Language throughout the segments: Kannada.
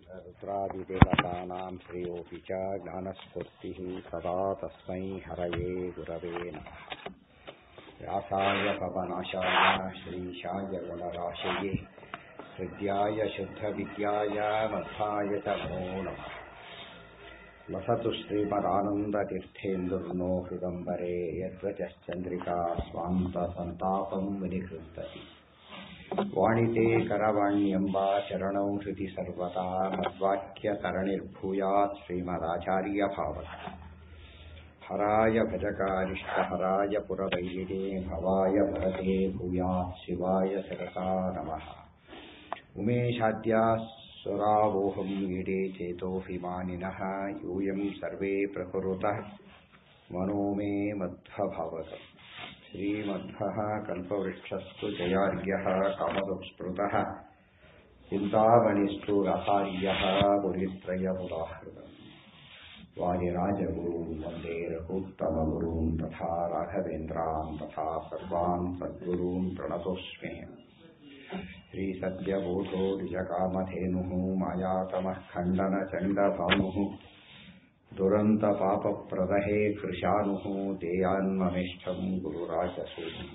रुद्रादिदेवतानां श्रेयोऽपि च ज्ञानस्फूर्तिः सदा तस्मै हरये गुरवे नमः व्यासाय पवनाशाय श्रीशाय गुणराशये हृद्याय शुद्धविद्याय मध्वाय च नमो नमः लसतु श्रीमदानन्दतीर्थेन्दुर्नो हृदम्बरे यद्वचश्चन्द्रिका स्वान्तसन्तापं विनिकृन्तति ವಾಣಿತೆ ಕರವಾಣ್ಯಂಬ ಚರಣೌ ಹೃದಿ ಸರ್ವದಾ ಮದ್ವಾಕ್ಯತರಣಿರ್ಭೂಯಾತ್ ಶ್ರೀಮದಾಚಾರ್ಯ ಭಾವಕ ಹರಾಯ ಭಜಕಾರಿಷ್ಟಹರಾಯ ಪುರವೈರಿಣೇ ಭವಾಯ ಭರತೆ ಭೂಯಾತ್ ಶಿವಾಯ ಶಿರಸಾ ನಮಃ ಉಮೇಶಾದ್ಯಾಸುರಾವೋಹಂ ಈಡೇ ಚೇತೋಭಿಮಾನಿನಃ ಯೂಯಂ ಸರ್ವೇ ಪ್ರಕುರುತಃ ಮನೋ ಮೇ ಮಧ್ವಭಾವತम् श्रीमध्वः कल्पवृक्षस्तु जयार्यः कामदुःस्पृतः चिन्तामणिस्तु रसार्यः पुरित्रयमुदाहृतम् वादिराजगुरून् वन्दे रघुत्तमगुरून् तथा राघवेन्द्रान् तथा सर्वान् सद्गुरून् प्रणतोऽस्मि श्रीसद्यबोधो निजकामधेनुः मायातमः खण्डनचण्डभानुः दुरन्तपापप्रदहे कृशानुः देयान्ममिष्ठम् गुरुराजसूनुः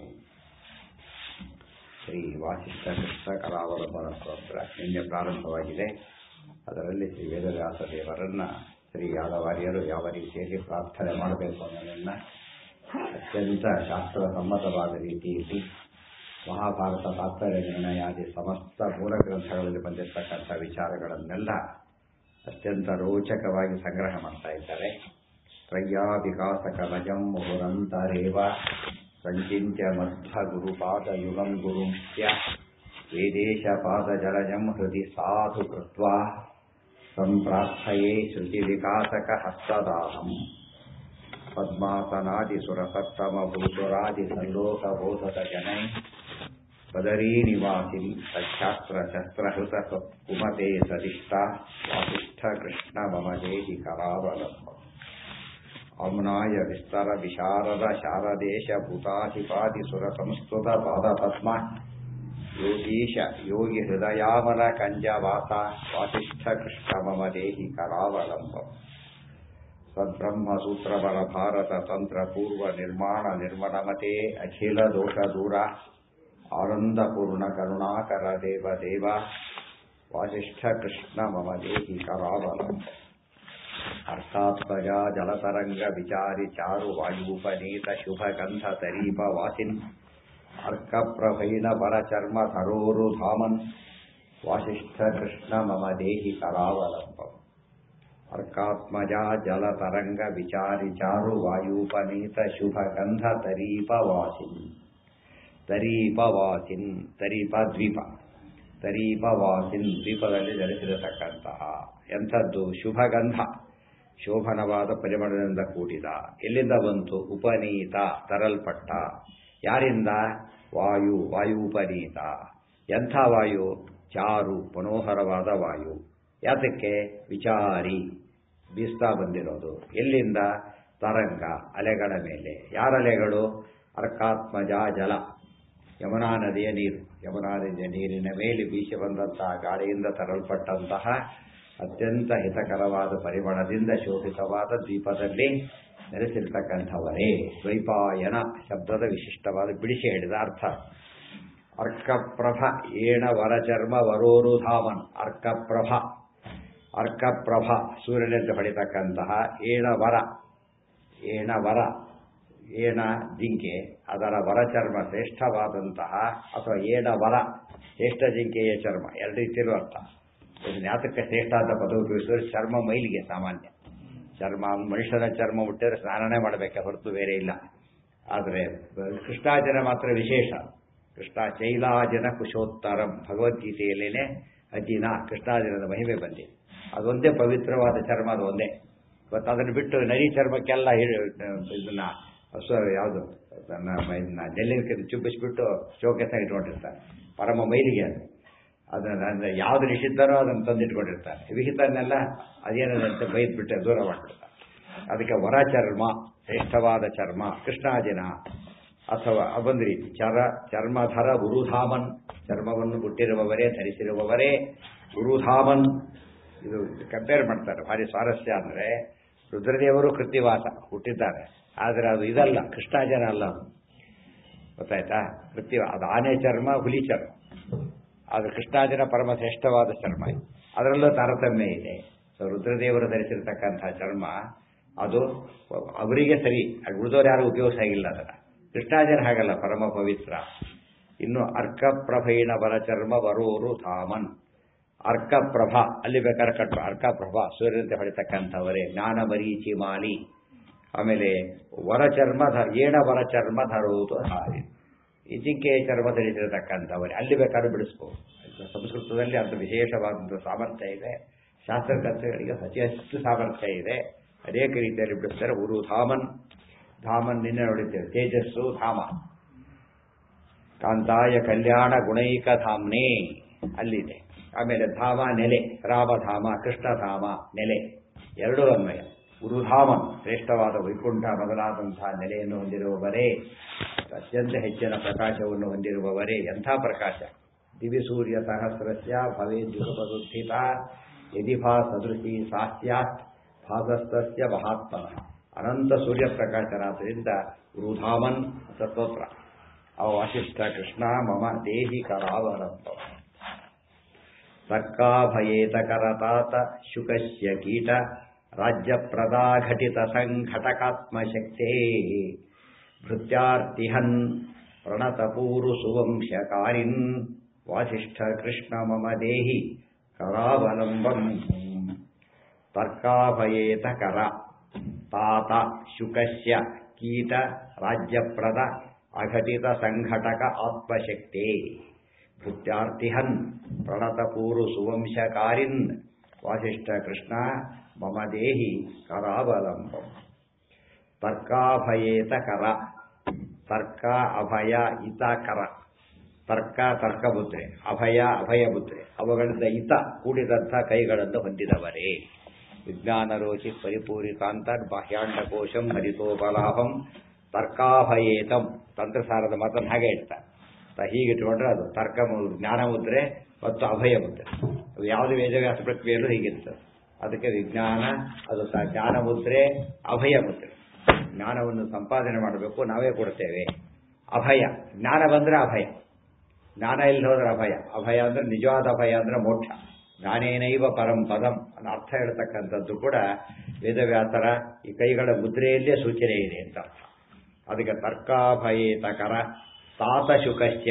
ಶ್ರೀ ವಾಸಿಷ್ಠ ಕೃಷ್ಣ ಕಲಾವಲಂಬನ ಸ್ತೋತ್ರ ನಿನ್ನೆ ಪ್ರಾರಂಭವಾಗಿದೆ ಅದರಲ್ಲಿ ಶ್ರೀ ವೇದವ್ಯಾಸ ದೇವರನ್ನ ಶ್ರೀ ಯಾದವಾರ್ಯರು ಯಾವ ರೀತಿಯಲ್ಲಿ ಪ್ರಾರ್ಥನೆ ಮಾಡಬೇಕು ಅನ್ನೋದನ್ನ ಅತ್ಯಂತ ಶಾಸ್ತ್ರಸಮ್ಮತವಾದ ರೀತಿಯಲ್ಲಿ ಮಹಾಭಾರತ ತಾತ್ಪರ್ಯ ನಿರ್ಣಯಾದಿ ಸಮಸ್ತ ಮೂಲ ಗ್ರಂಥಗಳಲ್ಲಿ ಬಂದಿರತಕ್ಕಂಥ ವಿಚಾರಗಳನ್ನೆಲ್ಲ ಅತ್ಯಂತ ರೋಚಕವಾಗಿ ಸಂಗ್ರಹ ಮಾಡ್ತಾ ಇದ್ದಾರೆ ತ್ರಯ್ಯಾ ವಿಕಾಸಕ ರಜಂ ಮುಹುರಂತರೇವ ಸಂಚಿತ್ಯ ಮಧ್ವ ಗುರುಪಾದ ಯುಗಂ ಗುರುಂಶ್ಯ ವೇದೇಶ ಪಾದ ಜಲಜಂ ಹೃದಿ ಸಾಧು ಕೃತ್ವ ಸಂಪ್ರಾರ್ಥಯೇ ಶ್ರುತಿ ವಿಕಾಸಕ ಹಸ್ತದಾಹಂ ಪದ್ಮಾಸನಾದಿ ಸುರಸತ್ತಮ ಭೂಸುರಾದಿ ಸಲ್ಲೋಕ ಬೋಧಕ ಜನೈ ಪದರೀ ನಿವಾಸಿನಿ ಸಚ್ಛಾಸ್ತ್ರ ಶಸ್ತ್ರಹೃತ ಕುಮತೆ ಸದಿಷ್ಟ ವಾಸಿಷ್ಠ ಕೃಷ್ಣ ಮಮ ದೇಹಿ ಕರಾವಲಂಬ ಅಮ್ನಾಯ ವಿಸ್ತರ ವಿಶಾರದ ಶಾರದೇಶ ಭೂತಾಧಿಪಾದಿ ಸುರ ಸಂಸ್ಕೃತ ಪಾದ ಪದ್ಮ ಯೋಗೀಶ ಯೋಗಿ ಹೃದಯಾಮನ ಕಂಜವಾಸ ವಾಸಿಷ್ಠ ಕೃಷ್ಣ ಮಮ ದೇಹಿ ಕರಾವಲಂಬ ಸದ್ಬ್ರಹ್ಮ ಸೂತ್ರವರ ಭಾರತ ತಂತ್ರ ಪೂರ್ವ ನಿರ್ಮಾಣ ನಿರ್ಮಣಮತೆ ಅಖಿಲ ದೋಷ ದೂರ ಆನಂದಪೂರ್ಣ ಕರುಣಾಕರ ದೇವ ದೇವ ವಾಸಿಷ್ಠ ಕೃಷ್ಣ ಮಮ ದೇಹಿ ಕರಾವಲಂಬ ಅರ್ಥಾತ್ಮಜ ಜಲತರಂಗ ವಿಚಾರಿ ಚಾರು ವಾಯುಪನೀತ ಶುಭ ಗಂಧ ತರೀಪ ವಾಸಿನ್ ಅರ್ಕಪ್ರಭೈನ ಪರಚರ್ಮ ತರೋರು ಧಾಮನ್ ವಾಸಿಷ್ಠ ಕೃಷ್ಣ ಮಮ ದೇಹಿ ಕರಾವಲಂಬ ಅರ್ಕಾತ್ಮಜ ಜಲತರಂಗ ವಿಚಾರಿ ಚಾರು ವಾಯುಪನೀತ ಶುಭ ಗಂಧ ತರೀಪ ವಾಸಿನ್ ತರೀಪ ವಾಸಿನ್ ತರೀಪ ದ್ವೀಪ ತರೀಪ ವಾಸಿನ್ ದ್ವೀಪದಲ್ಲಿ ನೆಲೆಸಿರತಕ್ಕಂತಹ ಎಂಥದ್ದು ಶುಭಗಂಧ ಶೋಭನವಾದ ಪರಿಮಳದಿಂದ ಕೂಡಿದ ಎಲ್ಲಿಂದ ಬಂತು ಉಪನೀತ ತರಲ್ಪಟ್ಟ ಯಾರಿಂದ ವಾಯು ವಾಯು ಉಪನೀತ ಎಂಥ ವಾಯು ಚಾರು ಮನೋಹರವಾದ ವಾಯು ಯಾತಕ್ಕೆ ವಿಚಾರಿ ಬೀಸ್ತಾ ಬಂದಿರೋದು ಎಲ್ಲಿಂದ ತರಂಗ ಅಲೆಗಳ ಮೇಲೆ ಯಾರ ಅಲೆಗಳು ಅರ್ಕಾತ್ಮಜ ಜಲ ಯಮುನಾ ನದಿಯ ನೀರು ಯಮುನಾ ನದಿಯ ನೀರಿನ ಮೇಲೆ ಬೀಸಿ ಬಂದಂತಹ ಗಾಳಿಯಿಂದ ತರಲ್ಪಟ್ಟಂತಹ ಅತ್ಯಂತ ಹಿತಕರವಾದ ಪರಿಮಳದಿಂದ ಶೋಭಿತವಾದ ದ್ವೀಪದಲ್ಲಿ ನೆಲೆಸಿರ್ತಕ್ಕಂಥವರೇ ದ್ವೈಪಾಯನ ಶಬ್ದದ ವಿಶಿಷ್ಟವಾದ ಬಿಡಿಸಿ ಹೇಳಿದ ಅರ್ಥ ಅರ್ಕಪ್ರಭ ಏಣ ವರಚರ್ಮ ವರೋರು ಧಾಮನ್ ಅರ್ಕಪ್ರಭ ಅರ್ಕಪ್ರಭ ಸೂರ್ಯನೆಂದು ಹೊಡಿತಕ್ಕಂತಹ ಏಣ ವರ ಏಣ ವರ ಏಣ ಜಿಂಕೆ ಅದರ ವರಚರ್ಮ ಶ್ರೇಷ್ಠವಾದಂತಹ ಅಥವಾ ಏಣ ವರ ಶ್ರೇಷ್ಠ ಜಿಂಕೆಯ ಚರ್ಮ ಎರಡು ರೀತಿಯಲ್ಲೂ ಅರ್ಥ ಜ್ಞಾತಕ್ಕೆ ಶ್ರೇಷ್ಠ ಅಂತ ಪದ ಉಪಯೋಗಿಸಿದ್ರೆ ಚರ್ಮ ಮೈಲಿಗೆ ಸಾಮಾನ್ಯ ಚರ್ಮ ಮನುಷ್ಯನ ಚರ್ಮ ಮುಟ್ಟಿದ್ರೆ ಸ್ನಾನನೇ ಮಾಡಬೇಕೆ ಹೊರತು ಬೇರೆ ಇಲ್ಲ ಆದರೆ ಕೃಷ್ಣಾಜನ ಮಾತ್ರ ವಿಶೇಷ ಕೃಷ್ಣ ಚೈಲಾಜನ ಕುಶೋತ್ತರಂ ಭಗವದ್ಗೀತೆಯಲ್ಲೇನೆ ಅಜಿನ ಕೃಷ್ಣಾಜನದ ಮಹಿಮೆ ಬಂದಿದೆ ಅದೊಂದೇ ಪವಿತ್ರವಾದ ಚರ್ಮ ಅದು ಒಂದೇ ಮತ್ತು ಅದನ್ನು ಬಿಟ್ಟು ನರಿ ಚರ್ಮಕ್ಕೆಲ್ಲ ಇದನ್ನ ಯಾವುದು ನನ್ನ ನೆಲ್ಲಿನ ಚುಬ್ಬಿಸ್ಬಿಟ್ಟು ಚೌಕೆಸ ಇಟ್ಕೊಂಡಿರ್ತಾರೆ ಪರಮ ಮೈಲಿಗೆ ಅದು ಅದನ್ನ ಅಂದ್ರೆ ಯಾವ್ದು ನಿಷಿದ್ಧನೋ ಅದನ್ನು ತಂದಿಟ್ಕೊಂಡಿರ್ತಾರೆ ವಿಹಿತನ್ನೆಲ್ಲ ಅದೇನದಂತೆ ಬೈದ್ಬಿಟ್ಟೆ ದೂರ ಮಾಡಿಬಿಡ್ತಾರೆ ಅದಕ್ಕೆ ವರ ಚರ್ಮ ಶ್ರೇಷ್ಠವಾದ ಚರ್ಮ ಕೃಷ್ಣಾಜಿನ ಅಥವಾ ಒಂದು ರೀತಿ ಚರ ಚರ್ಮಧರ ಗುರುಧಾಮನ್ ಚರ್ಮವನ್ನು ಹುಟ್ಟಿರುವವರೇ ಧರಿಸಿರುವವರೇ ಗುರುಧಾಮನ್ ಇದು ಕಂಪೇರ್ ಮಾಡ್ತಾರೆ ಭಾರಿ ಸ್ವಾರಸ್ಯ ಅಂದರೆ ರುದ್ರದೇವರು ಕೃತಿವಾಸ ಹುಟ್ಟಿದ್ದಾರೆ ಆದರೆ ಅದು ಇದಲ್ಲ ಕೃಷ್ಣಾಜನ ಅಲ್ಲ ಅದು ಗೊತ್ತಾಯ್ತಾ ಕೃತ್ಯ ಅದು ಆನೆ ಚರ್ಮ ಹುಲಿ ಚರ್ಮ ಅದು ಕೃಷ್ಣಾಜನ ಪರಮ ಶ್ರೇಷ್ಠವಾದ ಚರ್ಮ ಇದು ಅದರಲ್ಲೂ ತಾರತಮ್ಯ ಇದೆ ಸೊ ರುದ್ರದೇವರು ಧರಿಸಿರ್ತಕ್ಕಂಥ ಚರ್ಮ ಅದು ಅವರಿಗೆ ಸರಿ ಅದು ಉಳಿದವರು ಯಾರು ಉಪಯೋಗಿಸಾಗಿಲ್ಲ ಅದನ್ನು ಕೃಷ್ಣಾಜನ ಹಾಗಲ್ಲ ಪರಮ ಪವಿತ್ರ ಇನ್ನು ಅರ್ಕಪ್ರಭೈಣ ಬರ ಚರ್ಮ ಬರೋರು ಥಾಮನ್ ಅರ್ಕಪ್ರಭ ಅಲ್ಲಿ ಬೇಕಾದ್ರೆ ಕಟ್ಟು ಅರ್ಕಪ್ರಭ ಸೂರ್ಯನಂತೆ ಹೊಳಿತಕ್ಕಂಥವರೇ ಜ್ಞಾನ ಮರೀಚಿ ಮಾಲಿ ಆಮೇಲೆ ವರಚರ್ಮ ಧರ ಏಣ ವರಚರ್ಮ ಧರೋದು ಹಾರಿ ಈ ಜಿಂಕೆಯ ಚರ್ಮ ಧರಿಸಿರತಕ್ಕಂಥವರೇ ಅಲ್ಲಿ ಬೇಕಾದ್ರೂ ಬಿಡಿಸ್ಬೋದು ಸಂಸ್ಕೃತದಲ್ಲಿ ಅಂತ ವಿಶೇಷವಾದಂಥ ಸಾಮರ್ಥ್ಯ ಇದೆ ಶಾಸ್ತ್ರಕರ್ತಗಳಿಗೆ ಅತಿ ಹೆಚ್ಚು ಸಾಮರ್ಥ್ಯ ಇದೆ ಅನೇಕ ರೀತಿಯಲ್ಲಿ ಬಿಡಿಸ್ತಾರೆ ಉರು ಧಾಮನ್ ಧಾಮನ್ ನಿನ್ನೆ ನೋಡಿದ್ದೇವೆ ತೇಜಸ್ಸು ಧಾಮ ಕಾಂತಾಯ ಕಲ್ಯಾಣ ಗುಣೈಕ ಧಾಮ್ನೇ ಅಲ್ಲಿದೆ ಆಮೇಲೆ ಧಾಮ ನೆಲೆ ರಾಮಧಾಮ ಕೃಷ್ಣಧಾಮ ನೆಲೆ ಎರಡೂ ಅನ್ವಯ ಗುರುಧಾಮ ಶ್ರೇಷ್ಠವಾದ ವೈಕುಂಠ ಮೊದಲಾದಂತಹ ನೆಲೆಯನ್ನು ಹೊಂದಿರುವವರೇ ಅತ್ಯಂತ ಹೆಚ್ಚಿನ ಪ್ರಕಾಶವನ್ನು ಹೊಂದಿರುವವರೇ ಎಂಥ ಪ್ರಕಾಶ ದಿವಿ ಸೂರ್ಯ ಸಹಸ್ರಸ್ಯ ಭವೇ ದ್ಯುಪದುತ್ಥಿತ ಯದಿ ಭಾ ಸದೃಶಿ ಸಾಸ್ಯಾತ್ ಭಾಸಸ್ತಸ್ಯ ಮಹಾತ್ಮನಃ ಅನಂತ ಸೂರ್ಯ ಪ್ರಕಾಶರಾದ್ದರಿಂದ ಗುರುಧಾಮನ್ ಸ್ತೋತ್ರ ಅವ ವಾಸಿಷ್ಠ ಕೃಷ್ಣ ಮಮ ದೇಹಿ ಕರಾವರಂತ ತರ್ಕಾಭಯೇತ ಕರತಾತ ಶುಕಸ್ಯ ಕೀಟ ರಾಜ್ಯಪ್ರದಾಘಟಿತ ಸಂಘಟಕಾತ್ಮಶಕ್ತೇ ಭೃತ್ಯಾರ್ತಿಹನ್ ಪ್ರಣತಪೂರು ಸುವಂಶಕಾರಿನ್ ವಾಸಿಷ್ಠ ಕೃಷ್ಣ ಮಮ ದೇಹಿ ಕರಾವಲಂಬಂ ತರ್ಕಾಭಯೇತ ಕರ ತಾತ ಶುಕಸ್ಯ ಕೀಟ ರಾಜ್ಯಪ್ರದ ಅಘಟಿತ ಸಂಘಟಕ ಆತ್ಮಶಕ್ತೇ ಭೃತ್ಯಾರ್ತಿಹನ್ ಪ್ರಣತಪೂರು ಸುವಂಶಕಾರಿನ್ ವಾಸಿಷ್ಠ ಕೃಷ್ಣ ಮಮ ದೇಹಿ ಕರಾವಲಂಬಂ ತರ್ಕಾಭಯೇತ ಕರ ತರ್ಕ ಅಭಯ ಇತ ಕರ ತರ್ಕ ತರ್ಕಬುದ್ರೆ ಅಭಯ ಅಭಯ ಬುದ್ರೆ ಅವುಗಳಿಂದ ಇತ ಕೂಡಿದಂಥ ಕೈಗಳನ್ನು ಹೊಂದಿದವರೇ ವಿಜ್ಞಾನ ರೋಚಿ ಪರಿಪೂರಿತಾಂತ ಬಾಹ್ಯಾಂಡಕೋಶಂ ಹರಿತೋಪಲಾಭಂ ತರ್ಕಾಭಯೇತಂ ತಂತ್ರಸಾರದ ಮಾತನ್ನು ಹಾಗೆ ಇಡ್ತಾರೆ ಹೀಗಿಟ್ಕೊಂಡ್ರೆ ಅದು ತರ್ಕ ಜ್ಞಾನ ಮುದ್ರೆ ಮತ್ತು ಅಭಯ ಮುದ್ರೆ ಯಾವುದು ವೇದವ್ಯಾಸ ಪ್ರಕ್ರಿಯೆಯಲ್ಲೂ ಹೀಗಿರ್ತದೆ ಅದಕ್ಕೆ ವಿಜ್ಞಾನ ಅದು ಜ್ಞಾನ ಮುದ್ರೆ ಅಭಯ ಮುದ್ರೆ ಜ್ಞಾನವನ್ನು ಸಂಪಾದನೆ ಮಾಡಬೇಕು ನಾವೇ ಕೊಡ್ತೇವೆ ಅಭಯ ಜ್ಞಾನ ಬಂದರೆ ಅಭಯ ಜ್ಞಾನ ಇಲ್ಲಿ ಹೋದ್ರೆ ಅಭಯ ಅಭಯ ಅಂದ್ರೆ ನಿಜವಾದ ಅಭಯ ಅಂದ್ರೆ ಮೋಕ್ಷ ಜ್ಞಾನೇನೈವ ಪರಂ ಪದಂ ಅನ್ನೋ ಅರ್ಥ ಹೇಳ್ತಕ್ಕಂಥದ್ದು ಕೂಡ ವೇದವ್ಯಾಸರ ಈ ಕೈಗಳ ಮುದ್ರೆಯಲ್ಲೇ ಸೂಚನೆ ಇದೆ ಅಂತ ಅರ್ಥ ಅದಕ್ಕೆ ತರ್ಕಾಭಯೇತಕರ ತಾತ ಶುಕಸ್ಯ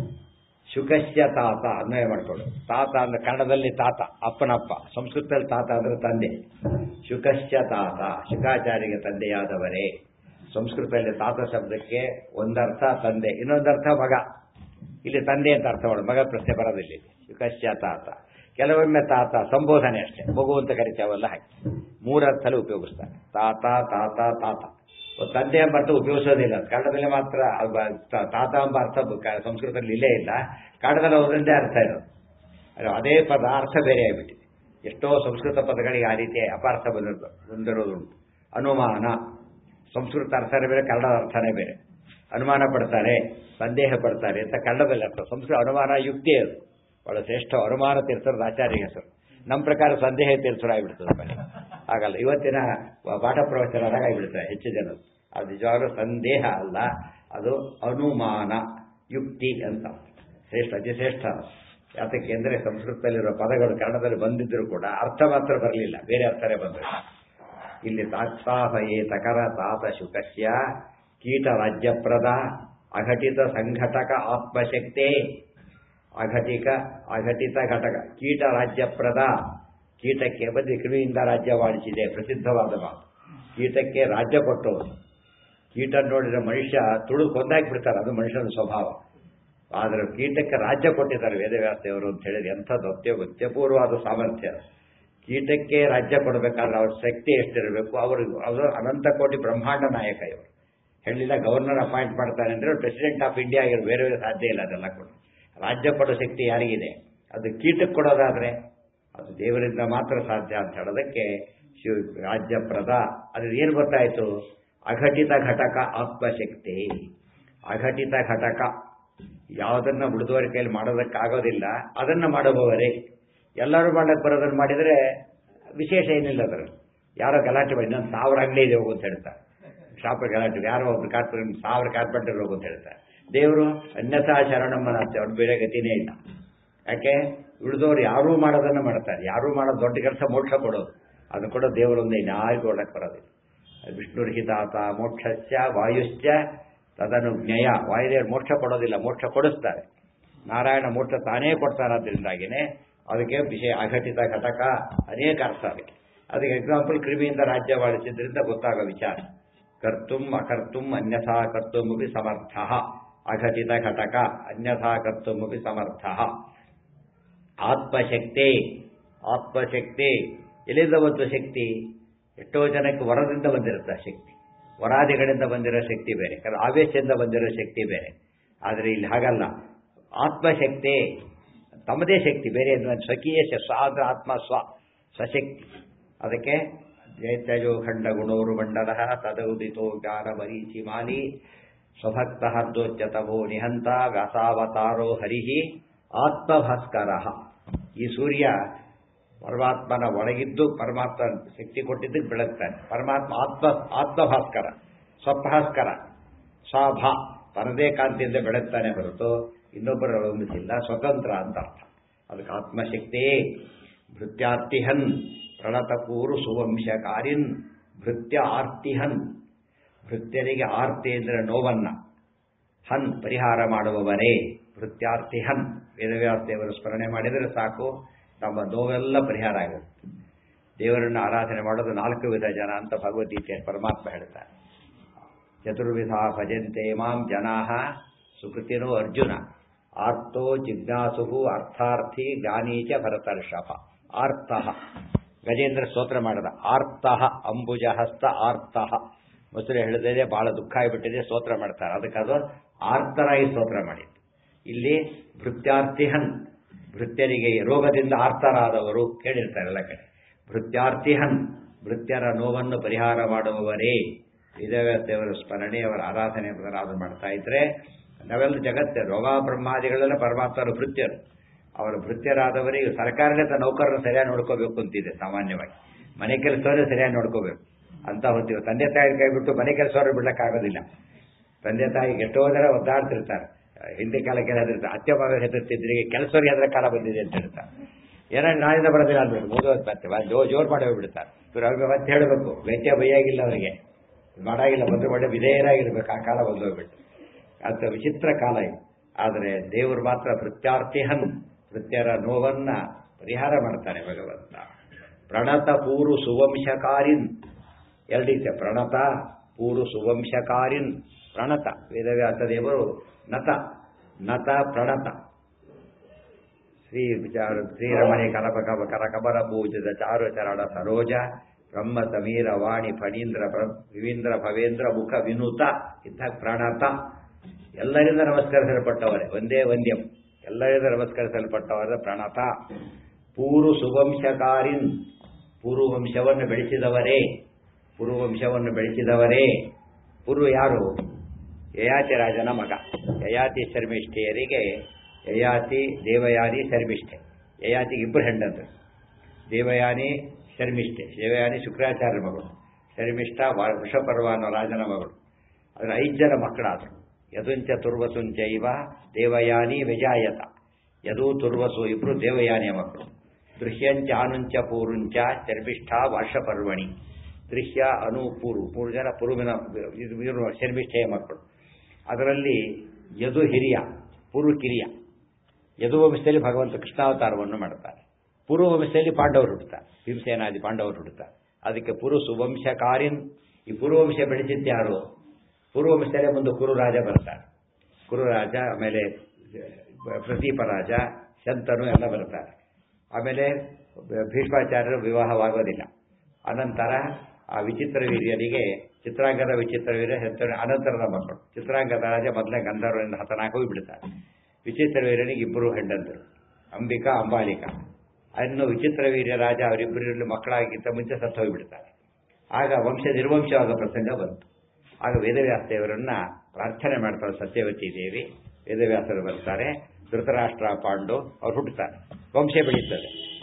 ಶುಕಸ್ಯ ತಾತ ಅನ್ವಯ ಮಾಡ್ಕೊಳ್ಳು ತಾತ ಅಂದ್ರೆ ಕನ್ನಡದಲ್ಲಿ ತಾತ ಅಪ್ಪನಪ್ಪ ಸಂಸ್ಕೃತದಲ್ಲಿ ತಾತ ಅಂದ್ರೆ ತಂದೆ ಶುಕಸ್ಯ ತಾತ ಶುಕಾಚಾರ್ಯಗೆ ತಂದೆಯಾದವರೇ ಸಂಸ್ಕೃತದಲ್ಲಿ ತಾತ ಶಬ್ದಕ್ಕೆ ಒಂದರ್ಥ ತಂದೆ ಇನ್ನೊಂದರ್ಥ ಮಗ ಇಲ್ಲಿ ತಂದೆ ಅಂತ ಅರ್ಥ ಮಾಡು ಮಗ ಪ್ರಶ್ನೆ ಬರೋದಿಲ್ಲ ಶುಕಸ್ಯ ತಾತ ಕೆಲವೊಮ್ಮೆ ತಾತ ಸಂಬೋಧನೆ ಅಷ್ಟೇ ಮಗು ಅಂತ ಕರಿತೇವಲ್ಲ ಹಾಗೆ ಮೂರರ್ಥಲ್ಲಿ ಉಪಯೋಗಿಸ್ತಾರೆ ತಾತ ತಾತ ತಾತ ತಂದೆ ಎಂಬ ಅರ್ಥ ಉಪಯೋಗಿಸೋದಿಲ್ಲ ಕನ್ನಡದಲ್ಲಿ ಮಾತ್ರ ತಾತ ಎಂಬ ಅರ್ಥ ಸಂಸ್ಕೃತದಲ್ಲಿ ಇಲ್ಲೇ ಇಲ್ಲ ಕನ್ನಡದಲ್ಲಿ ಒಂದೊಂದೇ ಅರ್ಥ ಇರೋದು ಅದೇ ಪದ ಅರ್ಥ ಬೇರೆ ಆಗಿಬಿಟ್ಟಿದೆ ಎಷ್ಟೋ ಸಂಸ್ಕೃತ ಪದಗಳಿಗೆ ಆ ರೀತಿ ಅಪಾರ್ಥ ಬಂದಿರೋದು ಬಂದಿರೋದುಂಟು ಅನುಮಾನ ಸಂಸ್ಕೃತ ಅರ್ಥನೇ ಬೇರೆ ಕನ್ನಡದ ಅರ್ಥನೇ ಬೇರೆ ಅನುಮಾನ ಪಡ್ತಾರೆ ಸಂದೇಹ ಪಡ್ತಾರೆ ಅಂತ ಕನ್ನಡದಲ್ಲಿ ಅರ್ಥ ಸಂಸ್ಕೃತ ಅನುಮಾನ ಯುಕ್ತಿ ಅದು ಬಹಳ ಶ್ರೇಷ್ಠ ಅನುಮಾನ ತೀರ್ಥರದ ಆಚಾರ್ಯ ಹೆಸರು ನಮ್ಮ ಪ್ರಕಾರ ಸಂದೇಹ ತೀರ್ಥರು ಆಗಿಬಿಡ್ತದೆ ಬನ್ನಿ ಆಗಲ್ಲ ಇವತ್ತಿನ ಪಾಠ ಪ್ರವಚನದಾಗ ಆಗಿಬಿಡ್ತಾರೆ ಹೆಚ್ಚು ಜನ ಅದು ನಿಜವಾಗ್ಲೂ ಸಂದೇಹ ಅಲ್ಲ ಅದು ಅನುಮಾನ ಯುಕ್ತಿ ಅಂತ ಶ್ರೇಷ್ಠ ಅತಿ ಶ್ರೇಷ್ಠ ಯಾತಕ್ಕೆ ಅಂದರೆ ಸಂಸ್ಕೃತದಲ್ಲಿರೋ ಪದಗಳು ಕನ್ನಡದಲ್ಲಿ ಬಂದಿದ್ದರೂ ಕೂಡ ಅರ್ಥ ಮಾತ್ರ ಬರಲಿಲ್ಲ ಬೇರೆ ಅರ್ಥನೇ ಬಂದರು ಇಲ್ಲಿ ತಾತ್ಸಾಹಯೇ ತಕರ ತಾತ ಶುಕಸ್ಯ ಕೀಟ ರಾಜ್ಯಪ್ರದ ಅಘಟಿತ ಸಂಘಟಕ ಆತ್ಮಶಕ್ತೇ ಅಘಟಿಕ ಅಘಟಿತ ಘಟಕ ಕೀಟ ರಾಜ್ಯಪ್ರದ ಕೀಟಕ್ಕೆ ಬಂದು ಕ್ರಿಮಿಯಿಂದ ರಾಜ್ಯವಾಡಿಸಿದೆ ಪ್ರಸಿದ್ಧವಾದ ಮಾತು ಕೀಟಕ್ಕೆ ರಾಜ್ಯ ಕೊಟ್ಟವರು ಕೀಟ ನೋಡಿದ್ರೆ ಮನುಷ್ಯ ತುಳು ಕೊಂದಾಕಿ ಬಿಡ್ತಾರೆ ಅದು ಮನುಷ್ಯನ ಸ್ವಭಾವ ಆದರೆ ಕೀಟಕ್ಕೆ ರಾಜ್ಯ ಕೊಟ್ಟಿದ್ದಾರೆ ವೇದವ್ಯಾಸದೇವರು ಅಂತ ಹೇಳಿದ್ರೆ ಎಂಥದ್ದು ಅತ್ಯ ಅತ್ಯಪೂರ್ವವಾದ ಸಾಮರ್ಥ್ಯ ಕೀಟಕ್ಕೆ ರಾಜ್ಯ ಕೊಡಬೇಕಾದ್ರೆ ಅವ್ರ ಶಕ್ತಿ ಎಷ್ಟಿರಬೇಕು ಅವರು ಅವರು ಅನಂತ ಕೋಟಿ ಬ್ರಹ್ಮಾಂಡ ನಾಯಕ ಇವರು ಹೇಳಿಲ್ಲ ಗವರ್ನರ್ ಅಪಾಯಿಂಟ್ ಮಾಡ್ತಾರೆ ಅಂದರೆ ಪ್ರೆಸಿಡೆಂಟ್ ಆಫ್ ಇಂಡಿಯಾ ಆಗಿರೋ ಬೇರೆ ಬೇರೆ ಸಾಧ್ಯ ಇಲ್ಲ ಅದೆಲ್ಲ ಕೂಡ ರಾಜ್ಯ ಕೊಡೋ ಶಕ್ತಿ ಯಾರಿಗಿದೆ ಅದು ಕೀಟಕ್ಕೆ ಕೊಡೋದಾದ್ರೆ ಅದು ದೇವರಿಂದ ಮಾತ್ರ ಸಾಧ್ಯ ಅಂತ ಹೇಳೋದಕ್ಕೆ ಶಿವ ರಾಜ್ಯಪ್ರದ ಅದ್ರ ಏನು ಗೊತ್ತಾಯಿತು ಅಘಟಿತ ಘಟಕ ಆತ್ಮಶಕ್ತಿ ಅಘಟಿತ ಘಟಕ ಯಾವುದನ್ನ ಉಳಿದವರ ಕೈಯಲ್ಲಿ ಮಾಡೋದಕ್ಕಾಗೋದಿಲ್ಲ ಅದನ್ನು ಮಾಡುವವರೇ ಎಲ್ಲರೂ ಮಾಡಕ್ಕೆ ಬರೋದನ್ನು ಮಾಡಿದರೆ ವಿಶೇಷ ಏನಿಲ್ಲ ಅದರಲ್ಲಿ ಯಾರೋ ಗಲಾಟೆ ಮಾಡಿ ಇನ್ನೊಂದು ಸಾವಿರ ಅಂಗಡಿ ಇದೆ ಹೋಗು ಅಂತ ಹೇಳ್ತಾರೆ ಶಾಪ್ ಗಲಾಟೆ ಯಾರೋ ಒಬ್ರು ಕಾರ್ಪೊರೇಟ್ ಸಾವಿರ ಕಾರ್ಪೆಂಟರ್ ಹೋಗು ಅಂತ ಹೇಳ್ತಾರೆ ದೇವರು ಅನ್ಯಥಾ ಶರಣಮ್ಮನ ಅಷ್ಟೇ ಅವ್ರು ಬೇರೆ ಗತಿನೇ ಇಲ್ಲ ಯಾಕೆ ಉಳಿದವ್ರು ಯಾರೂ ಮಾಡೋದನ್ನು ಮಾಡ್ತಾರೆ ಯಾರೂ ಮಾಡೋದು ದೊಡ್ಡ ಕೆಲಸ ಮೋಕ್ಷ ಕೊಡೋದು ಅದು ಕೂಡ ದೇವರೊಂದೇ ನ್ಯಾಯ ಕೊಡಕ್ಕೆ ಬರೋದಿಲ್ಲ ವಿಷ್ಣುರ್ಹಿತಾತ ಮೋಕ್ಷಸ್ಯ ವಾಯುಶ್ಚ ತದನು ಜ್ಞೇಯ ವಾಯುದೇವರು ಮೋಕ್ಷ ಕೊಡೋದಿಲ್ಲ ಮೋಕ್ಷ ಕೊಡಿಸ್ತಾರೆ ನಾರಾಯಣ ಮೋಕ್ಷ ತಾನೇ ಕೊಡ್ತಾರಾದ್ರಿಂದಾಗಿನೇ ಅದಕ್ಕೆ ವಿಷಯ ಅಘಟಿತ ಘಟಕ ಅನೇಕ ಅರ್ಥ ಅದಕ್ಕೆ ಅದಕ್ಕೆ ಎಕ್ಸಾಂಪಲ್ ಕ್ರಿಮಿಯಿಂದ ರಾಜ್ಯ ಬಾಳಿಸಿದ್ರಿಂದ ಗೊತ್ತಾಗೋ ವಿಚಾರ ಕರ್ತುಂ ಅಕರ್ತುಂ ಅನ್ಯಥಾ ಕರ್ತುಮಪಿ ಸಮರ್ಥ ಅಘಟಿತ ಘಟಕ ಅನ್ಯಥಾ ಕರ್ತುಮಪಿ ಸಮರ್ಥ ಆತ್ಮಶಕ್ತಿ ಆತ್ಮಶಕ್ತಿ ಎಲ್ಲಿಂದ ಬಂತು ಶಕ್ತಿ ಎಷ್ಟೋ ಜನಕ್ಕೆ ವರದಿಂದ ಬಂದಿರುತ್ತೆ ಶಕ್ತಿ ವರಾದಿಗಳಿಂದ ಬಂದಿರೋ ಶಕ್ತಿ ಬೇರೆ കാരണം ಆವೇಶದಿಂದ ಬಂದಿರೋ ಶಕ್ತಿ ಬೇರೆ ಆದರೆ ಇಲ್ಲಿ ಹಾಗಲ್ಲ ಆತ್ಮಶಕ್ತಿ ತಮ್ಮದೇ ಶಕ್ತಿ ಬೇರೆ ಏನು ಸ್ವಕೀಯ ಸ್ವಾದ ಆತ್ಮ ಸ್ವ ಸ್ವಶಕ್ತಿ ಅದಕ್ಕೆ ಜೈತ್ಯಜೋ ಖಂಡ ಗುಣೋರು ಮಂಡಲ ತದೌದಿತೋ ಜ್ಞಾನ ಮರೀಚಿ ಮಾಲಿ ಸ್ವಭಕ್ತ ಹರ್ದೋಚ್ಯತವೋ ನಿಹಂತ ವ್ಯಾಸಾವತಾರೋ ಹರಿಹಿ ಆತ್ಮಭಾಸ್ಕರ ಈ ಸೂರ್ಯ ಪರಮಾತ್ಮನ ಒಳಗಿದ್ದು ಪರಮಾತ್ಮ ಶಕ್ತಿ ಕೊಟ್ಟಿದ್ದಕ್ಕೆ ಬೆಳಗ್ತಾನೆ ಪರಮಾತ್ಮ ಆತ್ಮ ಆತ್ಮಭಾಸ್ಕರ ಸ್ವಭಾಸ್ಕರ ಸ್ವಭಾ ತನ್ನದೇ ಕಾಂತಿಯಿಂದ ಬೆಳಗ್ತಾನೆ ಹೊರತು ಇನ್ನೊಬ್ಬರ ಅವಲಂಬಿಸಿಲ್ಲ ಸ್ವತಂತ್ರ ಅಂತ ಅರ್ಥ ಅದಕ್ಕೆ ಆತ್ಮಶಕ್ತಿ ಭೃತ್ಯಾರ್ತಿಹನ್ ಪ್ರಣತಪೂರು ಸುವಂಶಕಾರಿನ್ ಭೃತ್ಯ ಆರ್ತಿಹನ್ ಭೃತ್ಯರಿಗೆ ಆರ್ತಿ ಅಂದರೆ ನೋವನ್ನ ಹನ್ ಪರಿಹಾರ ಮಾಡುವವರೇ ಭೃತ್ಯಾರ್ಥಿ ಹನ್ ವೇದವ್ಯಾಸದೇವರು ಸ್ಮರಣೆ ಮಾಡಿದರೆ ಸಾಕು ನಮ್ಮ ನೋವೆಲ್ಲ ಪರಿಹಾರ ಆಗುತ್ತೆ ದೇವರನ್ನು ಆರಾಧನೆ ಮಾಡೋದು ನಾಲ್ಕು ವಿಧ ಜನ ಅಂತ ಭಗವದ್ಗೀತೆ ಪರಮಾತ್ಮ ಹೇಳ್ತಾರೆ ಚತುರ್ವಿಧ ಭಜಂತೆ ಮಾಂ ಜನಾ ಸುಕೃತಿನೋ ಅರ್ಜುನ ಆರ್ತೋ ಜಿಜ್ಞಾಸು ಅರ್ಥಾರ್ಥಿ ಜ್ಞಾನೀಚ ಭರತರ್ಷಭ ಆರ್ತಃ ಗಜೇಂದ್ರ ಸ್ತೋತ್ರ ಮಾಡದ ಆರ್ತಃ ಅಂಬುಜ ಹಸ್ತ ಆರ್ತಃ ಮೊಸರು ಹೇಳಿದ್ರೆ ಬಹಳ ದುಃಖ ಆಗಿಬಿಟ್ಟಿದೆ ಸ್ತೋತ್ರ ಮಾಡ್ತಾರೆ ಅದಕ್ಕೆ ಅದು ಆರ್ತರಾಗಿ ಸ್ತೋತ್ರ ಮಾಡಿದ್ದು ಇಲ್ಲಿ ಭೃತ್ಯಾರ್ಥಿಹನ್ ಭೃತ್ಯರಿಗೆ ರೋಗದಿಂದ ಆರ್ತರಾದವರು ಕೇಳಿರ್ತಾರೆ ಎಲ್ಲ ಕಡೆ ಭೃತ್ಯಾರ್ಥಿಹನ್ ಭೃತ್ಯರ ನೋವನ್ನು ಪರಿಹಾರ ಮಾಡುವವರೇ ದೇವರ ಸ್ಮರಣೆ ಅವರ ಆರಾಧನೆ ಆರಾಧನೆ ಮಾಡ್ತಾ ಇದ್ರೆ ನಾವೆಲ್ಲ ಜಗತ್ತೆ ರೋಗ ಬ್ರಹ್ಮಾದಿಗಳೆಲ್ಲ ಪರಮಾತ್ಮರ ಭೃತ್ಯರು ಅವರ ಭೃತ್ಯರಾದವರಿಗೆ ಸರ್ಕಾರನೇ ತನ್ನ ನೌಕರರ ಸರಿಯಾಗಿ ನೋಡ್ಕೋಬೇಕು ಅಂತಿದೆ ಸಾಮಾನ್ಯವಾಗಿ ಮನೆ ಕೆಲಸವನ್ನೇ ಸರಿಯಾಗಿ ನೋಡ್ಕೋಬೇಕು ಅಂತ ಹೊತ್ತೀವಿ ತಂದೆ ತಾಯಿ ಕೈ ಬಿಟ್ಟು ಮನೆ ಕೆಲಸವರು ಬಿಡಕ್ಕಾಗೋದಿಲ್ಲ ತಂದೆ ತಾಯಿಗೆ ಎಷ್ಟೋ ಜನ ಒದ್ದಾಡ್ತಿರ್ತಾರೆ ಹಿಂದೆ ಕಾಲಕ್ಕೆ ಹೆದರ್ತಾರೆ ಅತ್ತೆ ಮಗ ಹೆದರ್ತಿದ್ರೆ ಕೆಲಸವರಿಗೆ ಹೆದರ ಕಾಲ ಬಂದಿದೆ ಅಂತ ಹೇಳ್ತಾರೆ ಏನೋ ನಾಳಿಂದ ಬರೋದಿಲ್ಲ ಅಂದ್ಬಿಟ್ಟು ಓದೋದು ಮತ್ತೆ ಜೋ ಜೋರು ಮಾಡಿ ಹೋಗ್ಬಿಡ್ತಾರೆ ಇವ್ರು ಅವ್ರಿಗೆ ಮತ್ತೆ ಹೇಳಬೇಕು ವ್ಯತ್ಯ ಬೈಯಾಗಿಲ್ಲ ಅವರಿಗೆ ಮಾಡಾಗಿಲ್ಲ ಬಂದು ಒಳ್ಳೆ ವಿಧೇಯರಾಗಿರ್ಬೇಕು ಆ ಕಾಲ ಬಂದು ಹೋಗ್ಬಿಟ್ಟು ಅಂತ ವಿಚಿತ್ರ ಕಾಲ ಇದು ಆದರೆ ದೇವರು ಮಾತ್ರ ಭೃತ್ಯಾರ್ಥಿಹನ್ ಭೃತ್ಯರ ನೋವನ್ನ ಪರಿಹಾರ ಮಾಡ್ತಾನೆ ಭಗವಂತ ಪ್ರಣತ ಪೂರು ಸುವಂಶಕಾರಿನ್ ಎರಡೀತೆ ಪ್ರಣತ ಪೂರು ಸುವಂಶಕಾರಿನ್ ಪ್ರಣತ ವೇದವ್ಯಾಸ ದೇವರು ನತ ನತ ಪ್ರಣತ ಶ್ರೀ ವಿಚಾರ ಶ್ರೀರಮಣಿ ಕರಪಕ ಕರಕಬರ ಪೂಜಿತ ಚಾರು ಚರಣ ಸರೋಜ ಬ್ರಹ್ಮ ಸಮೀರ ವಾಣಿ ಫಣೀಂದ್ರ ವಿವೀಂದ್ರ ಭವೇಂದ್ರ ಮುಖ ವಿನೂತ ಇದ್ದ ಪ್ರಣತ ಎಲ್ಲರಿಂದ ನಮಸ್ಕರಿಸಲ್ಪಟ್ಟವರೇ ಒಂದೇ ವಂದ್ಯಂ ಎಲ್ಲರಿಂದ ನಮಸ್ಕರಿಸಲ್ಪಟ್ಟವರ ಪ್ರಣತ ಪೂರು ಸುವಂಶಕಾರಿನ್ ಪೂರ್ವವಂಶವನ್ನು ಬೆಳೆಸಿದವರೇ ಪೂರ್ವವಂಶವನ್ನು ಬೆಳೆಸಿದವರೇ ಪೂರ್ವ ಯಾರು ಯಯಾತಿ ರಾಜನ ಮಗ ಯಯಾತಿ ಶರ್ಮಿಷ್ಠೆಯರಿಗೆ ಯಯಾತಿ ದೇವಯಾನಿ ಶರ್ಮಿಷ್ಠೆ ಯಯಾತಿಗೆ ಇಬ್ಬರು ಹೆಂಡಂದ್ರು ದೇವಯಾನಿ ಶರ್ಮಿಷ್ಠೆ ದೇವಯಾನಿ ಶುಕ್ರಾಚಾರ್ಯ ಮಗಳು ಶರ್ಮಿಷ್ಠ ವೃಷಪರ್ವ ಅನ್ನೋ ರಾಜನ ಮಗಳು ಅದರ ಐದು ಜನ ಮಕ್ಕಳಾದರು ಯದುಂಚ ತುರ್ವಸುಂಚ ಇವ ದೇವಯಾನಿ ವಿಜಾಯತ ಯದು ತುರ್ವಸು ಇಬ್ರು ದೇವಯಾನಿಯ ಮಕ್ಕಳು ದೃಶ್ಯಂಚ ಅನುಂಚ ಪೂರುಂಚ ಶರ್ಮಿಷ್ಠ ವರ್ಷಪರ್ವಣಿ ದೃಶ್ಯ ಅನು ಪೂರು ಮೂರು ಜನ ಪುರುವಿನ ಇವರು ಶರ್ಮಿಷ್ಠೆಯ ಮಕ್ಕಳು ಅದರಲ್ಲಿ ಯದು ಹಿರಿಯ ಪುರು ಕಿರಿಯ ಯದು ವಂಶದಲ್ಲಿ ಭಗವಂತ ಕೃಷ್ಣಾವತಾರವನ್ನು ಮಾಡ್ತಾರೆ ಪೂರ್ವ ವಂಶದಲ್ಲಿ ಪಾಂಡವರು ಹುಡ್ತಾರೆ ಭೀಮಸೇನಾದಿ ಪಾಂಡವರು ಹುಡ್ತಾರೆ ಅದಕ್ಕೆ ಪುರು ಸುವಂಶಕಾರಿನ್ ಈ ಪೂರ್ವವಂಶ ಬೆಳೆಸಿದ್ಯಾರು ಪೂರ್ವವಂಶದಲ್ಲೇ ಮುಂದೆ ಕುರುರಾಜ ಬರ್ತಾರೆ ಕುರುರಾಜ ಆಮೇಲೆ ಪ್ರದೀಪ ರಾಜ ಶಂತನು ಎಲ್ಲ ಬರ್ತಾರೆ ಆಮೇಲೆ ಭೀಷ್ಮಾಚಾರ್ಯರು ವಿವಾಹವಾಗೋದಿಲ್ಲ ಅನಂತರ ಆ ವಿಚಿತ್ರ ವೀರ್ಯರಿಗೆ ಚಿತ್ರಾಂಗದ ವಿಚಿತ್ರ ವೀರ್ಯ ಹೆತ್ತನ ಅನಂತರದ ಮಕ್ಕಳು ಚಿತ್ರಾಂಗದ ರಾಜ ಮೊದಲೇ ಗಂಧರ್ವರಿಂದ ಹತನಾಗಿ ಹೋಗಿಬಿಡ್ತಾರೆ ವಿಚಿತ್ರ ವೀರ್ಯನಿಗೆ ಇಬ್ಬರು ಹೆಂಡಂದರು ಅಂಬಿಕಾ ಅಂಬಾಲಿಕಾ ಅನ್ನು ವಿಚಿತ್ರ ವೀರ್ಯ ರಾಜ ಅವರಿಬ್ಬರಲ್ಲಿ ಮಕ್ಕಳಾಗಿದ್ದ ಮುಂಚೆ ಸತ್ತು ಹೋಗಿಬಿಡ್ತಾರೆ ಆಗ ವಂಶ ನಿರ್ವಂಶವಾದ ಪ್ರಸಂಗ ಬಂತು ಆಗ ವೇದವ್ಯಾಸದೇವರನ್ನ ಪ್ರಾರ್ಥನೆ ಮಾಡ್ತಾರೆ ಸತ್ಯವತಿ ದೇವಿ ವೇದವ್ಯಾಸರು ಬರ್ತಾರೆ ಧೃತರಾಷ್ಟ್ರ ಪಾಂಡು ಅವ್ರು ಹುಟ್ಟುತ್ತಾರೆ ವಂಶ ಬೆಳೀತದೆ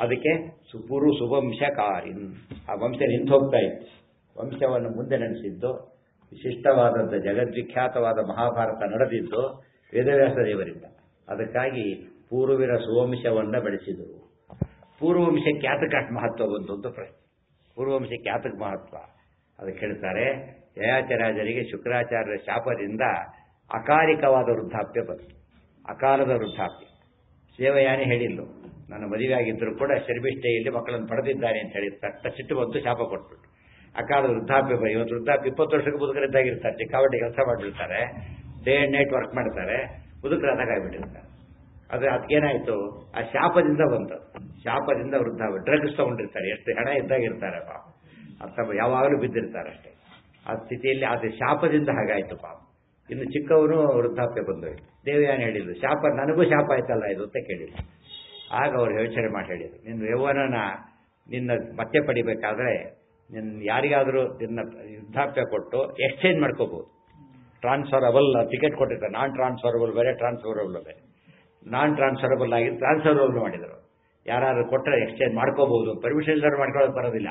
ಅದಕ್ಕೆ ಸುಪುರು ಸುವಂಶಕಾರಿನ್ ಆ ವಂಶ ನಿಂತು ಹೋಗ್ತಾ ಇತ್ತು ವಂಶವನ್ನು ಮುಂದೆ ನಡೆಸಿದ್ದು ವಿಶಿಷ್ಟವಾದದ್ದು ಜಗದ್ವಿಖ್ಯಾತವಾದ ಮಹಾಭಾರತ ನಡೆದಿದ್ದು ವೇದವ್ಯಾಸ ದೇವರಿಂದ ಅದಕ್ಕಾಗಿ ಪೂರ್ವಿನ ಸುವಂಶವನ್ನು ಬೆಳೆಸಿದರು ಪೂರ್ವವಂಶಕ್ಕೆ ಯಾತಕ್ಕೆ ಅಷ್ಟು ಮಹತ್ವ ಬಂತು ಅಂತ ಪ್ರಶ್ನೆ ಪೂರ್ವವಂಶಕ್ಕೆ ಯಾತಕ್ಕೆ ಮಹತ್ವ ಅದಕ್ಕೆ ಹೇಳ್ತಾರೆ ಜಯಾಚಾರ್ಯರಿಗೆ ಶುಕ್ರಾಚಾರ್ಯರ ಶಾಪದಿಂದ ಅಕಾಲಿಕವಾದ ವೃದ್ಧಾಪ್ಯ ಬಂತು ಅಕಾಲದ ವೃದ್ಧಾಪ್ಯ ಸೇವಯಾನಿ ಹೇಳಿಲ್ಲು ನನ್ನ ಮದುವೆ ಆಗಿದ್ದರೂ ಕೂಡ ಶರ್ಮಿಷ್ಠೆಯಲ್ಲಿ ಮಕ್ಕಳನ್ನು ಪಡೆದಿದ್ದಾನೆ ಅಂತ ಹೇಳಿ ತಟ್ಟ ಸಿಟ್ಟು ಬಂತು ಶಾಪ ಕೊಟ್ಬಿಟ್ಟು ಅಕಾಲದ ವೃದ್ಧಾಪ್ಯ ಬ- ಇವತ್ತು ವೃದ್ಧಾಪ್ಯ ಇಪ್ಪತ್ತು ವರ್ಷಕ್ಕೆ ಮುದುಕರಿದ್ದಾಗಿರ್ತಾರೆ ಚಿಕ್ಕಾವಟ್ಟಿ ಕೆಲಸ ಮಾಡಿಬಿಡ್ತಾರೆ ಡೇ ಅಂಡ್ ನೈಟ್ ವರ್ಕ್ ಮಾಡ್ತಾರೆ ಮುದುಕರಾದಾಗಿಬಿಟ್ಟಿರ್ತಾರೆ ಅದು ಅದಕ್ಕೇನಾಯ್ತು ಆ ಶಾಪದಿಂದ ಬಂತು ಶಾಪದಿಂದ ವೃದ್ಧ ಡ್ರಗ್ಸ್ ತಗೊಂಡಿರ್ತಾರೆ ಎಷ್ಟು ಹಣ ಇದ್ದಾಗಿರ್ತಾರೆ ಪಾಪ ಅಥವಾ ಯಾವಾಗಲೂ ಬಿದ್ದಿರ್ತಾರೆ ಅಷ್ಟೇ ಆ ಸ್ಥಿತಿಯಲ್ಲಿ ಅದು ಶಾಪದಿಂದ ಹಾಗಾಯ್ತು ಪಾಪ ಇನ್ನು ಚಿಕ್ಕವನು ವೃದ್ಧಾಪ್ಯ ಬಂದೋಯ್ತು ದೇವಯಾನಿ ಹೇಳಿದ್ರು ಶಾಪ ನನಗೂ ಶಾಪ ಆಯ್ತಲ್ಲ ಇದು ಅಂತ ಕೇಳಿದ್ರು ಆಗ ಅವ್ರು ಯೋಚನೆ ಮಾಡಿ ಹೇಳಿದ್ರು ನಿನ್ನ ಯೌವನನ ನಿನ್ನ ಮತ್ತೆ ಪಡಿಬೇಕಾದ್ರೆ ನಿನ್ನ ಯಾರಿಗಾದರೂ ನಿನ್ನ ವೃದ್ಧಾಪ್ಯ ಕೊಟ್ಟು ಎಕ್ಸ್ಚೇಂಜ್ ಮಾಡ್ಕೋಬಹುದು ಟ್ರಾನ್ಸ್ಫರಬಲ್ ಟಿಕೆಟ್ ಕೊಟ್ಟಿರ್ತಾರೆ ನಾನ್ ಟ್ರಾನ್ಸ್ಫರಬಲ್ ಬೇರೆ ಟ್ರಾನ್ಸ್ಫರಬಲ್ ಬೇರೆ ನಾನ್ ಟ್ರಾನ್ಸ್ಫರಬಲ್ ಆಗಿ ಟ್ರಾನ್ಸ್ಫರಬಲ್ ಮಾಡಿದರು ಯಾರು ಕೊಟ್ಟರೆ ಎಕ್ಸ್ಚೇಂಜ್ ಮಾಡ್ಕೋಬಹುದು ಪರ್ಮಿಷನ್ ಇಲ್ಲರೂ ಮಾಡ್ಕೊಳ್ಳೋದು ಬರೋದಿಲ್ಲ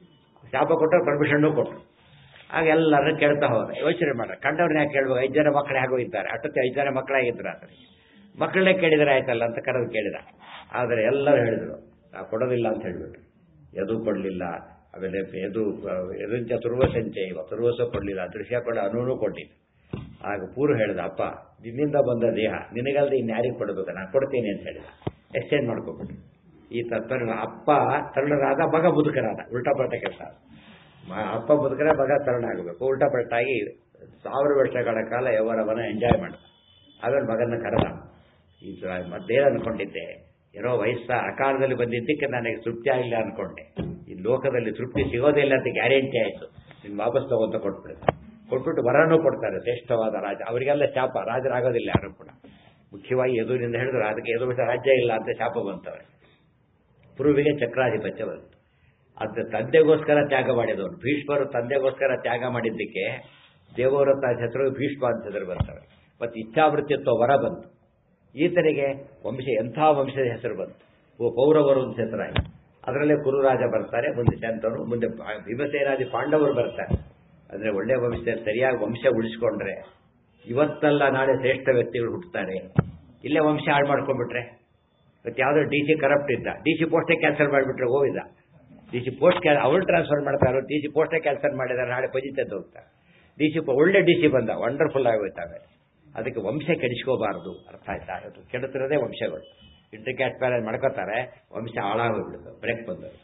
ಶಾಪ ಕೊಟ್ಟರೆ ಪರ್ಮಿಷನ್ನೂ ಕೊಟ್ಟರು ಆಗ ಎಲ್ಲರೂ ಕೇಳ್ತಾ ಹೋದ ಯೋಚನೆ ಮಾಡ ಕಂಡವ್ರನ್ನ ಯಾಕೆ ಕೇಳ್ಬೇಕು ಐದು ಜನ ಮಕ್ಕಳು ಹೇಗೋ ಇದ್ದಾರೆ ಅಷ್ಟೊತ್ತೆ ಐದು ಜನ ಮಕ್ಕಳಾಗಿದ್ರು ಆತನಿಗೆ ಮಕ್ಕಳನ್ನೇ ಕೇಳಿದರೆ ಆಯ್ತಲ್ಲ ಅಂತ ಕರೆದು ಕೇಳಿದ ಆದರೆ ಎಲ್ಲರೂ ಹೇಳಿದರು ನಾವು ಕೊಡೋದಿಲ್ಲ ಅಂತ ಹೇಳಿಬಿಟ್ರು ಎದು ಕೊಡಲಿಲ್ಲ ಆಮೇಲೆ ಎದು ಎದುಂಚ ತುರುವ ಸಂಚೆ ಇವ ತುರುವಸ ಕೊಡಲಿಲ್ಲ ದೃಶ್ಯ ಕೊಡ ಅನೂನು ಕೊಡಲಿಲ್ಲ ಆಗ ಪೂರ್ವ ಹೇಳಿದ ಅಪ್ಪ ನಿನ್ನಿಂದ ಬಂದ ದೇಹ ನಿನಗಲ್ದೆ ಇನ್ಯಾರಿಗೆ ಕೊಡಬೇಕು ನಾನು ಕೊಡ್ತೀನಿ ಅಂತ ಹೇಳಿದ ಎಕ್ಸ್ಚೇಂಜ್ ಮಾಡ್ಕೊಬಿಟ್ಟು ಈ ತತ್ವ ಅಪ್ಪ ತರುಣರಾದ ಮಗ ಮುದುಕರಾದ ಉಲ್ಟಾ ಪಲ್ಟ ಕೆಲಸ ಮ- ಅಪ್ಪ ಮುದುಕರ ಮಗ ತರುಣ ಆಗಬೇಕು ಉಲ್ಟಾ ಪಲ್ಟಾಗಿ ಸಾವಿರ ವರ್ಷಗಳ ಕಾಲ ಯವರವನ್ನ ಎಂಜಾಯ್ ಮಾಡ್ದ ಆಮೇಲೆ ಮಗನ ಕರೆದ ಈ ಮತ್ತೇನು ಅನ್ಕೊಂಡಿದ್ದೆ ಏನೋ ವಯಸ್ಸ ಅಕಾಲದಲ್ಲಿ ಬಂದಿದ್ದಕ್ಕೆ ನನಗೆ ತೃಪ್ತಿ ಆಗಿಲ್ಲ ಅನ್ಕೊಂಡೆ ಈ ಲೋಕದಲ್ಲಿ ತೃಪ್ತಿ ಸಿಗೋದಿಲ್ಲ ಅಂತ ಗ್ಯಾರಂಟಿ ಆಯಿತು ನಿನ್ನ ವಾಪಸ್ ತಗೊಂತ ಕೊಟ್ಬಿಡ್ತಾರೆ ಕೊಟ್ಬಿಟ್ಟು ವರನೂ ಕೊಡ್ತಾರೆ ಶ್ರೇಷ್ಠವಾದ ರಾಜ ಅವರಿಗೆಲ್ಲ ಶಾಪ ರಾಜರಾಗೋದಿಲ್ಲ ಯಾರು ಕೂಡ ಮುಖ್ಯವಾಗಿ ಎದುರಿನಿಂದ ಹೇಳಿದ್ರು ಅದಕ್ಕೆ ಎದುರು ರಾಜ್ಯ ಇಲ್ಲ ಅಂತ ಶಾಪ ಬಂತವ್ರೆ ಪುರುವಿಗೆ ಚಕ್ರಾಧಿಪತ್ಯ ಬಂತು ಅದು ತಂದೆಗೋಸ್ಕರ ತ್ಯಾಗ ಮಾಡಿದವನು ಭೀಷ್ಮರು ತಂದೆಗೋಸ್ಕರ ತ್ಯಾಗ ಮಾಡಿದ್ದಕ್ಕೆ ದೇವವ್ರತ ಹೆಸರು ಭೀಷ್ಮ ಅಂತ ಹೆಸರು ಬರ್ತವೆ ಮತ್ತು ಇಚ್ಛಾವೃತ್ತಿತ್ವ ವರ ಬಂತು ಈತನಿಗೆ ವಂಶ ಎಂಥ ವಂಶದ ಹೆಸರು ಬಂತು ಓ ಪೌರವರು ಅಂತ ಹೆಸರಾಗಿ ಅದರಲ್ಲೇ ಕುರುರಾಜ ಬರ್ತಾರೆ ಮುಂದೆ ಶಂತನು ಮುಂದೆ ಪಾ- ಭೀಮಸೇನಾದಿ ಪಾಂಡವರು ಬರ್ತಾರೆ ಅಂದರೆ ಒಳ್ಳೆ ವಂಶದಲ್ಲಿ ಸರಿಯಾಗಿ ವಂಶ ಉಳಿಸ್ಕೊಂಡ್ರೆ ಇವತ್ತಲ್ಲ ನಾಳೆ ಶ್ರೇಷ್ಠ ವ್ಯಕ್ತಿಗಳು ಹುಟ್ಟುತ್ತಾರೆ ಇಲ್ಲೇ ವಂಶ ಹಾಳು ಮಾಡ್ಕೊಂಡ್ಬಿಟ್ರೆ ಇವತ್ತು ಯಾವುದೋ ಡಿ ಸಿ ಕರಪ್ಟ್ ಇದ್ದ ಡಿ ಸಿ ಪೋಸ್ಟೇ ಕ್ಯಾನ್ಸಲ್ ಮಾಡಿಬಿಟ್ರೆ ಹೋಗಿದ್ದ ಡಿ ಸಿ ಪೋಸ್ಟ್ ಕ್ಯಾ ಅವಳು ಟ್ರಾನ್ಸ್ಫರ್ ಮಾಡ್ತಾರೆ ಡಿ ಸಿ ಪೋಸ್ಟೇ ಕ್ಯಾನ್ಸಲ್ ಮಾಡಿದ್ದಾರೆ ನಾಳೆ ಪಜಿತದ್ದು ಹೋಗ್ತಾರೆ ಡಿ ಸಿ ಒಳ್ಳೆ ಡಿ ಸಿ ಬಂದ ವಂಡರ್ಫುಲ್ ಆಗೋಯ್ತಾವೆ ಅದಕ್ಕೆ ವಂಶ ಕೆಡಿಸ್ಕೋಬಾರ್ದು ಅರ್ಥ ಆಯ್ತಾ ಅದು ಕೆಡುತ್ತಿರೋದೇ ವಂಶಗಳು ಇಂಟರ್ ಕ್ಯಾಟ್ ಪ್ಯಾಲೇಜ್ ಮಾಡ್ಕೋತಾರೆ ವಂಶ ಹಾಳಾಗೋಗ್ಬಿಡುತ್ತೆ ಬ್ರೇಕ್ ಬಂದವರು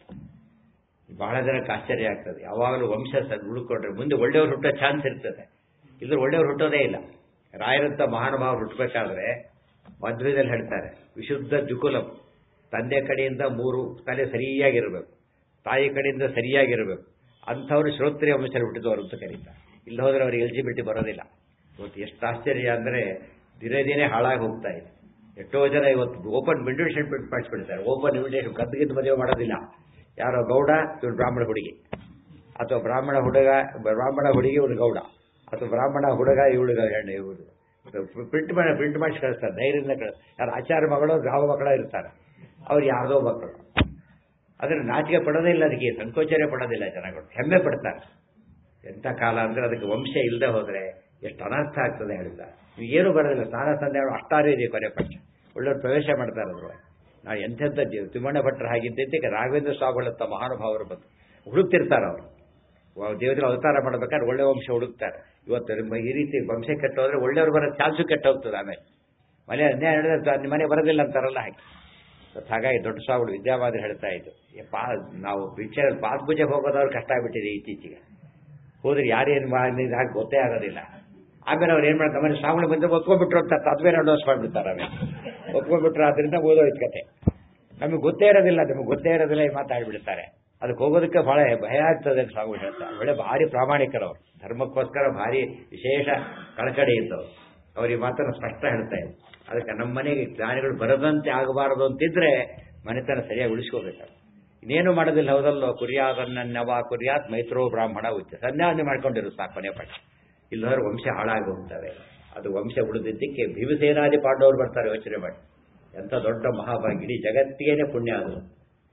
ಬಹಳ ಜನಕ್ಕೆ ಆಶ್ಚರ್ಯ ಆಗ್ತದೆ ಯಾವಾಗಲೂ ವಂಶ ಸರ್ ಉಳ್ಕೊಂಡ್ರೆ ಮುಂದೆ ಒಳ್ಳೆಯವ್ರು ಹುಟ್ಟೋ ಚಾನ್ಸ್ ಇರ್ತದೆ ಇಲ್ಲದ್ರೆ ಒಳ್ಳೆಯವ್ರು ಹುಟ್ಟೋದೇ ಇಲ್ಲ ರಾಯರಂತ ಮಹಾನುಭಾವರು ಹುಟ್ಟಬೇಕಾದ್ರೆ ಮಧ್ವದಲ್ಲಿ ಹೇಳ್ತಾರೆ ವಿಶುದ್ಧ ಜುಕುಲಂ ತಂದೆ ಕಡೆಯಿಂದ ಮೂರು ತಲೆ ಸರಿಯಾಗಿರಬೇಕು ತಾಯಿ ಕಡೆಯಿಂದ ಸರಿಯಾಗಿರಬೇಕು ಅಂಥವ್ರು ಶ್ರೋತ್ರಿಯ ವಂಶದಲ್ಲಿ ಹುಟ್ಟಿದವರು ಅಂತ ಕರೀತಾರೆ ಇಲ್ಲ ಹೋದ್ರೆ ಅವ್ರಿಗೆ ಎಲಿಜಿಬಿಲಿಟಿ ಬರೋದಿಲ್ಲ ಇವತ್ತು ಎಷ್ಟು ಆಶ್ಚರ್ಯ ಅಂದರೆ ದಿನೇ ದಿನೇ ಹಾಳಾಗಿ ಹೋಗ್ತಾ ಇದೆ ಎಷ್ಟೋ ಜನ ಇವತ್ತು ಓಪನ್ ಇನ್ವಿಟೇಷನ್ ಮಾಡಿಸ್ಬಿಡ್ತಾರೆ ಓಪನ್ ಇನ್ವಿಟೇಷನ್ ಗದ್ದಿಗಿದ್ದು ಮದುವೆ ಮಾಡೋದಿಲ್ಲ ಯಾರೋ ಗೌಡ ಇವ್ರು ಬ್ರಾಹ್ಮಣ ಹುಡುಗಿ ಅಥವಾ ಬ್ರಾಹ್ಮಣ ಹುಡುಗ ಬ್ರಾಹ್ಮಣ ಹುಡುಗಿ ಇವಳು ಗೌಡ ಅಥವಾ ಬ್ರಾಹ್ಮಣ ಹುಡುಗ ಇವಳು ಹೆಣ್ಣು ಇವಳು ಪ್ರಿಂಟ್ ಮಾಡಿ ಪ್ರಿಂಟ್ ಮಾಡಿಸಿ ಕಳಿಸ್ತಾರೆ ಧೈರ್ಯದಿಂದ ಕಳಿಸ್ ಯಾರು ಆಚಾರ ಮಗಳು ಗಾವ ಮಕ್ಕಳ ಇರ್ತಾರೆ ಅವ್ರು ಯಾರ್ದೋ ಮಕ್ಕಳು ಅದರ ನಾಚಿಕೆ ಪಡೋದೇ ಇಲ್ಲ ಅದಕ್ಕೆ ಸಂಕೋಚನೆ ಪಡೋದಿಲ್ಲ ಜನಗಳು ಹೆಮ್ಮೆ ಪಡ್ತಾರೆ ಎಂಥ ಕಾಲ ಅಂದರೆ ಅದಕ್ಕೆ ವಂಶ ಇಲ್ಲದೆ ಹೋದರೆ ಎಷ್ಟು ಅನರ್ಥ ಆಗ್ತದೆ ಹೇಳ್ತಾರೆ ನೀವು ಏನು ಬರೋದಿಲ್ಲ ಸ್ನಾನ ಸಂಧ್ಯಾಗಳು ಅಷ್ಟಾರು ಇದೆ ಕೊನೆ ಪಕ್ಷ ಒಳ್ಳೆಯವ್ರು ಪ್ರವೇಶ ಮಾಡ್ತಾರೆ ಅದ್ರೊಳಗೆ ನಾವು ಎಂಥೆಂಥ ಜೀವ ತಿಮ್ಮಣ್ಣ ಭಟ್ರು ಹಾಗಿದ್ದಕ್ಕೆ ರಾಘವೇಂದ್ರ ಸ್ವಾಮಿಗಳಂತ ಮಹಾನುಭಾವರು ಬಂದು ಹುಡುಕ್ತಿರ್ತಾರೆ ಅವರು ದೇವತೆಗಳು ಅವತಾರ ಮಾಡ್ಬೇಕಾದ್ರೆ ಒಳ್ಳೆ ವಂಶ ಹುಡುಕ್ತಾರೆ ಇವತ್ತು ನಿಮ್ಮ ಈ ರೀತಿ ವಂಶ ಕೆಟ್ಟೋದ್ರೆ ಒಳ್ಳೆಯವ್ರು ಬರೋ ಚಾನ್ಸು ಕೆಟ್ಟೋಗ್ತದೆ ಆಮೇಲೆ ಮನೆ ಅನ್ಯಾಯ ನಡೆದ್ರೆ ನಿಮ್ಮ ಮನೆ ಬರೋದಿಲ್ಲ ಅಂತಾರಲ್ಲ ಹಾಗೆ ಇವತ್ತು ಹಾಗಾಗಿ ದೊಡ್ಡ ಸ್ವಾಮಿಗಳು ವಿದ್ಯಾವಾದ್ರೆ ಹೇಳ್ತಾ ಇದ್ದು ಏ ಪಾ ನಾವು ಭಿಕ್ಷೆ ಪಾಸ್ ಪೂಜೆಗೆ ಹೋಗೋದವ್ರು ಕಷ್ಟ ಆಗ್ಬಿಟ್ಟಿದೆ ಇತ್ತೀಚೆಗೆ ಹೋದ್ರೆ ಯಾರೇನು ಮಾಡಿ ಹಾಗೆ ಗೊತ್ತೇ ಆಗೋದಿಲ್ಲ ಆಮೇಲೆ ಅವ್ರು ಏನು ಮಾಡ್ತಾರೆ ಮನೆ ಸ್ವಾಮಿಗಳು ಬಂದು ಒಪ್ಕೊಂಡ್ಬಿಟ್ರು ಅಂತ ಅದುವೇ ಅಡ್ವಾನ್ಸ್ ಮಾಡಿಬಿಡ್ತಾರೆ ಆಮೇಲೆ ಒಪ್ಕೊಂಡ್ಬಿಟ್ರು ಅದರಿಂದ ಓದೋಯ್ತು ಕತೆ ನಮಗೆ ಗೊತ್ತೇ ಇರೋದಿಲ್ಲ ನಮಗೆ ಗೊತ್ತೇ ಇರೋದಿಲ್ಲ ಈ ಮಾತಾಡ್ಬಿಡ್ತಾರೆ ಅದಕ್ಕೆ ಹೋಗೋದಕ್ಕೆ ಬಹಳ ಭಯ ಆಗ್ತದೆ ಅಂತ ಸ್ವಾಮಿಗಳು ಹೇಳ್ತಾರೆ ಒಳ್ಳೆ ಭಾರಿ ಪ್ರಾಮಾಣಿಕರವರು ಧರ್ಮಕ್ಕೋಸ್ಕರ ಭಾರಿ ವಿಶೇಷ ಕಳಕಳಿ ಇದ್ದವರು ಅವ್ರು ಈ ಮಾತನ್ನು ಸ್ಪಷ್ಟ ಹೇಳ್ತಾ ಇದ್ರು ಅದಕ್ಕೆ ನಮ್ಮ ಮನೆಗೆ ಜ್ಞಾನಿಗಳು ಬರದಂತೆ ಆಗಬಾರದು ಅಂತಿದ್ರೆ ಮನೆತನ ಸರಿಯಾಗಿ ಉಳಿಸ್ಕೋಬೇಕಾದ್ರೆ ಇನ್ನೇನು ಮಾಡೋದಿಲ್ಲ ಹೌದಲ್ಲೋ ಕುರಿಯಾದನ್ನವ ಕುರಿಯಾತ್ ಮೈತ್ರೋ ಬ್ರಾಹ್ಮಣ ಉಚ್ಚ ಸಂಧ್ಯಾವಂದನೆ ಮಾಡ್ಕೊಂಡಿರು ಸಾಕು ಕೊನೆ ಪಕ್ಷ ಇಲ್ಲದವ್ರು ವಂಶ ಹಾಳಾಗಿ ಹೋಗ್ತವೆ ಅದು ವಂಶ ಉಳಿದಿದ್ದಕ್ಕೆ ಭೀಮಸೇನಾದಿ ಪಾಂಡವರು ಬರ್ತಾರೆ ಯೋಚನೆ ಮಾಡಿ ಎಂಥ ದೊಡ್ಡ ಮಹಾಭಾಗ್ಯ ಇಡೀ ಜಗತ್ತಿಗೇನೆ ಪುಣ್ಯ ಅದು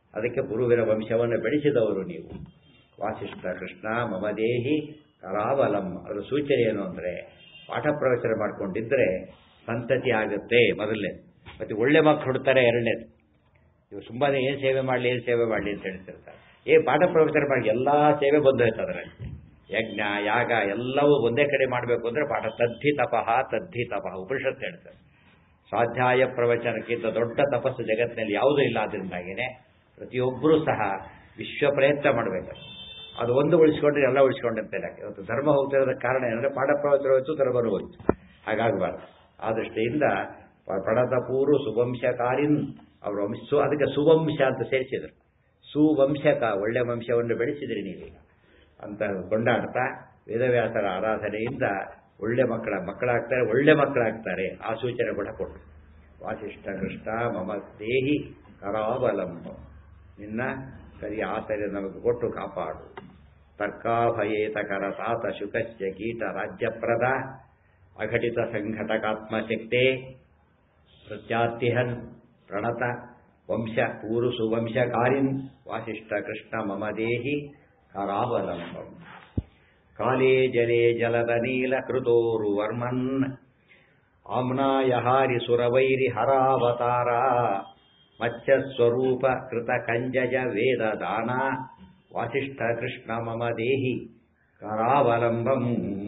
ಅದಕ್ಕೆ ಗುರುವಿನ ವಂಶವನ್ನು ಬೆಳೆಸಿದವರು ನೀವು ವಾಸಿಷ್ಠ ಕೃಷ್ಣ ಮಮದೇಹಿ ಕರಾವಲಂ ಅದರ ಸೂಚನೆ ಏನು ಅಂದರೆ ಪಾಠ ಪ್ರವಚನ ಮಾಡ್ಕೊಂಡಿದ್ರೆ ಸಂತತಿ ಆಗುತ್ತೆ ಮೊದಲನೇ ಮತ್ತೆ ಒಳ್ಳೆ ಮಕ್ಕಳು ಹುಡ್ತಾರೆ ಎರಡನೇದು ಇವು ಸುಮ್ಮನೆ ಏನು ಸೇವೆ ಮಾಡಲಿ ಏನು ಸೇವೆ ಮಾಡಲಿ ಅಂತ ಹೇಳ್ತಿರ್ತಾರೆ ಏ ಪಾಠ ಪ್ರವಚನ ಮಾಡಿ ಎಲ್ಲ ಸೇವೆ ಬಂದು ಹೋಯ್ತು ಅದರಲ್ಲಿ ಯಜ್ಞ ಯಾಗ ಎಲ್ಲವೂ ಒಂದೇ ಕಡೆ ಮಾಡಬೇಕು ಅಂದರೆ ಪಾಠ ತದ್ಧಿ ತಪಃ ತದ್ಧಿ ತಪಃ ಉಪನಿಷತ್ತು ಹೇಳ್ತಾರೆ ಸ್ವಾಧ್ಯಾಯ ಪ್ರವಚನಕ್ಕಿಂತ ದೊಡ್ಡ ತಪಸ್ಸು ಜಗತ್ತಿನಲ್ಲಿ ಯಾವುದೂ ಇಲ್ಲ ಅದರಿಂದಾಗಿನೇ ಪ್ರತಿಯೊಬ್ಬರೂ ಸಹ ವಿಶ್ವ ಪ್ರಯತ್ನ ಮಾಡಬೇಕು ಅದು ಒಂದು ಉಳಿಸ್ಕೊಂಡ್ರೆ ಎಲ್ಲ ಉಳಿಸ್ಕೊಂಡಿರ್ತೇನೆ ಇವತ್ತು ಧರ್ಮ ಹೋಗ್ತಿರೋದಕ್ಕೆ ಕಾರಣ ಏನಂದರೆ ಪಾಠ ಪ್ರವಚನ ಹೋಯ್ತು ಧರ್ಮನೂ ಹೋಯ್ತು ಹಾಗಾಗಬಾರ್ದು ಆ ದೃಷ್ಟಿಯಿಂದ ಪಡದ ಪೂರು ಸುವಂಶಕಾರಿನ್ ಅವರ ವಂಶ ಅದಕ್ಕೆ ಸುವಂಶ ಅಂತ ಸೇರಿಸಿದರು ಸುವಂಶಕ ಒಳ್ಳೆ ವಂಶವನ್ನು ಬೆಳೆಸಿದ್ರಿ ನೀವೀಗ ಅಂತ ಕೊಂಡಾಡ್ತಾ ವೇದವ್ಯಾಸರ ಆರಾಧನೆಯಿಂದ ಒಳ್ಳೆ ಮಕ್ಕಳ ಮಕ್ಕಳಾಗ್ತಾರೆ ಒಳ್ಳೆ ಮಕ್ಕಳಾಗ್ತಾರೆ ಆ ಸೂಚನೆ ಕೂಡ ಕೊಟ್ಟರು ವಾಸಿಷ್ಠ ಕೃಷ್ಣ ಮಮ ದೇಹಿ ಕರಾವಲಂಬ ನಿನ್ನ ಸರಿ ಆಸರೆ ನಮಗೆ ಕೊಟ್ಟು ಕಾಪಾಡು ತರ್ಕಾಭಯೇತಕರ ತಾತ ಶುಕಸ್ಯ ಕೀಟ ರಾಜ್ಯಪ್ರದ ಅಘಟಿತ ಸಂಘಟಕಾತ್ಮಶಕ್ತೆ ಪ್ರತ್ಯಾತಿಹನ್ ಪ್ರಣತ ವಂಶ ಪೂರು ಸುವಂಶಕಾರಿನ್ ವಾಸಿಷ್ಠ ಕೃಷ್ಣ ಮಮ ದೇಹಿ ಕರಾವಲಂಬಂ ಕಾಲೇ ಜಲೇ ಜಲದ ನೀಲ ಕೃತೋರು ವರ್ಮನ್ ಆಮ್ನಾಯ ಹಾರಿ ಸುರವೈರಿ ಹರಾವತಾರ ಮತ್ಸ್ಯಸ್ವರೂಪ ಕೃತ ಕಂಜಜ ವೇದ ದಾನ ವಾಸಿಷ್ಠ ಕೃಷ್ಣ ಮಮ ದೇಹಿ ಕರಾವಲಂಬಂ